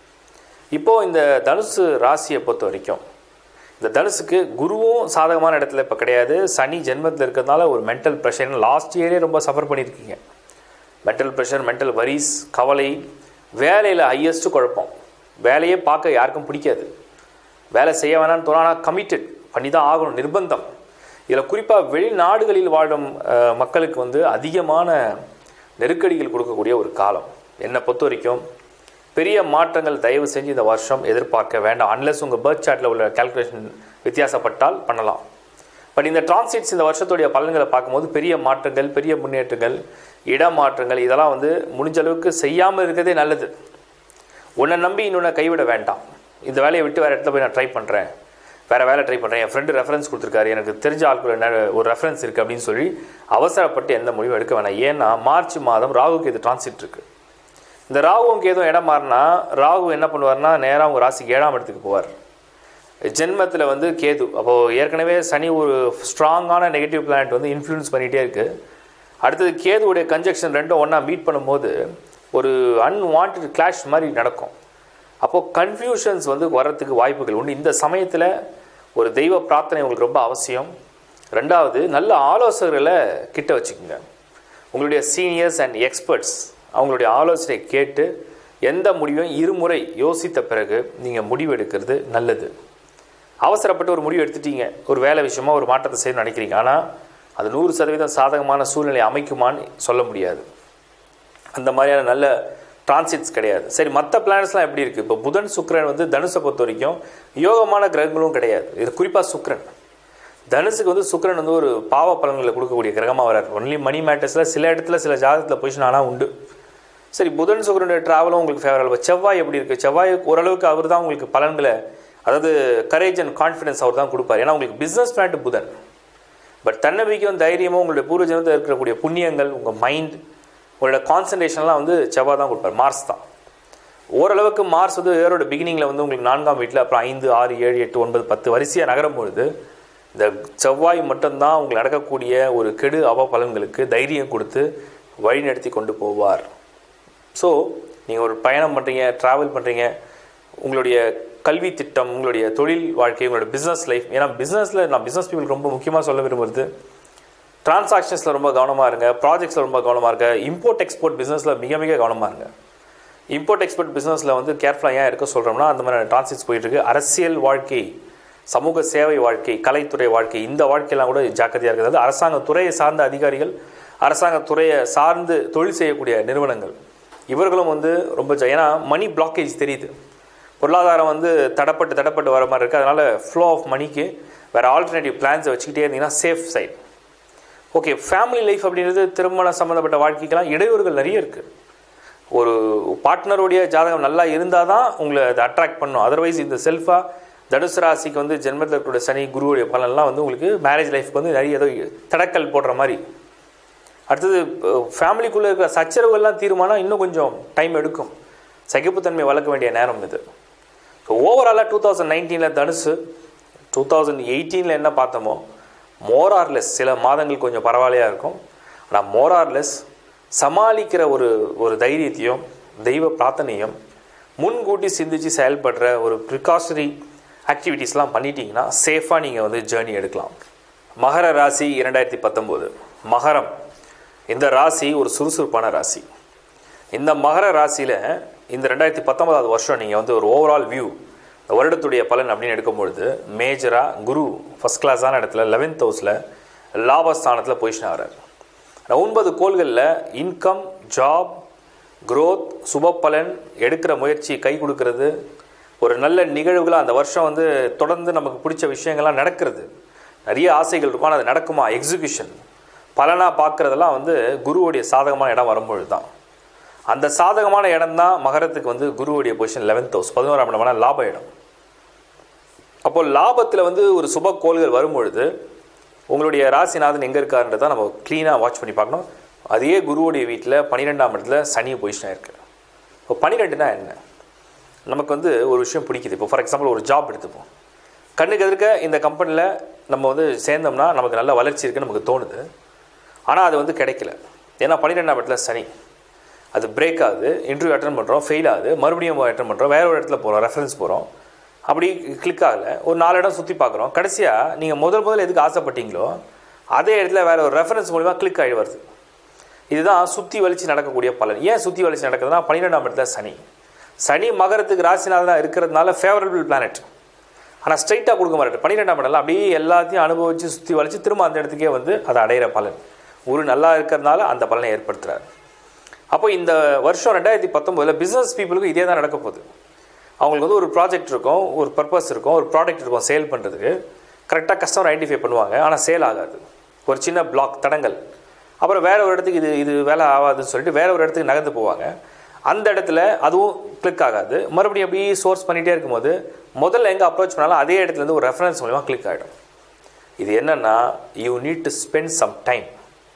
இப்போது இந்த தனுசு ராசியை பொறுத்த வரைக்கும் இந்த தனுசுக்கு குருவும் சாதகமான இடத்துல இப்போ கிடையாது சனி ஜென்மத்தில் இருக்கிறதுனால ஒரு மென்டல் ப்ரெஷர் லாஸ்ட் இயரே ரொம்ப சஃபர் பண்ணியிருக்கீங்க மென்டல் ப்ரெஷர் மென்டல் வரிஸ் கவலை வேலையில் ஹையஸ்ட்டு குழப்பம் வேலையே பார்க்க யாருக்கும் பிடிக்காது வேலை செய்ய வேணாம்னு தோணா கமிட்டட் பண்ணி தான் ஆகணும் நிர்பந்தம் இதில் குறிப்பாக வெளிநாடுகளில் வாழும் அஹ், மக்களுக்கு வந்து அதிகமான நெருக்கடிகள் கொடுக்கக்கூடிய ஒரு காலம் என்னை பொறுத்த வரைக்கும் பெரிய மாற்றங்கள் தயவு செஞ்சு இந்த வருஷம் எதிர்பார்க்க வேண்டாம் அன்லெஸ் உங்கள் பர்த் சார்ட்டில் உள்ள கால்குலேஷன் வித்தியாசப்பட்டால் பண்ணலாம் பட் இந்த டிரான்சிட்ஸ் இந்த வருஷத்துடைய பலன்களை பார்க்கும்போது பெரிய மாற்றங்கள் பெரிய முன்னேற்றங்கள் இடமாற்றங்கள் இதெல்லாம் வந்து முடிஞ்ச அளவுக்கு செய்யாமல் இருக்கிறதே நல்லது உன்னை நம்பி இன்னொன்று கைவிட வேண்டாம் இந்த வேலையை விட்டு வேறு இடத்துல போய் நான் ட்ரை பண்ணுறேன் வேறு வேலை ட்ரை பண்ணுறேன் என் ஃப்ரெண்டு ரெஃபரன்ஸ் கொடுத்துருக்காரு எனக்கு தெரிஞ்ச ஆட்கள் என்ன ஒரு ரெஃபரன்ஸ் இருக்குது அப்படின்னு சொல்லி அவசரப்பட்டு எந்த முடிவும் எடுக்க வேணாம் ஏன்னா மார்ச் மாதம் ராகுக்கு இது டிரான்சிட் இருக்குது இந்த ராகுவும் கேதும் இடம் மாறினா ராகு என்ன பண்ணுவார்னா நேராக உங்கள் ராசிக்கு ஏழாம் இடத்துக்கு போவார் ஜென்மத்தில் வந்து கேது அப்போது ஏற்கனவே சனி ஒரு ஸ்ட்ராங்கான நெகட்டிவ் பிளானட் வந்து இன்ஃப்ளூயன்ஸ் பண்ணிகிட்டே இருக்குது அடுத்தது கேதுவுடைய கன்ஜெக்ஷன் ரெண்டும் ஒன்றா மீட் பண்ணும்போது ஒரு அன்வான்ட் கிளாஷ் மாதிரி நடக்கும் அப்போது கன்ஃபியூஷன்ஸ் வந்து வர்றதுக்கு வாய்ப்புகள் உண்டு இந்த சமயத்தில் ஒரு தெய்வ பிரார்த்தனை உங்களுக்கு ரொம்ப அவசியம் ரெண்டாவது நல்ல ஆலோசகர்களை கிட்ட வச்சுக்கோங்க உங்களுடைய சீனியர்ஸ் அண்ட் எக்ஸ்பர்ட்ஸ் அவங்களுடைய ஆலோசனை கேட்டு எந்த முடிவையும் இருமுறை யோசித்த பிறகு நீங்கள் முடிவு எடுக்கிறது நல்லது அவசரப்பட்டு ஒரு முடிவு எடுத்துட்டீங்க ஒரு வேலை விஷயமா ஒரு மாற்றத்தை செய்யணும்னு நினைக்கிறீங்க ஆனால் அது நூறு சதவீதம் சாதகமான சூழ்நிலை அமைக்குமான்னு சொல்ல முடியாது அந்த மாதிரியான நல்ல டிரான்சிட்ஸ் கிடையாது சரி மற்ற பிளானட்ஸ்லாம் எப்படி இருக்குது இப்போ புதன் சுக்கிரன் வந்து தனுசை பொறுத்த வரைக்கும் யோகமான கிரகங்களும் கிடையாது இது குறிப்பாக சுக்கிரன் தனுசுக்கு வந்து சுக்கிரன் வந்து ஒரு பாவ பலன்களை கொடுக்கக்கூடிய கிரகமாக வரார் ஒன்லி மணி மேட்டர்ஸில் சில இடத்துல சில ஜாதகத்தில் பொசிஷன் ஆனால் உண்டு சரி புதன் சுக்கிரனுடைய ட்ராவலும் உங்களுக்கு ஃபேவரபிள் செவ்வாய் எப்படி இருக்குது செவ்வாய் ஓரளவுக்கு அவர் தான் உங்களுக்கு பலன்களை அதாவது கரேஜ் அண்ட் கான்ஃபிடன்ஸ் அவர் தான் கொடுப்பார் ஏன்னா உங்களுக்கு பிஸ்னஸ் பிளான்ட் புதன் பட் தன்னம்பிக்கையும் தைரியமும் உங்களுடைய பூர்வ ஜனத்தில் இருக்கக்கூடிய புண்ணியங்கள் உங்கள் மைண்ட் உங்களோட கான்சன்ட்ரேஷன்லாம் வந்து செவ்வாய் தான் கொடுப்பார் மார்ஸ் தான் ஓரளவுக்கு மார்ஸ் வந்து வேரோட பிகினிங்கில் வந்து உங்களுக்கு நான்காம் வீட்டில் அப்புறம் ஐந்து ஆறு ஏழு எட்டு ஒன்பது பத்து வரிசையாக நகரும் பொழுது இந்த செவ்வாய் மட்டும்தான் உங்களுக்கு நடக்கக்கூடிய ஒரு கெடு அவ பலன்களுக்கு தைரியம் கொடுத்து வழிநடத்தி கொண்டு போவார் ஸோ நீங்கள் ஒரு பயணம் பண்ணுறீங்க ட்ராவல் பண்ணுறீங்க உங்களுடைய கல்வி திட்டம் உங்களுடைய தொழில் வாழ்க்கை உங்களோட பிஸ்னஸ் லைஃப் ஏன்னா பிஸ்னஸில் நான் பிஸ்னஸ் பீப்புள் ரொம்ப முக்கியமாக சொல்ல விரும்புறது டிரான்சாக்ஷன்ஸில் ரொம்ப கவனமாக இருங்க ப்ராஜெக்ட்ஸில் ரொம்ப கவனமாக இருங்க இம்போர்ட் எக்ஸ்போர்ட் பிஸ்னஸில் மிக மிக கவனமாக இருங்க இம்போர்ட் எக்ஸ்போர்ட் பிஸ்னஸில் வந்து கேர்ஃபுல்லாக ஏன் இருக்க சொல்கிறோம்னா அந்த மாதிரி டிரான்சிட்ஸ் போயிட்டுருக்கு அரசியல் வாழ்க்கை சமூக சேவை வாழ்க்கை கலைத்துறை வாழ்க்கை இந்த வாழ்க்கையெல்லாம் கூட ஜாக்கிரதையாக இருக்கிறது அரசாங்க துறையை சார்ந்த அதிகாரிகள் அரசாங்க துறையை சார்ந்து தொழில் செய்யக்கூடிய நிறுவனங்கள் இவர்களும் வந்து ரொம்ப ஜ- ஏன்னா மணி பிளாக்கேஜ் தெரியுது பொருளாதாரம் வந்து தடப்பட்டு தடப்பட்டு வர மாதிரி இருக்குது அதனால் ஃப்ளோ ஆஃப் மணிக்கு வேறு ஆல்டர்னேட்டிவ் பிளான்ஸை வச்சுக்கிட்டே இருந்தீங்கன்னா safe side okay family life அப்படின்றது திருமண சம்மந்தப்பட்ட வாழ்க்கைக்கெல்லாம் இடையூறுகள் நிறைய இருக்குது ஒரு பார்ட்னருடைய ஜாதகம் நல்லா இருந்தால் தான் உங்களை அதை அட்ராக்ட் பண்ணும் அதர்வைஸ் இந்த செல்ஃபாக தனுசு ராசிக்கு வந்து ஜென்மத்தில் இருக்கக்கூடிய சனி குருவுடைய பலன்லாம் வந்து உங்களுக்கு மேரேஜ் லைஃப்க்கு வந்து நிறைய ஏதோ தடக்கல் போடுற மாதிரி அடுத்தது ஃபேமிலிக்குள்ளே இருக்கிற சச்சரவுகள்லாம் தீர்மானம் இன்னும் கொஞ்சம் டைம் எடுக்கும் சகிப்புத்தன்மை வளர்க்க வேண்டிய நேரம் இது ஸோ ஓவராலாக டூ தௌசண்ட் நைன்டீனில் தனுசு டூ தௌசண்ட் எயிட்டீனில் என்ன பார்த்தோமோ மோரார்லெஸ் சில மாதங்கள் கொஞ்சம் பரவாயில்லையாக இருக்கும் ஆனால் மோரார்லெஸ் சமாளிக்கிற ஒரு ஒரு தைரியத்தையும் தெய்வ பிரார்த்தனையும் முன்கூட்டி சிந்திச்சு செயல்படுற ஒரு ப்ரிகாஷனரி ஆக்டிவிட்டீஸ்லாம் பண்ணிட்டீங்கன்னா சேஃபாக நீங்கள் வந்து ஜேர்னி எடுக்கலாம் மகர ராசி இரண்டாயிரத்தி பத்தொம்போது மகரம் இந்த ராசி ஒரு சுறுசுறுப்பான ராசி இந்த மகர ராசியில் இந்த ரெண்டாயிரத்தி பத்தொன்பதாவது வருஷம் நீங்கள் வந்து ஒரு ஓவரால் வியூ இந்த வருடத்துடைய பலன் அப்படின்னு எடுக்கும்பொழுது மேஜராக குரு ஃபஸ்ட் கிளாஸான இடத்துல லெவன்த் ஹவுஸில் லாபஸ்தானத்தில் பொசிஷன் ஆகிறார் ஒன்பது கோள்களில் இன்கம் ஜாப் growth சுப பலன் எடுக்கிற முயற்சி கை கொடுக்கறது ஒரு நல்ல நிகழ்வுகளாக அந்த வருஷம் வந்து தொடர்ந்து நமக்கு பிடிச்ச விஷயங்கள்லாம் நடக்கிறது நிறைய ஆசைகள் இருக்கும் ஆனால் அது நடக்குமா எக்ஸிகியூஷன் பலனாக பார்க்குறதெல்லாம் வந்து குருவுடைய சாதகமான இடம் வரும்பொழுது தான் அந்த சாதகமான இடம் தான் மகரத்துக்கு வந்து குருவுடைய பொசிஷன் லெவன்த் ஹவுஸ் பதினோராம் இடமான லாப இடம் அப்போ லாபத்தில் வந்து ஒரு சுப கோள்கள் வரும்பொழுது உங்களுடைய ராசிநாதன் எங்கே இருக்காருன்றதை நம்ம க்ளீனாக வாட்ச் பண்ணி பார்க்கணும் அதே குருவுடைய வீட்டில் பன்னிரெண்டாம் இடத்துல சனி பொசிஷனாக இருக்குது இப்போ பன்னிரெண்டுனா என்ன நமக்கு வந்து ஒரு விஷயம் பிடிக்குது இப்போ ஃபார் எக்ஸாம்பிள் ஒரு ஜாப் எடுத்துப்போம் கண்ணுக்கு எதிர்க்க இந்த கம்பெனியில் நம்ம வந்து சேர்ந்தோம்னா நமக்கு நல்ல வளர்ச்சி இருக்குன்னு நமக்கு தோணுது ஆனால் அது வந்து கிடைக்கல ஏன்னா பன்னிரெண்டாம் இடத்துல சனி அது பிரேக் ஆகுது இன்டர்வியூ அட்டன் பண்ணுறோம் ஃபெயில் ஆகுது மறுபடியும் அட்டன் பண்ணுறோம் வேற ஒரு இடத்துல போகிறோம் ரெஃபரன்ஸ் போகிறோம் அப்படி கிளிக் ஆகலை ஒரு நாலு இடம் சுற்றி பார்க்குறோம் கடைசியாக நீங்கள் முதல் முதல்ல எதுக்கு ஆசைப்பட்டீங்களோ அதே இடத்துல வேற ஒரு ரெஃபரன்ஸ் மூலிமா கிளிக் ஆகி வருது இதுதான் சுற்றி வலிச்சு நடக்கக்கூடிய பலன் ஏன் சுற்றி வலிச்சு நடக்குதுன்னா பன்னிரெண்டாம் இடத்துல சனி சனி மகரத்துக்கு ராசினால இருக்கிறதுனால ஃபேவரபிள் பிளானட் ஆனால் ஸ்ட்ரைட்டாக கொடுக்க மாட்டேன் பன்னிரெண்டாம் இடம்ல அப்படியே எல்லாத்தையும் அனுபவித்து சுற்றி வலிச்சு திரும்ப அந்த இடத்துக்கே வந்து அதை அடையிற பலன் ஒரு நல்லா இருக்கிறதுனால அந்த பலனை ஏற்படுத்துகிறார் அப்போ இந்த வருஷம் ரெண்டாயிரத்தி பத்தொம்போதில் பிஸ்னஸ் பீப்புளுக்கு இதே தான் நடக்க போகுது அவங்களுக்கு வந்து ஒரு ப்ராஜெக்ட் இருக்கும் ஒரு பர்பஸ் இருக்கும் ஒரு ப்ராடக்ட் இருக்கும் சேல் பண்ணுறதுக்கு கரெக்டாக கஸ்டமர் ஐடென்டிஃபை பண்ணுவாங்க ஆனால் சேல் ஆகாது ஒரு சின்ன பிளாக் தடங்கள் அப்புறம் வேற ஒரு இடத்துக்கு இது இது வேலை ஆகாதுன்னு சொல்லிட்டு வேற ஒரு இடத்துக்கு நகர்ந்து போவாங்க அந்த இடத்துல அதுவும் கிளிக் ஆகாது மறுபடியும் அப்படியே சோர்ஸ் பண்ணிகிட்டே இருக்கும்போது முதல்ல எங்கே அப்ரோச் பண்ணாலும் அதே இடத்துல இருந்து ஒரு ரெஃபரன்ஸ் மூலிமா கிளிக் ஆகிடும் இது என்னன்னா you need to spend some time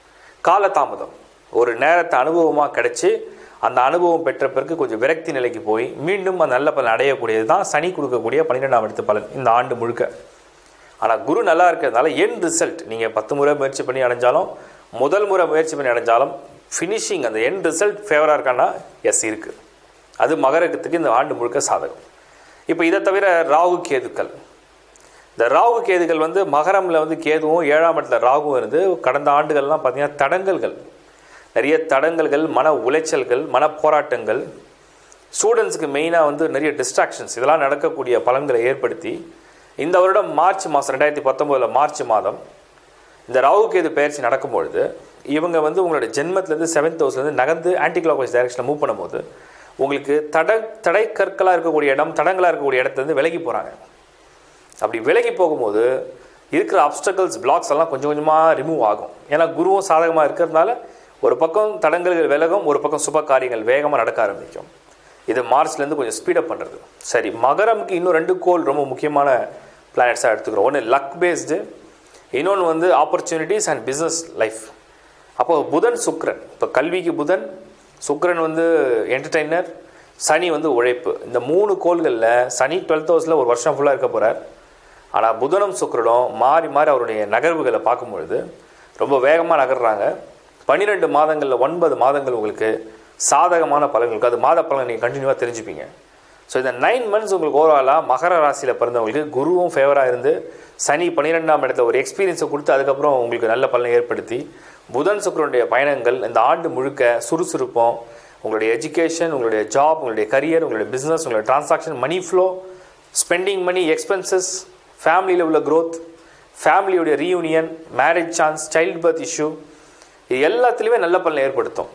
காலதாமதம் ஒரு நேரத்தை அனுபவமாக கிடைச்சி அந்த அனுபவம் பெற்ற பிறகு கொஞ்சம் விரக்தி நிலைக்கு போய் மீண்டும் அந்த நல்ல பலன் அடையக்கூடியது தான் சனி கொடுக்கக்கூடிய பன்னிரெண்டாம் இடத்து பலன் இந்த ஆண்டு முழுக்க ஆனால் குரு நல்லா இருக்கிறதுனால என் ரிசல்ட் நீங்கள் பத்து முறை முயற்சி பண்ணி அடைஞ்சாலும் முதல் முறை முயற்சி பண்ணி அடைஞ்சாலும் ஃபினிஷிங் அந்த என் ரிசல்ட் ஃபேவராக இருக்கான்னா எஸ் இருக்குது அது மகரகத்துக்கு இந்த ஆண்டு முழுக்க சாதகம் இப்போ இதை தவிர ராகு கேதுக்கள் இந்த ராகு கேதுகள் வந்து மகரமில் வந்து கேதுவும் ஏழாம் இடத்துல ராகுவும் இருந்து கடந்த ஆண்டுகள்லாம் பார்த்தீங்கன்னா தடங்கல்கள் நிறைய தடங்கல்கள் மன உளைச்சல்கள் மன போராட்டங்கள் ஸ்டூடெண்ட்ஸுக்கு மெயினாக வந்து நிறைய டிஸ்ட்ராக்ஷன்ஸ் இதெல்லாம் நடக்கக்கூடிய பலன்களை ஏற்படுத்தி இந்த வருடம் மார்ச் மாதம் ரெண்டாயிரத்தி பத்தொம்போதில் மார்ச் மாதம் இந்த ராகு கேது பயிற்சி நடக்கும்பொழுது இவங்க வந்து உங்களோட ஜென்மத்திலேருந்து செவன்த் ஹவுஸ்லேருந்து நகர்ந்து ஆன்டி கிளாக் வைஸ் டைரக்ஷனில் மூவ் பண்ணும்போது உங்களுக்கு தட தடை கற்களாக இருக்கக்கூடிய இடம் தடங்களாக இருக்கக்கூடிய இடத்துலேருந்து விலகி போகிறாங்க அப்படி விலகி போகும்போது இருக்கிற அப்டக்கல்ஸ் பிளாக்ஸ் எல்லாம் கொஞ்சம் கொஞ்சமாக ரிமூவ் ஆகும் ஏன்னா குருவும் சாதகமாக இருக்கிறதுனால ஒரு பக்கம் தடங்கல்கள் விலகும் ஒரு பக்கம் சுப காரியங்கள் வேகமாக நடக்க ஆரம்பிக்கும் இது மார்ச்லேருந்து கொஞ்சம் ஸ்பீடப் பண்ணுறது சரி மகரமுக்கு இன்னும் ரெண்டு கோல் ரொம்ப முக்கியமான பிளானட்ஸாக எடுத்துக்கிறோம் ஒன்று லக் பேஸ்டு இன்னொன்று வந்து ஆப்பர்ச்சுனிட்டிஸ் அண்ட் பிஸ்னஸ் லைஃப் அப்போ புதன் சுக்ரன் இப்போ கல்விக்கு புதன் சுக்ரன் வந்து என்டர்டெய்னர் சனி வந்து உழைப்பு இந்த மூணு கோள்களில் சனி டுவெல்த் ஹவுஸில் ஒரு வருஷம் ஃபுல்லாக இருக்க போகிறார் ஆனால் புதனும் சுக்கிரனும் மாறி மாறி அவருடைய நகர்வுகளை பார்க்கும்பொழுது ரொம்ப வேகமாக நகர்றாங்க பன்னிரெண்டு மாதங்களில் ஒன்பது மாதங்கள் உங்களுக்கு சாதகமான பலன்களுக்கு அது மாத பலன் நீங்கள் கண்டினியூவாக தெரிஞ்சுப்பீங்க ஸோ இந்த நைன் மந்த்ஸ் உங்களுக்கு ஓவராலாக மகர ராசியில் பிறந்தவங்களுக்கு குருவும் ஃபேவராக இருந்து சனி பன்னிரெண்டாம் இடத்துல ஒரு எக்ஸ்பீரியன்ஸை கொடுத்து அதுக்கப்புறம் உங்களுக்கு நல்ல பலனை ஏற்படுத்தி புதன் சுக்கரனுடைய பயணங்கள் இந்த ஆண்டு முழுக்க சுறுசுறுப்போம் உங்களுடைய எஜுகேஷன் உங்களுடைய ஜாப் உங்களுடைய கரியர் உங்களுடைய பிஸ்னஸ் உங்களுடைய transaction money flow spending money expenses ஃபேமிலியில் உள்ள growth ஃபேமிலியுடைய reunion marriage chance child birth issue இது எல்லாத்துலேயுமே நல்ல பலனை ஏற்படுத்தும்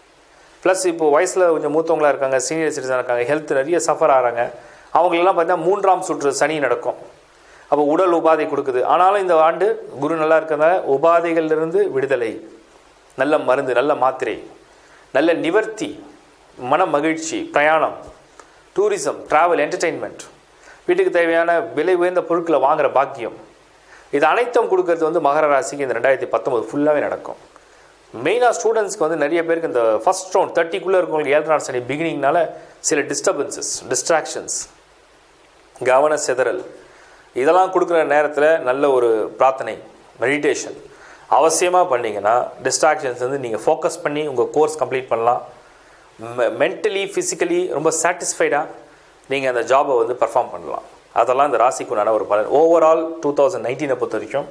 ப்ளஸ் இப்போ வயசில் கொஞ்சம் மூத்தவங்களாக இருக்காங்க சீனியர் சிட்டிசன் இருக்காங்க ஹெல்த் நிறைய சஃபர் ஆகிறாங்க அவங்களெல்லாம் பார்த்தீங்கன்னா மூன்றாம் சுற்று சனி நடக்கும் அப்போ உடல் உபாதை கொடுக்குது ஆனாலும் இந்த ஆண்டு குரு நல்லா இருக்கிறதால உபாதைகளிலிருந்து விடுதலை நல்ல மருந்து நல்ல மாத்திரை நல்ல நிவர்த்தி மன மகிழ்ச்சி பிரயாணம் டூரிசம் டிராவல் என்டர்டெயின்மெண்ட் வீட்டுக்கு தேவையான விலை உயர்ந்த பொருட்களை வாங்குற பாக்கியம் இது அனைத்தும் கொடுக்கறது வந்து மகர ராசிக்கு இந்த ரெண்டாயிரத்தி பத்தொம்பது ஃபுல்லாகவே நடக்கும் மெயினாக ஸ்டூடெண்ட்ஸ்க்கு வந்து நிறைய பேருக்கு இந்த ஃபர்ஸ்ட் ரவுண்ட் தேர்ட்டிக்குள்ளே இருக்கவங்களுக்கு ஏழு நாள் சனி பிகினிங்னால சில டிஸ்டர்பன்சஸ் டிஸ்ட்ராக்ஷன்ஸ் கவன சிதறல் இதெல்லாம் கொடுக்குற நேரத்தில் நல்ல ஒரு பிரார்த்தனை மெடிடேஷன் அவசியமாக பண்ணீங்கன்னா டிஸ்ட்ராக்ஷன்ஸ் வந்து நீங்கள் ஃபோக்கஸ் பண்ணி உங்கள் கோர்ஸ் கம்ப்ளீட் பண்ணலாம் மென்டலி ஃபிசிக்கலி ரொம்ப சாட்டிஸ்ஃபைடாக நீங்கள் அந்த ஜாபை வந்து பர்ஃபார்ம் பண்ணலாம் அதெல்லாம் இந்த ராசிக்குண்டான ஒரு பலன் ஓவரால் டூ தௌசண்ட் நைன்டீனை பொறுத்த வரைக்கும்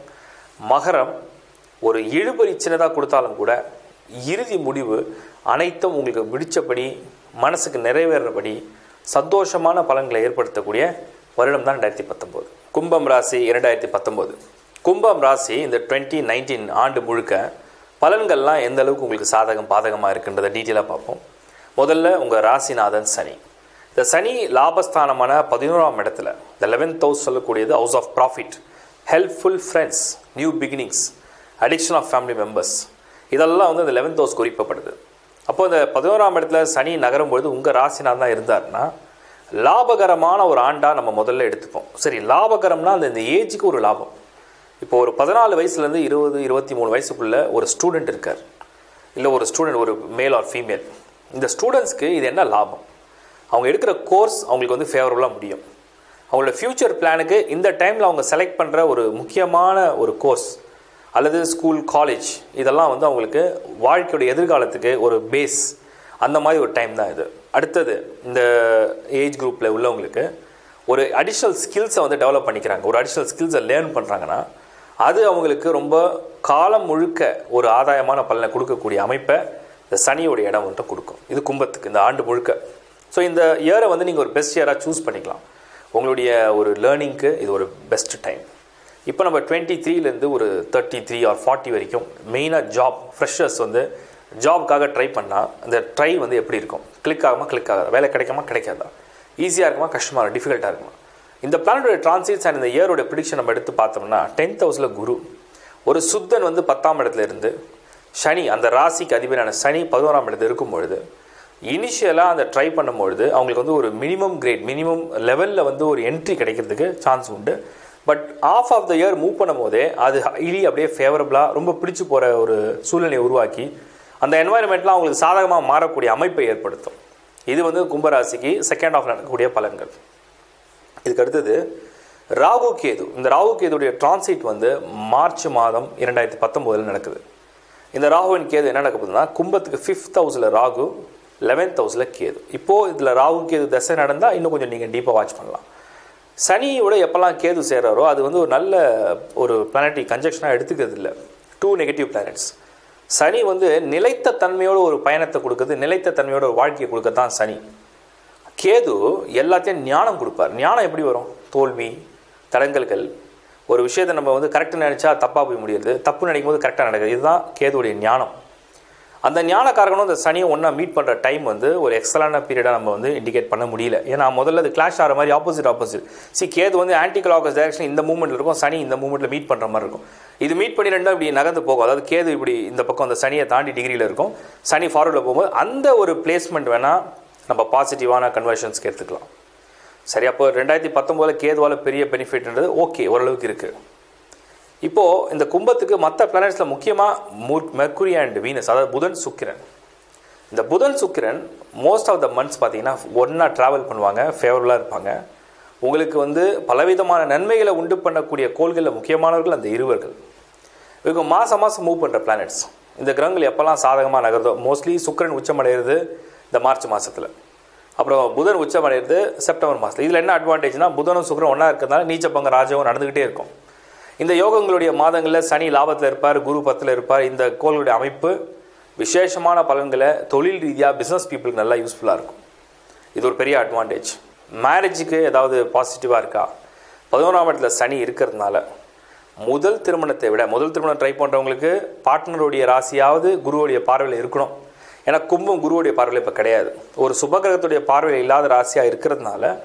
மகரம் ஒரு இழுபறி சின்னதாக கொடுத்தாலும் கூட இறுதி முடிவு அனைத்தும் உங்களுக்கு பிடிச்சபடி மனசுக்கு நிறைவேறபடி சந்தோஷமான பலன்களை ஏற்படுத்தக்கூடிய வருடம் தான் ரெண்டாயிரத்தி பத்தொம்போது கும்பம் ராசி இரண்டாயிரத்தி பத்தொம்போது கும்பம் ராசி இந்த டுவெண்ட்டி நைன்டீன் ஆண்டு முழுக்க பலன்கள்லாம் எந்த அளவுக்கு உங்களுக்கு சாதகம் பாதகமாக இருக்குன்றதை டீட்டெயிலாக பார்ப்போம் முதல்ல உங்கள் ராசிநாதன் சனி இந்த சனி லாபஸ்தானமான பதினோராம் இடத்துல இந்த லெவன்த் ஹவுஸ் சொல்லக்கூடியது house of profit helpful friends new beginnings addition of family members இதெல்லாம் வந்து இந்த லெவன்த் ஹவுஸ் குறிப்பிடப்படுது அப்போ இந்த பதினோராம் இடத்துல சனி நகரும் பொழுது உங்கள் ராசிநாதன் தான் இருந்தார்னா லாபகரமான ஒரு ஆண்டாக நம்ம முதல்ல எடுத்துப்போம் சரி லாபகரம்னா அந்த இந்த ஏஜுக்கு ஒரு லாபம் இப்போ ஒரு பதினாலு வயசுலேருந்து இருபது இருபத்தி மூணு வயசுக்குள்ள ஒரு ஸ்டூடெண்ட் இருக்கார் இல்லை ஒரு ஸ்டூடெண்ட் ஒரு மேல் ஆர் ஃபீமேல் இந்த ஸ்டூடெண்ட்ஸ்க்கு இது என்ன லாபம் அவங்க எடுக்கிற கோர்ஸ் அவங்களுக்கு வந்து ஃபேவரபுளாக முடியும் அவங்களோட ஃப்யூச்சர் பிளானுக்கு இந்த டைமில் அவங்க செலக்ட் பண்ணுற ஒரு முக்கியமான ஒரு கோர்ஸ் அல்லது ஸ்கூல் காலேஜ் இதெல்லாம் வந்து அவங்களுக்கு வாழ்க்கையோட எதிர்காலத்துக்கு ஒரு பேஸ் அந்த மாதிரி ஒரு டைம் தான் இது அடுத்தது இந்த ஏஜ் குரூப்பில் உள்ளவங்களுக்கு ஒரு அடிஷ்னல் ஸ்கில்ஸை வந்து டெவலப் பண்ணிக்கிறாங்க ஒரு அடிஷ்னல் ஸ்கில்ஸை லேர்ன் பண்ணுறாங்கன்னா அது அவங்களுக்கு ரொம்ப காலம் முழுக்க ஒரு ஆதாயமான பலனை கொடுக்கக்கூடிய அமைப்பை இந்த சனியோட இடம் வந்துட்டு கொடுக்கும் இது கும்பத்துக்கு இந்த ஆண்டு முழுக்க ஸோ இந்த இயரை வந்து நீங்கள் ஒரு பெஸ்ட் இயராக சூஸ் பண்ணிக்கலாம் உங்களுடைய ஒரு லேர்னிங்க்கு இது ஒரு பெஸ்ட் டைம் இப்போ நம்ம டுவெண்ட்டி த்ரீலேருந்து ஒரு தேர்ட்டி த்ரீ ஆர் ஃபார்ட்டி வரைக்கும் மெயினாக ஜாப் ஃப்ரெஷர்ஸ் வந்து ஜாப்க்காக ட்ரை பண்ணால் அந்த ட்ரை வந்து எப்படி இருக்கும் கிளிக் ஆகுமா கிளிக் ஆகாதா வேலை கிடைக்குமா கிடைக்காதா ஈஸியாக இருக்குமா கஷ்டமாக இருக்கும் டிஃபிகல்ட்டாக இருக்குமா இந்த பிளானோட டிரான்சிட்ஸ் அண்ட் இந்த இயரோட ப்ரிடிக்ஷன் நம்ம எடுத்து பார்த்தோம்னா டென்த் ஹவுஸில் குரு ஒரு சுத்தன் வந்து பத்தாம் இடத்துல இருந்து சனி அந்த ராசிக்கு அதிபரான சனி பதினோராம் இடத்துல இருக்கும் பொழுது இனிஷியலாக அந்த ட்ரை பண்ணும்பொழுது அவங்களுக்கு வந்து ஒரு மினிமம் கிரேட் மினிமம் லெவலில் வந்து ஒரு என்ட்ரி கிடைக்கிறதுக்கு சான்ஸ் உண்டு but half of the year move பண்ணும் போதே அது ஹைலி அப்படியே ஃபேவரபுளாக ரொம்ப பிடிச்சு போகிற ஒரு சூழ்நிலையை உருவாக்கி அந்த என்வாயன்மெண்ட்லாம் அவங்களுக்கு சாதகமாக மாறக்கூடிய அமைப்பை ஏற்படுத்தும் இது வந்து கும்பராசிக்கு செகண்ட் ஆஃப் நடக்கக்கூடிய பலன்கள் இதுக்கு அடுத்தது ராகு கேது இந்த ராகு கேதுடைய டிரான்சிட் வந்து மார்ச் மாதம் இரண்டாயிரத்தி பத்தொம்போதில் நடக்குது இந்த ராகுவின் கேது என்ன நடக்க போகுதுன்னா கும்பத்துக்கு ஃபிஃப்த் ஹவுஸில் ராகு லெவன்த் ஹவுஸில் கேது இப்போது இதில் ராகு கேது தசை நடந்தால் இன்னும் கொஞ்சம் நீங்கள் டீப்பாக வாட்ச் பண்ணலாம் சனியோட எப்போல்லாம் கேது சேர்றாரோ அது வந்து ஒரு நல்ல ஒரு பிளானட்டி கன்ஜெக்ஷனாக எடுத்துக்கிறது இல்லை டூ நெகட்டிவ் பிளானட்ஸ் சனி வந்து நிலைத்த தன்மையோட ஒரு பயணத்தை கொடுக்குறது நிலைத்த தன்மையோட ஒரு வாழ்க்கையை கொடுக்க தான் சனி கேது எல்லாத்தையும் ஞானம் கொடுப்பார் ஞானம் எப்படி வரும் தோல்வி தடங்கல்கள் ஒரு விஷயத்தை நம்ம வந்து கரெக்டாக நினச்சா தப்பாக போய் முடியுது தப்பு நினைக்கும் போது கரெக்டாக நடக்குது இதுதான் கேதுடைய ஞானம் அந்த ஞானக்காரகனும் இந்த சனியும் ஒன்றா மீட் பண்ணுற டைம் வந்து ஒரு எக்ஸலான பீரியடாக நம்ம வந்து இண்டிகேட் பண்ண முடியல ஏன்னா முதல்ல அது கிளாஷ் ஆகிற மாதிரி ஆப்போசிட் ஆப்போசிட் சி கேது வந்து ஆன்டி கிளாக்கஸ் டைரக்ஷன் இந்த மூமெண்ட்டில் இருக்கும் சனி இந்த மூமெண்ட்டில் மீட் பண்ணுற மாதிரி இருக்கும் இது மீட் பண்ணி ரெண்டும் இப்படி நகர்ந்து போகும் அதாவது கேது இப்படி இந்த பக்கம் அந்த சனியை தாண்டி டிகிரியில் இருக்கும் சனி ஃபார்வர்டில் போகும்போது அந்த ஒரு பிளேஸ்மெண்ட் வேணால் நம்ம பாசிட்டிவான கன்வர்ஷன்ஸ்க்கு எடுத்துக்கலாம் சரி அப்போ ரெண்டாயிரத்தி பத்தொம்போதில் கேதுவால் பெரிய பெனிஃபிட்ன்றது ஓகே ஓரளவுக்கு இருக்குது இப்போது இந்த கும்பத்துக்கு மற்ற பிளானட்ஸில் முக்கியமாக மூர் மெர்க்குரி அண்ட் வீனஸ் அதாவது புதன் சுக்கிரன் இந்த புதன் சுக்கிரன் மோஸ்ட் ஆஃப் த மந்த்ஸ் பார்த்தீங்கன்னா ஒன்றா ட்ராவல் பண்ணுவாங்க ஃபேவரபுளாக இருப்பாங்க உங்களுக்கு வந்து பலவிதமான நன்மைகளை உண்டு பண்ணக்கூடிய கோள்களில் முக்கியமானவர்கள் அந்த இருவர்கள் இவங்க மாதம் மாதம் மூவ் பண்ணுற பிளானட்ஸ் இந்த கிரகங்கள் எப்போல்லாம் சாதகமாக நகருதோ மோஸ்ட்லி சுக்கிரன் உச்சமடைகிறது இந்த மார்ச் மாதத்தில் அப்புறம் புதன் உச்சமடைகிறது செப்டம்பர் மாதத்தில் இதில் என்ன அட்வான்டேஜ்னா புதனும் சுக்கிரன் ஒன்றா இருக்கிறதுனால நீச்சப்பங்க ராஜாவும் நடந்துக்கிட்டே இருக்கும் இந்த யோகங்களுடைய மாதங்களில் சனி லாபத்தில் இருப்பார் குரு பத்தில் இருப்பார் இந்த கோள்களுடைய அமைப்பு விசேஷமான பலன்களை தொழில் ரீதியாக பிஸ்னஸ் பீப்புளுக்கு நல்லா யூஸ்ஃபுல்லாக இருக்கும் இது ஒரு பெரிய அட்வான்டேஜ் மேரேஜுக்கு ஏதாவது பாசிட்டிவாக இருக்கா பதினோராம் இடத்துல சனி இருக்கிறதுனால முதல் திருமணத்தை விட முதல் திருமணம் ட்ரை பண்ணுறவங்களுக்கு பார்ட்னருடைய ராசியாவது குருவுடைய பார்வையில் இருக்கணும் ஏன்னா கும்பம் குருவுடைய பார்வையில் இப்போ கிடையாது ஒரு சுபகிரகத்துடைய பார்வையில் இல்லாத ராசியாக இருக்கிறதுனால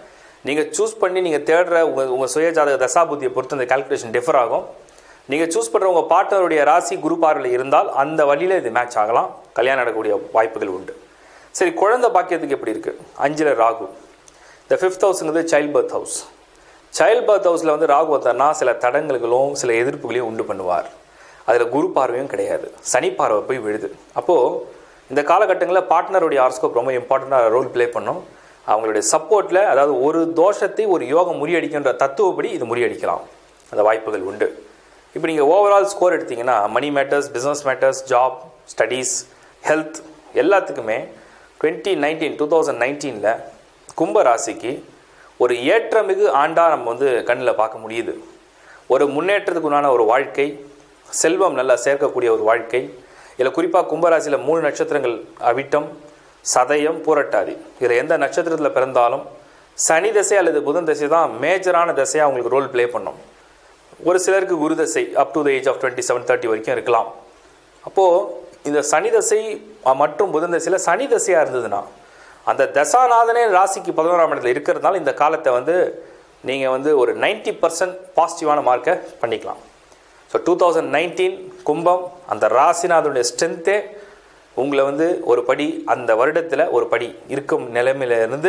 நீங்கள் சூஸ் பண்ணி நீங்கள் தேடுற உங்கள் உங்கள் சுயஜாதக தசாபுத்தியை பொறுத்து அந்த கால்குலேஷன் டிஃபர் ஆகும் நீங்கள் சூஸ் பண்ணுற உங்கள் பார்ட்னருடைய ராசி குரு பார்வையில் இருந்தால் அந்த வழியில் இது மேட்ச் ஆகலாம் கல்யாணம் நடக்கக்கூடிய வாய்ப்புகள் உண்டு சரி குழந்தை பாக்கியத்துக்கு எப்படி இருக்குது அஞ்சில் ராகு இந்த ஃபிஃப்த் ஹவுஸுங்கிறது child birth house child birth ஹவுஸில் வந்து ராகு வந்தார்னா சில தடங்களும் சில எதிர்ப்புகளையும் உண்டு பண்ணுவார் அதில் குரு பார்வையும் கிடையாது சனி பார்வை போய் விழுது அப்போது இந்த காலகட்டங்களில் பார்ட்னருடைய ஆர்ஸ்கோப் ரொம்ப இம்பார்ட்டண்ட்டாக ரோல் ப்ளே பண்ணும் அவங்களுடைய சப்போர்ட்டில் அதாவது ஒரு தோஷத்தை ஒரு யோகம் முறியடிக்கின்ற தத்துவப்படி இது முறியடிக்கலாம் அந்த வாய்ப்புகள் உண்டு இப்போ நீங்கள் ஓவரால் ஸ்கோர் எடுத்தீங்கன்னா money matters business matters job studies health எல்லாத்துக்குமே டுவெண்ட்டி நைன்டீன் டூ தௌசண்ட் நைன்டீனில் கும்ப ராசிக்கு ஒரு ஏற்றமிகு ஆண்டாக நம்ம வந்து கண்ணில் பார்க்க முடியுது ஒரு முன்னேற்றத்துக்குண்டான ஒரு வாழ்க்கை செல்வம் நல்லா சேர்க்கக்கூடிய ஒரு வாழ்க்கை இதில் குறிப்பாக கும்பராசியில் மூணு நட்சத்திரங்கள் அவிட்டம் சதயம் பூரட்டாதி இதில் எந்த நட்சத்திரத்தில் பிறந்தாலும் சனி தசை அல்லது புதன் தசை தான் மேஜரான தசையாக அவங்களுக்கு ரோல் ப்ளே பண்ணும் ஒரு சிலருக்கு குரு தசை up to the age of twenty seven thirty வரைக்கும் இருக்கலாம் அப்போது இந்த சனி தசை அஹ், மற்றும் புதன் தசையில் சனி தசையாக இருந்ததுன்னா அந்த தசாநாதனே ராசிக்கு பதினோராம் இடத்துல இருக்கிறதுனால இந்த காலத்தை வந்து நீங்கள் வந்து ஒரு 90% பர்சன்ட் பாசிட்டிவான மார்க்கை பண்ணிக்கலாம் ஸோ டூ தௌசண்ட் நைன்டீன் கும்பம் அந்த ராசிநாதனுடைய ஸ்ட்ரென்த்தே உங்களை வந்து ஒரு படி அந்த வருடத்தில் ஒரு படி இருக்கும் நிலைமையில இருந்து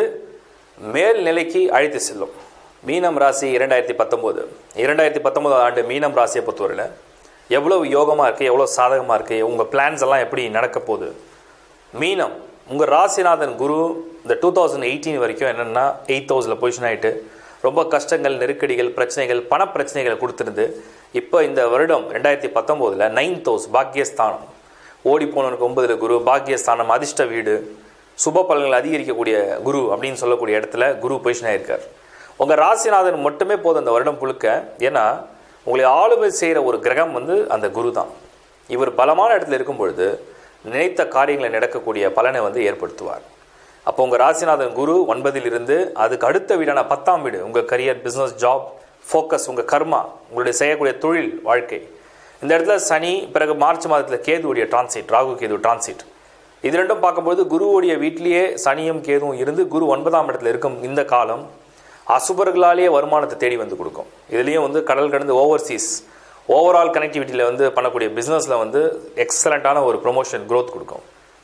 மேல் நிலைக்கு அழைத்து செல்லும் மீனம் ராசி இரண்டாயிரத்தி பத்தொம்போது இரண்டாயிரத்தி பத்தொம்போது ஆண்டு மீனம் ராசியை பொறுத்தவரையில் எவ்வளோ யோகமாக இருக்குது எவ்வளோ சாதகமாக இருக்குது உங்கள் பிளான்ஸ் எல்லாம் எப்படி நடக்க போகுது மீனம் உங்கள் ராசிநாதன் குரு இந்த டூ தௌசண்ட் எயிட்டீன் வரைக்கும் என்னென்னா எயித் ஹவுஸில் பொசிஷன் ஆகிட்டு ரொம்ப கஷ்டங்கள் நெருக்கடிகள் பிரச்சனைகள் பண பிரச்சனைகளை கொடுத்துருந்து இப்போ இந்த வருடம் ரெண்டாயிரத்தி பத்தொம்போதில் நைன்த் ஹவுஸ் பாக்கியஸ்தானம் ஓடி போனவனுக்கு ஒன்பதில் குரு பாக்கியஸ்தானம் அதிர்ஷ்ட வீடு சுப பலன்கள் அதிகரிக்கக்கூடிய குரு அப்படின்னு சொல்லக்கூடிய இடத்துல குரு பொசிஷன் ஆயிருக்கார் உங்கள் ராசிநாதன் மட்டுமே போதும் அந்த வருடம் புழுக்க ஏன்னா உங்களை ஆளுமை செய்கிற ஒரு கிரகம் வந்து அந்த குரு தான் இவர் பலமான இடத்துல இருக்கும் பொழுது நினைத்த காரியங்களை நடக்கக்கூடிய பலனை வந்து ஏற்படுத்துவார் அப்போ உங்கள் ராசிநாதன் குரு ஒன்பதில் இருந்து அதுக்கு அடுத்த வீடான பத்தாம் வீடு உங்கள் கரியர் பிஸ்னஸ் ஜாப் ஃபோக்கஸ் உங்கள் கர்மா உங்களுடைய செய்யக்கூடிய தொழில் வாழ்க்கை இந்த இடத்துல சனி பிறகு மார்ச் மாதத்தில் கேதுவுடைய டிரான்சிட் ராகு கேது டிரான்சிட் இது ரெண்டும் பார்க்கும்போது குருவுடைய வீட்டிலேயே சனியும் கேதுவும் இருந்து குரு ஒன்பதாம் இடத்துல இருக்கும் இந்த காலம் அசுபர்களாலேயே வருமானத்தை தேடி வந்து கொடுக்கும் இதுலேயும் வந்து கடல் கடந்து ஓவர்சீஸ் ஓவரால் கனெக்டிவிட்டியில் வந்து பண்ணக்கூடிய பிஸ்னஸில் வந்து எக்ஸலண்ட்டான ஒரு ப்ரொமோஷன் growth கொடுக்கும்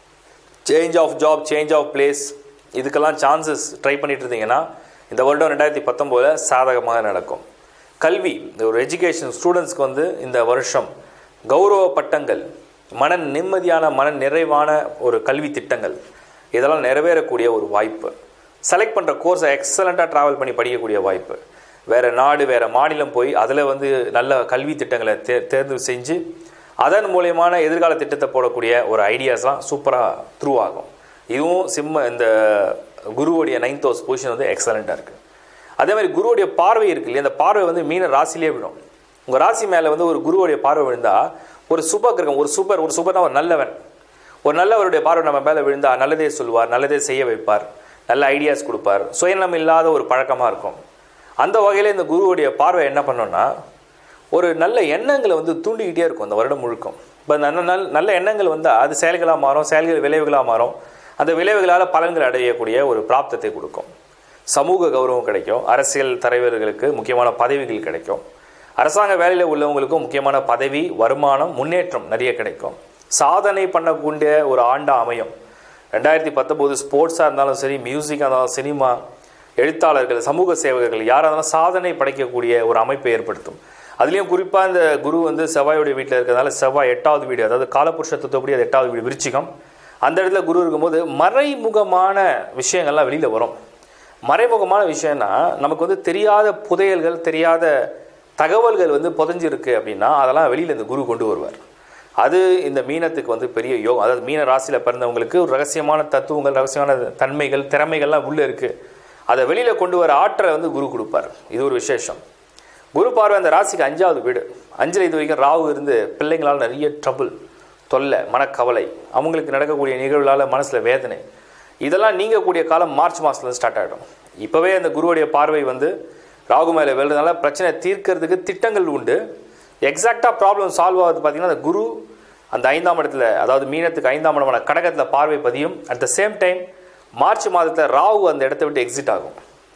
change of job change of place இதுக்கெல்லாம் சான்சஸ் ட்ரை பண்ணிட்டு இருந்தீங்கன்னா இந்த வருடம் ரெண்டாயிரத்தி பத்தொம்போதில் சாதகமாக நடக்கும் கல்வி இந்த ஒரு எஜுகேஷன் ஸ்டூடெண்ட்ஸ்க்கு வந்து இந்த வருஷம் கௌரவ பட்டங்கள் மன நிம்மதியான மன நிறைவான ஒரு கல்வி திட்டங்கள் இதெல்லாம் நிறைவேறக்கூடிய ஒரு வாய்ப்பு செலக்ட் பண்ணுற கோர்ஸை எக்ஸலண்ட்டாக ட்ராவல் பண்ணி படிக்கக்கூடிய வாய்ப்பு வேறு நாடு வேறு மாநிலம் போய் அதில் வந்து நல்ல கல்வி திட்டங்களை தே தேர்வு செஞ்சு அதன் மூலியமான எதிர்கால திட்டத்தை போடக்கூடிய ஒரு ஐடியாஸ்லாம் சூப்பராக த்ரூ ஆகும் இதுவும் சிம்ம இந்த குருவுடைய நைன்த் ஹவுஸ் பொசிஷன் வந்து எக்ஸலண்ட்டாக இருக்குது அதே மாதிரி குருவுடைய பார்வை இருக்கு இல்லையா அந்த பார்வை வந்து மீன ராசிலே விடும் உங்கள் ராசி மேலே வந்து ஒரு குருவுடைய பார்வை விழுந்தால் ஒரு சுப கிரகம் ஒரு சூப்பர் ஒரு சூப்பர்னா ஒரு நல்லவன் ஒரு நல்லவருடைய பார்வை நம்ம மேலே விழுந்தா நல்லதே சொல்லுவார் நல்லதே செய்ய வைப்பார் நல்ல ஐடியாஸ் கொடுப்பார் சுயநலம் இல்லாத ஒரு பழக்கமாக இருக்கும் அந்த வகையில் இந்த குருவுடைய பார்வை என்ன பண்ணோன்னா ஒரு நல்ல எண்ணங்களை வந்து தூண்டிக்கிட்டே இருக்கும் அந்த வருடம் முழுக்கும் இப்போ நல்ல நல்ல நல்ல எண்ணங்கள் வந்தால் அது செயல்களாக மாறும் செயல்கள் விளைவுகளாக மாறும் அந்த விளைவுகளால் பலன்கள் அடையக்கூடிய ஒரு பிராப்தத்தை கொடுக்கும் சமூக கௌரவம் கிடைக்கும் அரசியல் தலைவர்களுக்கு முக்கியமான பதவிகள் கிடைக்கும் அரசாங்க வேலையில் உள்ளவங்களுக்கும் முக்கியமான பதவி வருமானம் முன்னேற்றம் நிறைய கிடைக்கும் சாதனை பண்ணக்கூடிய ஒரு ஆண்டா அமையும் ரெண்டாயிரத்தி பத்தொம்போது ஸ்போர்ட்ஸாக இருந்தாலும் சரி மியூசிக்காக இருந்தாலும் சினிமா எழுத்தாளர்கள் சமூக சேவகர்கள் யாராக இருந்தாலும் சாதனை படைக்கக்கூடிய ஒரு அமைப்பை ஏற்படுத்தும் அதுலேயும் குறிப்பாக இந்த குரு வந்து செவ்வாயுடைய வீட்டில் இருக்கிறதுனால செவ்வாய் எட்டாவது வீடு அதாவது காலபுருஷ தத்துவப்படி அது எட்டாவது வீடு விருச்சிகம் அந்த இடத்துல குரு இருக்கும்போது மறைமுகமான விஷயங்கள்லாம் வெளியில் வரும் மறைமுகமான விஷயம்னா நமக்கு வந்து தெரியாத புதையல்கள் தெரியாத தகவல்கள் வந்து புதைஞ்சிருக்கு அப்படின்னா அதெல்லாம் வெளியில் இந்த குரு கொண்டு வருவார் அது இந்த மீனத்துக்கு வந்து பெரிய யோகம் அதாவது மீன ராசியில் பிறந்தவங்களுக்கு ஒரு ரகசியமான தத்துவங்கள் ரகசியமான தன்மைகள் திறமைகள்லாம் உள்ளே இருக்குது அதை வெளியில் கொண்டு வர ஆற்றலை வந்து குரு கொடுப்பார் இது ஒரு விசேஷம் குரு பார்வை அந்த ராசிக்கு அஞ்சாவது வீடு அஞ்சில் இது வரைக்கும் ராகு இருந்து பிள்ளைங்களால் நிறைய ட்ரபுள் தொல்லை மனக்கவலை அவங்களுக்கு நடக்கக்கூடிய நிகழ்வுகளால் மனசில் வேதனை இதெல்லாம் நீங்கக்கூடிய காலம் மார்ச் மாதத்துல ஸ்டார்ட் ஆகிடும் இப்போவே அந்த குருவுடைய பார்வை வந்து ராகு மேலே வெல்றதுனால பிரச்சனை தீர்க்கறதுக்கு திட்டங்கள் உண்டு எக்ஸாக்டாக ப்ராப்ளம் சால்வ் ஆகுது பார்த்தீங்கன்னா அந்த குரு அந்த ஐந்தாம் இடத்துல அதாவது மீனத்துக்கு ஐந்தாம் இடமான கடகத்தில் பார்வை பதியும் at the same time March மாதத்தில் ராகு அந்த இடத்த விட்டு எக்ஸிட் ஆகும்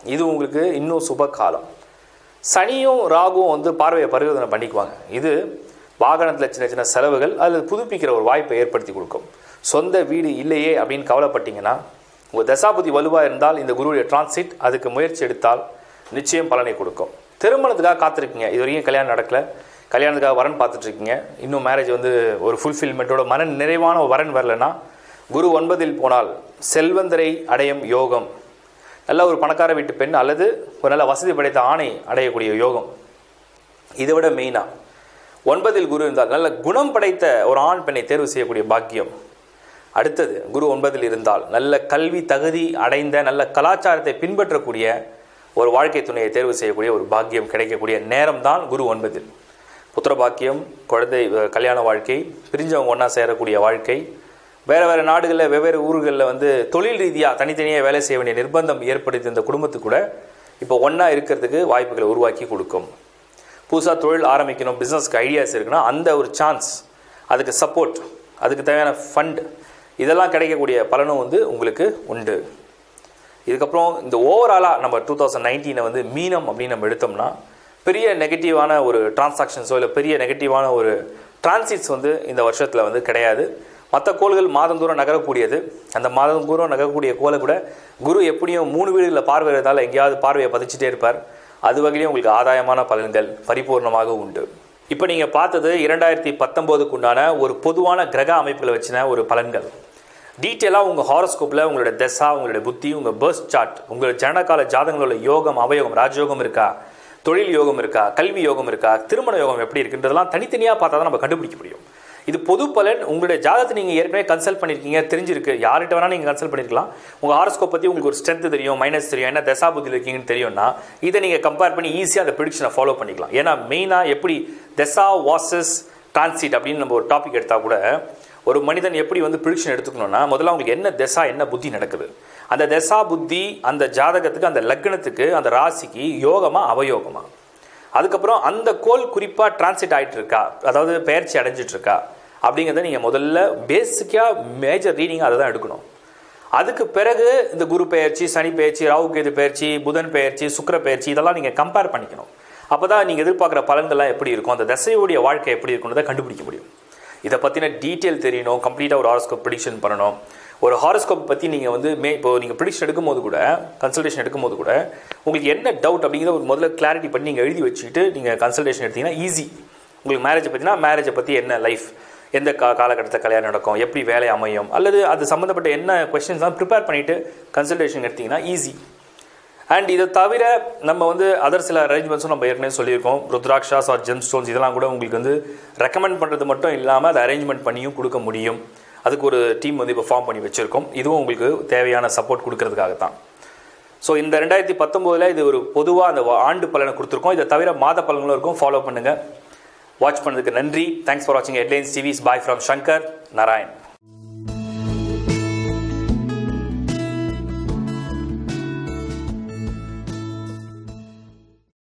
இது உங்களுக்கு இன்னும் சுப காலம் சனியும் ராகுவும் வந்து பார்வையை பரிவர்த்தனை பண்ணிக்குவாங்க இது வாகனத்தில் சின்ன சின்ன செலவுகள் அல்லது புதுப்பிக்கிற ஒரு வாய்ப்பை ஏற்படுத்தி கொடுக்கும் சொந்த வீடு இல்லையே அப்படின்னு கவலைப்பட்டீங்கன்னா உங்கள் தசாபுதி வலுவாக இருந்தால் இந்த குருவுடைய டிரான்சிட் அதுக்கு முயற்சி எடுத்தால் நிச்சயம் பலனை கொடுக்கும் திருமணத்துக்காக காத்திருக்கீங்க இது வரைக்கும் கல்யாணம் நடக்கல கல்யாணத்துக்காக வரன் பார்த்துட்டு இருக்கீங்க இன்னும் மேரேஜ் வந்து ஒரு ஃபுல்ஃபில்மெண்ட்டோட மன நிறைவான ஒரு வரன் வரலன்னா குரு ஒன்பதில் போனால் செல்வந்தரை அடையும் யோகம் நல்ல ஒரு பணக்கார வீட்டு பெண் அல்லது ஒரு நல்ல வசதி படைத்த ஆணை அடையக்கூடிய யோகம் இதை விட மெயினாக ஒன்பதில் குரு இருந்தால் நல்ல குணம் படைத்த ஒரு ஆண் பெண்ணை தேர்வு செய்யக்கூடிய பாக்கியம் அடுத்தது குரு ஒன்பதில் இருந்தால் நல்ல கல்வி தகுதி அடைந்த நல்ல கலாச்சாரத்தை பின்பற்றக்கூடிய ஒரு வாழ்க்கை துணையை தேர்வு செய்யக்கூடிய ஒரு பாக்கியம் கிடைக்கக்கூடிய நேரம் தான் குரு ஒன்பதில் புத்திர பாக்கியம் குழந்தை அஹ், கல்யாண வாழ்க்கை பிரிஞ்சவங்க ஒன்றா சேரக்கூடிய வாழ்க்கை வேறு வேறு நாடுகளில் வெவ்வேறு ஊர்களில் வந்து தொழில் ரீதியாக தனித்தனியாக வேலை செய்ய வேண்டிய நிர்பந்தம் ஏற்படுத்தி இந்த குடும்பத்துக்கு கூட இப்போ ஒன்றா இருக்கிறதுக்கு வாய்ப்புகளை உருவாக்கி கொடுக்கும் புதுசாக தொழில் ஆரம்பிக்கணும் பிஸ்னஸ்க்கு ஐடியாஸ் இருக்குன்னா அந்த ஒரு சான்ஸ் அதுக்கு சப்போர்ட் அதுக்கு தேவையான ஃபண்ட் இதெல்லாம் கிடைக்கக்கூடிய பலனும் வந்து உங்களுக்கு உண்டு இதுக்கப்புறம் இந்த ஓவராலாக நம்ம டூ தௌசண்ட் நைன்டீனை வந்து மீனம் அப்படின்னு நம்ம எடுத்தோம்னா பெரிய நெகட்டிவான ஒரு டிரான்சாக்ஷன்ஸோ இல்லை பெரிய நெகட்டிவான ஒரு டிரான்சிட்ஸ் வந்து இந்த வருஷத்தில் வந்து கிடையாது மற்ற கோள்கள் மாதம் தூரம் நகரக்கூடியது அந்த மாதம் தூரம் நகரக்கூடிய கோலை கூட குரு எப்படியும் மூணு வீடுகளில் பார்வையிறதால எங்கேயாவது பார்வையை பதிச்சுட்டே இருப்பார் அது வகையிலையும் உங்களுக்கு ஆதாயமான பலன்கள் பரிபூர்ணமாக உண்டு இப்போ நீங்கள் பார்த்தது இரண்டாயிரத்தி பத்தொம்போதுக்கு உண்டான ஒரு பொதுவான கிரக அமைப்புகளை வச்சின ஒரு பலன்கள் டீட்டெயிலாக உங்கள் ஹாரோஸ்கோப்பில் உங்களோட தசா உங்களுடைய புத்தி உங்கள் பர்ஸ்ட் சார்ட் உங்கள் ஜனகால ஜாதகங்களோட யோகம் அவயோகம் ராஜயோகம் இருக்கா தொழில் யோகம் இருக்கா கல்வி யோகம் இருக்கா திருமண யோகம் எப்படி இருக்குன்றதெல்லாம் தனித்தனியாக பார்த்தா தான் நம்ம கண்டுபிடிக்க முடியும் இது பொது பலன் உங்களுடைய ஜாதகத்தை நீங்கள் ஏற்கனவே கன்சல்ட் பண்ணியிருக்கீங்க தெரிஞ்சிருக்கு யார்கிட்ட வேணால் நீங்கள் கன்சல்ட் பண்ணிருக்கலாம் உங்கள் ஹாரோஸ்கோப் பற்றி உங்களுக்கு ஒரு ஸ்ட்ரென்த் தெரியும் மைனஸ் தெரியும் என்ன தசா புத்தியில் இருக்கீங்கன்னு தெரியும்னா இதை நீங்கள் கம்பேர் பண்ணி ஈஸியாக அந்த ப்ரிடிக்ஷனை ஃபாலோ பண்ணிக்கலாம் ஏன்னா மெயினாக எப்படி தசா வாசஸ் டிரான்சிட் அப்படின்னு நம்ம ஒரு டாபிக் எடுத்தால் கூட ஒரு மனிதன் எப்படி வந்து ப்ரிடிக்ஷன் எடுத்துக்கணும்னா முதல்ல அவங்களுக்கு என்ன தசா என்ன புத்தி நடக்குது அந்த தசா புத்தி அந்த ஜாதகத்துக்கு அந்த லக்னத்துக்கு அந்த ராசிக்கு யோகமா அவயோகமா அதுக்கப்புறம் அந்த கோல் குறிப்பாக டிரான்சிட் ஆகிட்டு இருக்கா அதாவது பெயர்ச்சி அடைஞ்சிட்டு இருக்கா அப்படிங்கிறத நீங்கள் முதல்ல பேசிக்காக மேஜர் ரீடிங் அதை தான் எடுக்கணும் அதுக்கு பிறகு இந்த குரு பெயர்ச்சி சனி பெயர்ச்சி ராகு கேது பெயர்ச்சி புதன் பெயர்ச்சி சுக்கிர பெயர்ச்சி இதெல்லாம் நீங்கள் கம்பேர் பண்ணிக்கணும் அப்போ தான் நீங்கள் எதிர்பார்க்குற பலன்கள்லாம் எப்படி இருக்கும் அந்த தசையுடைய வாழ்க்கை எப்படி இருக்குன்றதை கண்டுபிடிக்க முடியும் இதை பற்றின டீட்டெயில் தெரியணும் கம்ப்ளீட்டாக ஒரு ஹாரோஸ்கோப் ப்ரிடிக்ஷன் பண்ணணும் ஒரு ஹாரோஸ்கோப் பற்றி நீங்கள் வந்து மே இப்போ நீங்கள் ப்ரிடிக்ஷன் எடுக்கும்போது கூட கன்சல்டேஷன் எடுக்கும்போது கூட உங்களுக்கு என்ன டவுட் அப்படிங்கிறத ஒரு முதல்ல கிளாரிட்டி பண்ணி நீங்கள் எழுதி வச்சுட்டு நீங்கள் கன்சல்டேஷன் எடுத்தீங்கன்னா ஈஸி உங்களுக்கு மேரேஜை பற்றினா மேரேஜை பற்றி என்ன லைஃப் எந்த கா காலகட்டத்தில் கல்யாணம் நடக்கும் எப்படி வேலை அமையும் அல்லது அது சம்மந்தப்பட்ட என்ன கொஸ்டின்ஸ்லாம் ப்ரிப்பேர் பண்ணிவிட்டு கன்சல்டேஷன் எடுத்தீங்கன்னா ஈஸி அண்ட் இதை தவிர நம்ம வந்து அதர் சில அரேஞ்ச்மெண்ட்ஸும் நம்ம ஏற்கனவே சொல்லியிருக்கோம் ருத்ராக்ஷாஸ் ஆர் ஜெம் ஸ்டோன்ஸ் இதெல்லாம் கூட உங்களுக்கு வந்து ரெக்கமெண்ட் பண்ணுறது மட்டும் இல்லாமல் அதை அரேஞ்ச்மெண்ட் பண்ணியும் கொடுக்க முடியும் அதுக்கு ஒரு டீம் வந்து இப்போ ஃபார்ம் பண்ணி வச்சுருக்கோம் இதுவும் உங்களுக்கு தேவையான சப்போர்ட் கொடுக்கறதுக்காக தான் ஸோ இந்த ரெண்டாயிரத்தி பத்தொம்போதில் இது ஒரு பொதுவாக அந்த ஆண்டு பலனை கொடுத்துருக்கோம் இதை தவிர மாத பலன்களும் இருக்கும் ஃபாலோ பண்ணுங்கள் வாட்ச் பண்ணதுக்கு நன்றி தேங்க்ஸ் ஃபார் வாட்சிங் headlines TVs bye from Shankar Narayan